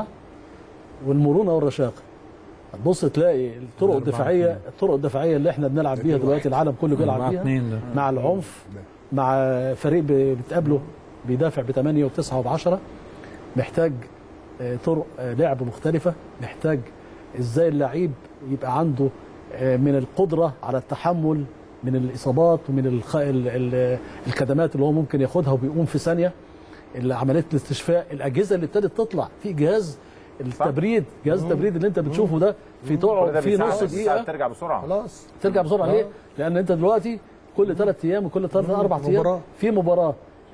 والمرونه والرشاقه هتبص تلاقي الطرق الدفاعيه الطرق الدفاعيه اللي احنا بنلعب بيها دلوقتي العالم كله بيلعب أربعة بيها اتنين ده. مع العنف مع فريق ب- بتقابله بيدافع بثمانية وتسعة وبعشرة محتاج آه، طرق آه، لعب مختلفة محتاج ازاي اللعيب يبقى عنده آه، من القدرة على التحمل من الإصابات ومن الخ... ال... ال... الكدمات اللي هو ممكن ياخدها وبيقوم في ثانية اللي عملية الاستشفاء الأجهزة اللي ابتدت تطلع في جهاز التبريد جهاز التبريد اللي انت بتشوفه ده في كل ده تقعد في بيساعد- نص بيساعد دقيقة ترجع بسرعه خلاص ترجع بسرعه ليه؟ لان انت دلوقتي كل ثلاث ايام وكل ثلاث اربع ايام مباراة. في مباراه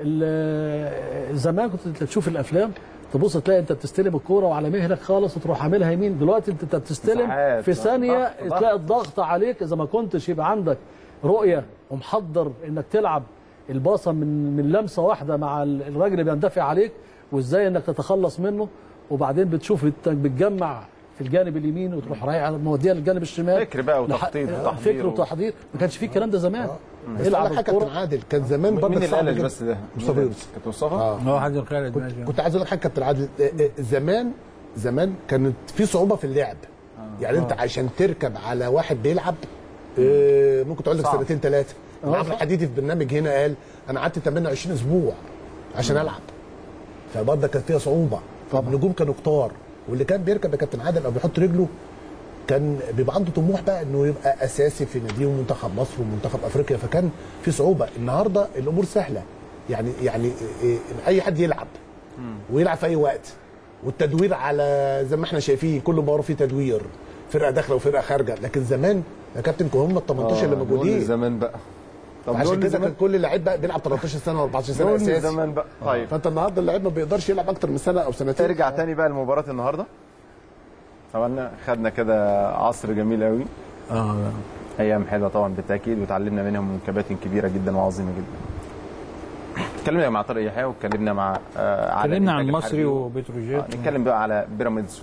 ال- زمان كنت تشوف الافلام تبص تلاقي انت بتستلم الكوره وعلى مهلك خالص وتروح عاملها يمين دلوقتي انت أنت بتستلم مساحات، في ثانيه ضغط، ضغط. تلاقي الضغط عليك اذا ما كنتش يبقى عندك رؤيه ومحضر انك تلعب الباصه من من لمسه واحده مع ال- الراجل اللي بيندفع عليك وازاي انك تتخلص منه وبعدين بتشوف انت بتجمع في الجانب اليمين وتروح رايح على موديها للجانب الشمال فكر بقى لح- وتخطيط آه، وتحضير فكر و- وتحضير ما كانش فيه الكلام ده زمان بس العب على حاجه كابتن الكوره عادل كان زمان برضه مين اللي صعب قالك جدا. بس ده؟ مصطفى يونس كابتن مصطفى؟ اه هو حازم خالد ماشي كنت عايز اقول لك حاجه كابتن عادل آه، آه، زمان زمان كانت في صعوبه في اللعب يعني انت عشان تركب على واحد بيلعب آه، ممكن تقعد لك صعب. سنتين ثلاثه عبد الحديدي في برنامج هنا قال انا قعدت 28 اسبوع عشان العب فبرضه كانت فيها صعوبه طب نجوم كانوا كتار واللي كان بيركب يا كابتن عادل او بيحط رجله كان بيبقى عنده طموح بقى انه يبقى اساسي في ناديه ومنتخب مصر ومنتخب افريقيا فكان في صعوبه النهارده الامور سهله يعني يعني إيه، اي حد يلعب ويلعب في اي وقت والتدوير على زي ما احنا شايفين كل مباراه فيه تدوير فرقه داخله وفرقه خارجه لكن زمان يا كابتن كانوا هم ال 18 اللي دول موجودين زمان بقى طب عشان دول كده زمان كان كل لعيب بقى بيلعب 13 سنه و14 سنه دول اساسي زمان بقى طيب فانت النهارده اللعيب ما بيقدرش يلعب اكتر من سنه او سنتين ارجع تاني بقى لمباراه النهارده طبعا خدنا كده عصر جميل قوي اه ايام حلوه طبعا بالتاكيد وتعلمنا منهم من كباتن كبيره جدا وعظيمه جدا اتكلمنا مع طارق يحيى واتكلمنا مع آه على اتكلمنا عن الإنتاج المصري الحربي. وبتروجيت آه، نتكلم بقى على بيراميدز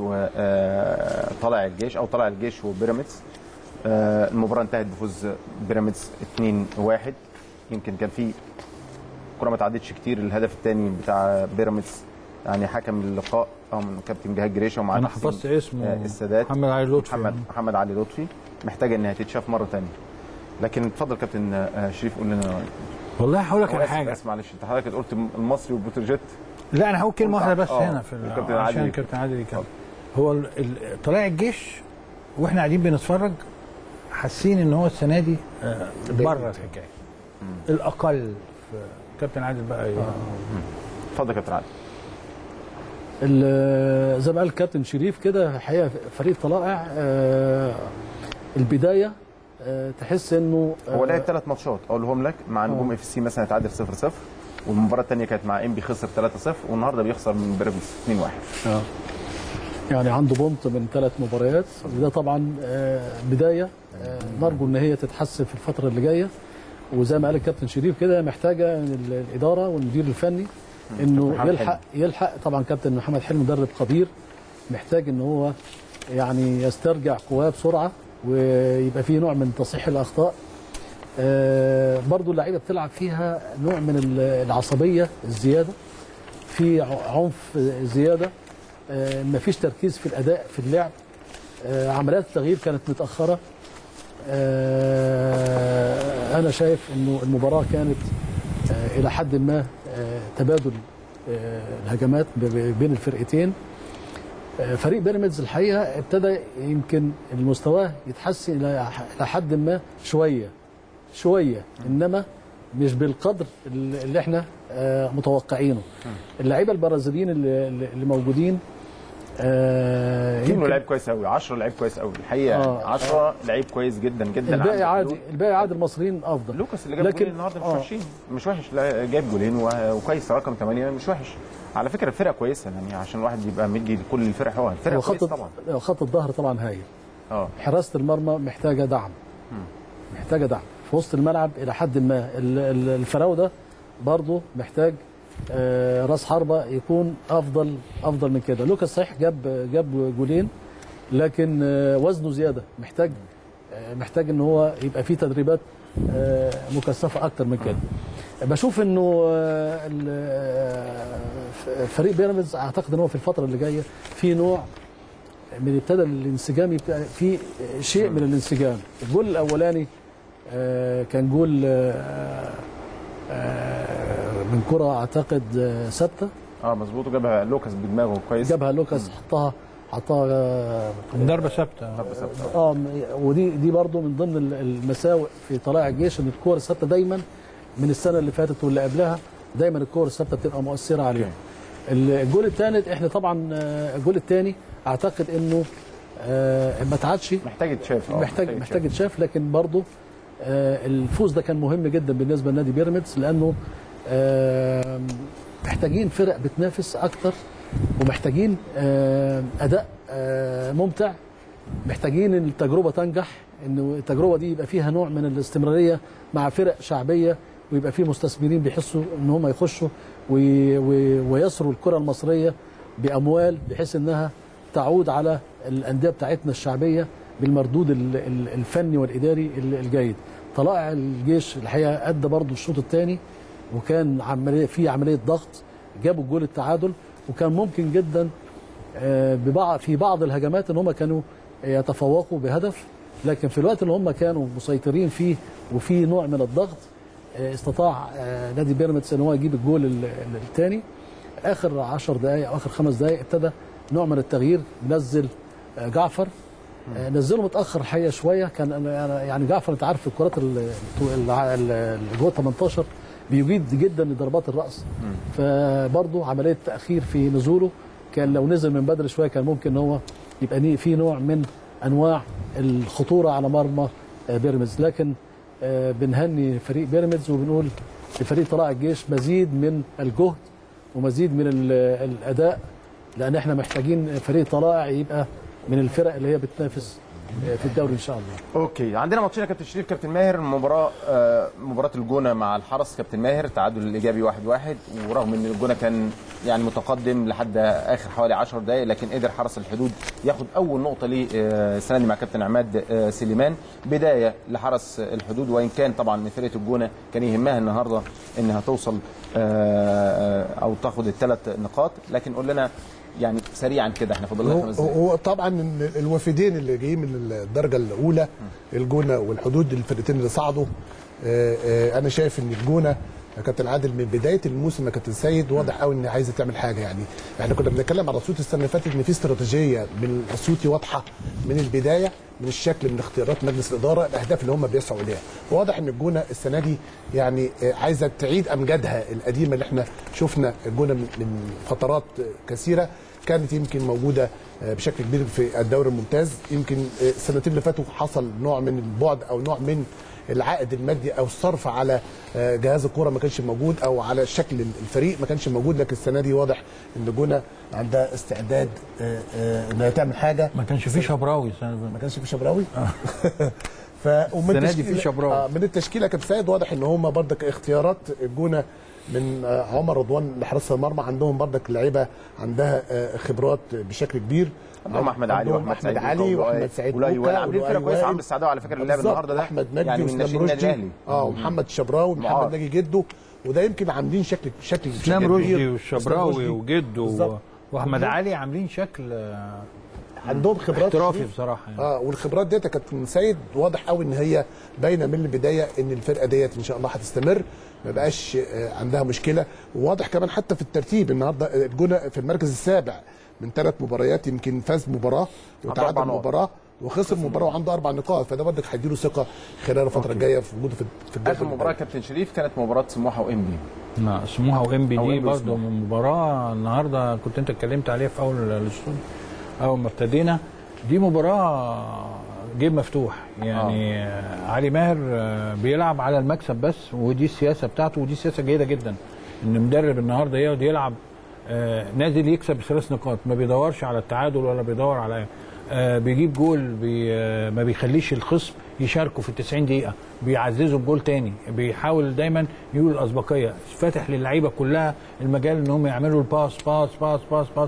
وطلع الجيش او طلع الجيش وبيراميدز آه، المباراه انتهت بفوز بيراميدز 2-1 يمكن كان في كره ما تعدتش كتير الهدف الثاني بتاع بيراميدز يعني حكم اللقاء اه من كابتن جهاد جريشه ومع انا حسين، حفظت اسمه آه، السادات محمد علي لطفي محمد محمد علي لطفي محتاجه انها تتشاف مره ثانيه لكن اتفضل كابتن آه، شريف قول لنا والله هقول لك أو على آسف، حاجه آسف، معلش انت حضرتك قلت المصري وبتروجيت لا انا هقول كلمه واحده بس آه، هنا في ال- الكابتن عشان عادل. الكابتن عادل يكمل هو ال- ال- طلائع الجيش واحنا قاعدين بنتفرج حاسين ان هو السنه دي آه، بره الحكايه الاقل في كابتن عادل بقى ي- اتفضل يا كابتن عادل ال- زي ما قال الكابتن شريف كده الحقيقه فريق طلائع آه، البدايه آه، تحس انه آه، هو لعب ثلاث ماتشات اقولهم لك مع نجوم اف سي مثلا اتعادل 0 0 والمباراه الثانيه كانت مع ام بي خسر 3 0 والنهارده بيخسر من بيراميدز 2 1 آه. يعني عنده بونت من ثلاث مباريات وده طبعا آه، بدايه آه، نرجو ان هي تتحسن في الفتره اللي جايه وزي ما قال الكابتن شريف كده محتاجه من ال- الاداره والمدير الفني انه محمد يلحق يلحق طبعا كابتن محمد حلمي مدرب خبير محتاج ان هو يعني يسترجع قواه بسرعه ويبقى فيه نوع من تصحيح الاخطاء آه، برضو اللعيبه بتلعب فيها نوع من ال- العصبيه الزياده في ع- عنف زياده آه، مفيش تركيز في الاداء في اللعب آه، عمليات التغيير كانت متاخره آه، انا شايف انه المباراه كانت آه، الى حد ما آه، تبادل آه، الهجمات ب- ب- بين الفرقتين آه، فريق بيراميدز الحقيقه ابتدى يمكن المستوى يتحسن الى إلى حد ما شويه شويه انما مش بالقدر اللي اللي احنا آه، متوقعينه اللعيبه البرازيليين اللي, اللي موجودين آه، كينو يمكن لعيب كويس قوي 10 لعيب كويس قوي الحقيقه آه. 10 لعيب كويس جدا جدا الباقي عنده عادي حلول. الباقي عادي المصريين افضل لوكاس اللي جاب لكن- جولين النهارده مش آه. وحشين مش وحش لا جايب جولين و- وكويس رقم 8 مش وحش على فكره الفرقه كويسه يعني عشان الواحد يبقى مدي لكل الفرق هو الفرقه وخط كويسه طبعا خط الظهر طبعا هايل اه حراسه المرمى محتاجه دعم محتاجه دعم في وسط الملعب الى حد ما ال- ال- الفراوده برضه محتاج آه، راس حربه يكون افضل افضل من كده لوكاس صحيح جاب جاب جولين لكن آه، وزنه زياده محتاج آه، محتاج ان هو يبقى فيه تدريبات آه، مكثفه اكتر من كده بشوف انه آه، ال- آه، فريق بيراميدز اعتقد ان هو في الفتره اللي جايه في نوع من ابتدى الانسجام يبقى في شيء من الانسجام الجول الاولاني آه، كان جول آه، آه، من كره اعتقد آه، ثابته اه مظبوط وجابها لوكاس بدماغه كويس جابها لوكاس حطها حطها آه، ضربه ثابته ضربة ثابتة. اه م- ودي دي برضو من ضمن ال- المساوئ في طلائع الجيش ان الكور الثابته دايما من السنه اللي فاتت واللي قبلها دايما الكور الثابته بتبقى مؤثره عليهم الجول الثالث احنا طبعا آه، الجول الثاني اعتقد انه آه، ما تعادش محتاج يتشاف آه، محتاج يتشاف. محتاج يتشاف لكن برضه آه، الفوز ده كان مهم جدا بالنسبه لنادي بيراميدز لانه آه، محتاجين فرق بتنافس اكتر ومحتاجين آه، اداء آه، ممتع محتاجين إن التجربه تنجح انه التجربه دي يبقى فيها نوع من الاستمراريه مع فرق شعبيه ويبقى فيه مستثمرين بيحسوا ان هم يخشوا وي- وي- ويسروا الكره المصريه باموال بحيث انها تعود على الانديه بتاعتنا الشعبيه بالمردود ال- ال- الفني والاداري ال- الجيد. طلائع الجيش الحقيقه ادى برضه الشوط الثاني وكان عمليه في عمليه ضغط جابوا الجول التعادل وكان ممكن جدا آه، ببعض في بعض الهجمات ان هم كانوا يتفوقوا بهدف لكن في الوقت اللي هم كانوا مسيطرين فيه وفي نوع من الضغط آه، استطاع آه، نادي بيراميدز ان هو يجيب الجول الثاني اخر 10 دقائق او اخر خمس دقائق ابتدى نوع من التغيير نزل آه، جعفر آه، نزله متاخر الحقيقه شويه كان أنا- أنا يعني جعفر انت عارف الكرات ال- ال- ال- اللي جوه 18 بيجيد جدا لضربات الراس فبرضه عمليه تاخير في نزوله كان لو نزل من بدري شويه كان ممكن ان هو يبقى ني- في نوع من انواع الخطوره على مرمى آه، بيراميدز لكن آه، بنهني فريق بيراميدز وبنقول لفريق طلائع الجيش مزيد من الجهد ومزيد من ال- الاداء لان احنا محتاجين فريق طلائع يبقى من الفرق اللي هي بتنافس آه، في الدوري ان شاء الله اوكي عندنا ماتشين يا كابتن شريف كابتن ماهر مباراه آه مباراه الجونه مع الحرس كابتن ماهر تعادل الايجابي 1-1 واحد واحد ورغم ان الجونه كان يعني متقدم لحد اخر حوالي 10 دقائق لكن قدر حرس الحدود ياخد اول نقطه ليه آه، السنه دي مع كابتن عماد آه، سليمان بدايه لحرس الحدود وان كان طبعا من فرقه الجونه كان يهمها النهارده انها توصل آه، آه، او تاخد الثلاث نقاط لكن قول لنا يعني سريعا كده احنا فاضل لنا هو خمس دقائق هو طبعا ال- الوافدين اللي جايين من الدرجه الاولى الجونه والحدود الفرقتين اللي صعدوا آه، آه، انا شايف ان الجونه يا كابتن عادل من بدايه الموسم يا كابتن سيد واضح قوي ان عايزه تعمل حاجه يعني احنا كنا بنتكلم على الاسيوطي السنه اللي فاتت ان في استراتيجيه من الاسيوطي واضحه من البدايه من الشكل من اختيارات مجلس الاداره الاهداف اللي هم بيسعوا اليها واضح ان الجونه السنه دي يعني آه، عايزه تعيد امجادها القديمه اللي احنا شفنا الجونه من من فترات كثيره كانت يمكن موجوده آه، بشكل كبير في الدوري الممتاز يمكن آه، السنتين اللي فاتوا حصل نوع من البعد او نوع من العائد المادي او الصرف على آه، جهاز الكوره ما كانش موجود او على شكل الفريق ما كانش موجود لكن السنه دي واضح ان جونه عندها استعداد آه، آه، انها تعمل حاجه ما كانش فيه شبراوي السنة اللي فاتت. ما كانش في شبراوي ف ومن السنة دي تشكيلة- في شبراوي. آه من التشكيله كابتن سيد واضح ان هم بردك اختيارات الجونه من آه عمر رضوان لحراسه المرمى عندهم بردك لعيبه عندها آه خبرات بشكل كبير عندهم احمد علي عندهم واحمد سعيد احمد علي بوكا واحمد وولؤي- سعيد ولؤي بوكا عاملين فرقه ولؤي كويسه وائل. عم السعداوي على فكره اللي لعب بالظبط. النهارده ده احمد مجدي يعني من واسلام ناشئين النادي رشدي الاهلي اه ومحمد شبراوي معاذ. ومحمد ناجي جده وده يمكن عاملين شكل شكل اسلام شكل رشدي كبير. والشبراوي إسلام رشدي. وجده بالظبط. واحمد عندهم- علي عاملين شكل آه، عندهم خبرات احترافي كتير. بصراحه يعني. اه والخبرات ديت يا كابتن سيد واضح قوي ان هي باينه من البدايه ان الفرقه ديت ان شاء الله هتستمر ما بقاش آه، عندها مشكله وواضح كمان حتى في الترتيب النهارده الجونه في المركز السابع من ثلاث مباريات يمكن فاز مباراه أربع وتعادل نقط. مباراه وخسر مباراه وعنده اربع نقاط فده برضك هيديله ثقه خلال الفتره الجايه في وجوده في في الدوري اخر مباراه كابتن شريف كانت مباراه سموحه وانبي لا سموحه وام بي أو دي إنبي برضه وسموحة. مباراه النهارده كنت انت اتكلمت عليها في اول الاستوديو اول ما ابتدينا دي مباراه جيب مفتوح يعني آه. علي ماهر آه، بيلعب على المكسب بس ودي السياسه بتاعته ودي سياسه جيده جدا ان مدرب النهارده يقعد يلعب آه، نازل يكسب بثلاث نقاط ما بيدورش على التعادل ولا بيدور على آه، بيجيب جول بي آه، ما بيخليش الخصم يشاركوا في ال 90 دقيقه بيعززوا بجول تاني بيحاول دايما يقول الاسبقيه فاتح للعيبه كلها المجال ان هم يعملوا الباس باس باس باس باس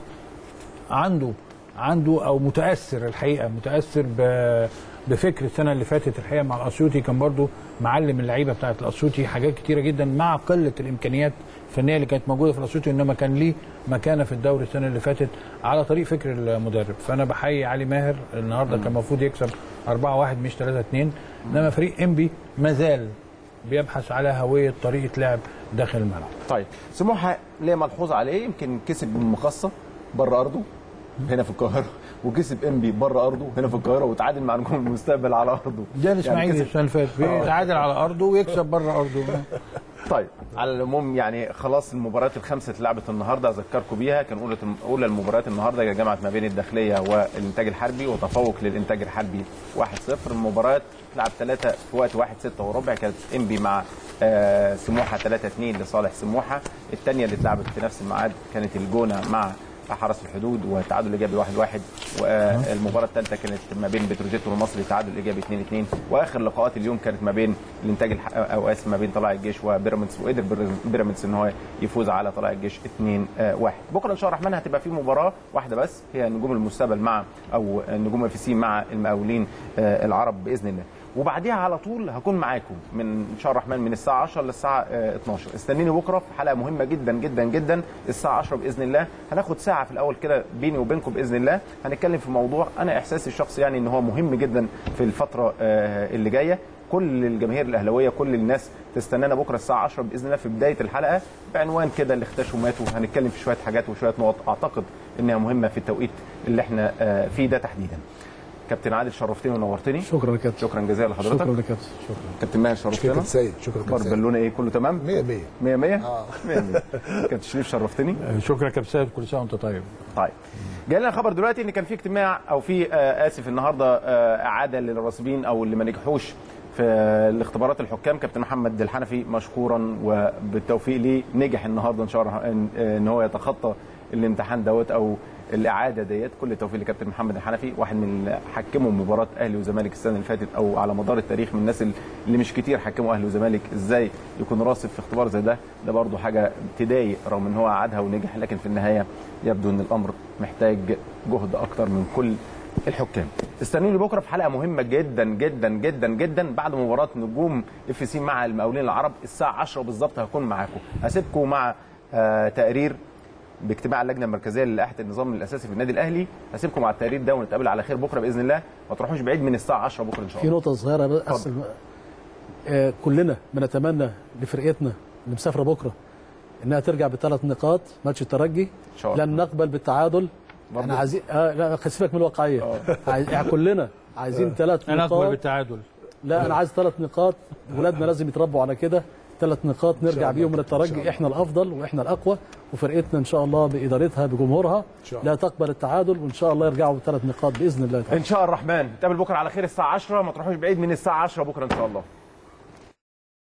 عنده عنده او متاثر الحقيقه متاثر ب بفكر السنه اللي فاتت الحقيقه مع الاسيوطي كان برضو معلم اللعيبه بتاعت الاسيوطي حاجات كتيره جدا مع قله الامكانيات الفنيه اللي كانت موجوده في الاسيوطي انما كان ليه مكانه في الدوري السنه اللي فاتت على طريق فكر المدرب فانا بحيي علي ماهر النهارده كان المفروض يكسب 4-1 مش 3-2 انما فريق انبي ما زال بيبحث على هويه طريقه لعب داخل الملعب طيب سموحه ليه ملحوظ عليه يمكن كسب من مقصه بره ارضه هنا في القاهره وكسب انبي بره ارضه هنا في القاهره وتعادل مع نجوم المستقبل على ارضه ده الاسماعيلي كسب- السنه اللي فاتت بيتعادل على ارضه ويكسب بره ارضه طيب على العموم يعني خلاص المباريات الخمسه اللي اتلعبت النهارده اذكركم بيها كان اولى اولى المباريات النهارده هي جمعت ما بين الداخليه والانتاج الحربي وتفوق للانتاج الحربي 1-0 المباريات لعب ثلاثه في وقت 1 6 وربع كانت انبي مع آه سموحه 3 2 لصالح سموحه الثانيه اللي اتلعبت في نفس الميعاد كانت الجونه مع حرس الحدود وتعادل ايجابي 1 1 والمباراه الثالثه كانت ما بين بتروجيت والمصري تعادل ايجابي 2 2 واخر لقاءات اليوم كانت ما بين الانتاج الح... او اسف ما بين طلائع الجيش وبيراميدز وقدر بير- بيراميدز ان هو يفوز على طلائع الجيش 2 1 بكره ان شاء الله الرحمن هتبقى في مباراه واحده بس هي نجوم المستقبل مع او نجوم اف سي مع المقاولين آه، العرب باذن الله وبعديها على طول هكون معاكم من ان شاء الله الرحمن من الساعه 10 للساعه آه، 12 استنيني بكره في حلقه مهمه جدا جدا جدا الساعه 10 باذن الله هناخد ساعه في الاول كده بيني وبينكم باذن الله هنتكلم في موضوع انا احساسي الشخصي يعني ان هو مهم جدا في الفتره آه، اللي جايه كل الجماهير الاهلاويه كل الناس تستنانا بكره الساعه 10 باذن الله في بدايه الحلقه بعنوان كده اللي اختشوا ماتوا هنتكلم في شويه حاجات وشويه نقط اعتقد انها مهمه في التوقيت اللي احنا آه، فيه ده تحديدا كابتن عادل شرفتني ونورتني شكرا يا كابتن شكرا جزيلا لحضرتك شكرا يا كابتن شكرا كابتن ماهر شكرا شرفتنا كابتن سيد شكرا كابتن اخبار سيد بالونه ايه كله تمام 100 100 100 100 آه. 100 100 كابتن شريف شرفتني شكرا كابتن سيد كل سنه وانت طيب طيب جاي لنا خبر دلوقتي ان كان في اجتماع او في آه اسف النهارده آه اعاده للراسبين او اللي ما نجحوش في الاختبارات الحكام كابتن محمد الحنفي مشكورا وبالتوفيق ليه نجح النهارده ان شاء الله ان, ان هو يتخطى الامتحان دوت او الاعاده ديت كل التوفيق لكابتن محمد الحنفي واحد من اللي حكموا مباراه اهلي وزمالك السنه اللي فاتت او على مدار التاريخ من الناس اللي مش كتير حكموا اهلي وزمالك ازاي يكون راسب في اختبار زي ده ده برضو حاجه تضايق رغم ان هو قعدها ونجح لكن في النهايه يبدو ان الامر محتاج جهد اكتر من كل الحكام استنوني بكره في حلقه مهمه جدا جدا جدا جدا بعد مباراه نجوم اف سي مع المقاولين العرب الساعه 10 بالظبط هكون معاكم هسيبكم مع آه تقرير باجتماع اللجنه المركزيه للائحه النظام الاساسي في النادي الاهلي هسيبكم على التقرير ده ونتقابل على خير بكره باذن الله ما تروحوش بعيد من الساعه 10 بكره ان شاء في الله نقطة صغيرة بس آه كلنا بنتمنى لفرقتنا اللي مسافرة بكرة انها ترجع بثلاث نقاط ماتش الترجي ان شاء الله لن نقبل بالتعادل برضه؟ احنا عايزين آه لا سيبك من الواقعية عايز... احنا كلنا عايزين ثلاث انا اقبل نقاط بالتعادل لا انا عايز ثلاث نقاط ولادنا لازم يتربوا على كده ثلاث نقاط نرجع الله. بيهم من إن شاء الترجي الله. احنا الافضل واحنا الاقوى وفرقتنا ان شاء الله بادارتها بجمهورها شاء الله. لا تقبل التعادل وان شاء الله يرجعوا بثلاث نقاط باذن الله تعالى ان شاء الله الرحمن نتقابل بكره على خير الساعه 10 ما تروحوش بعيد من الساعه 10 بكره ان شاء الله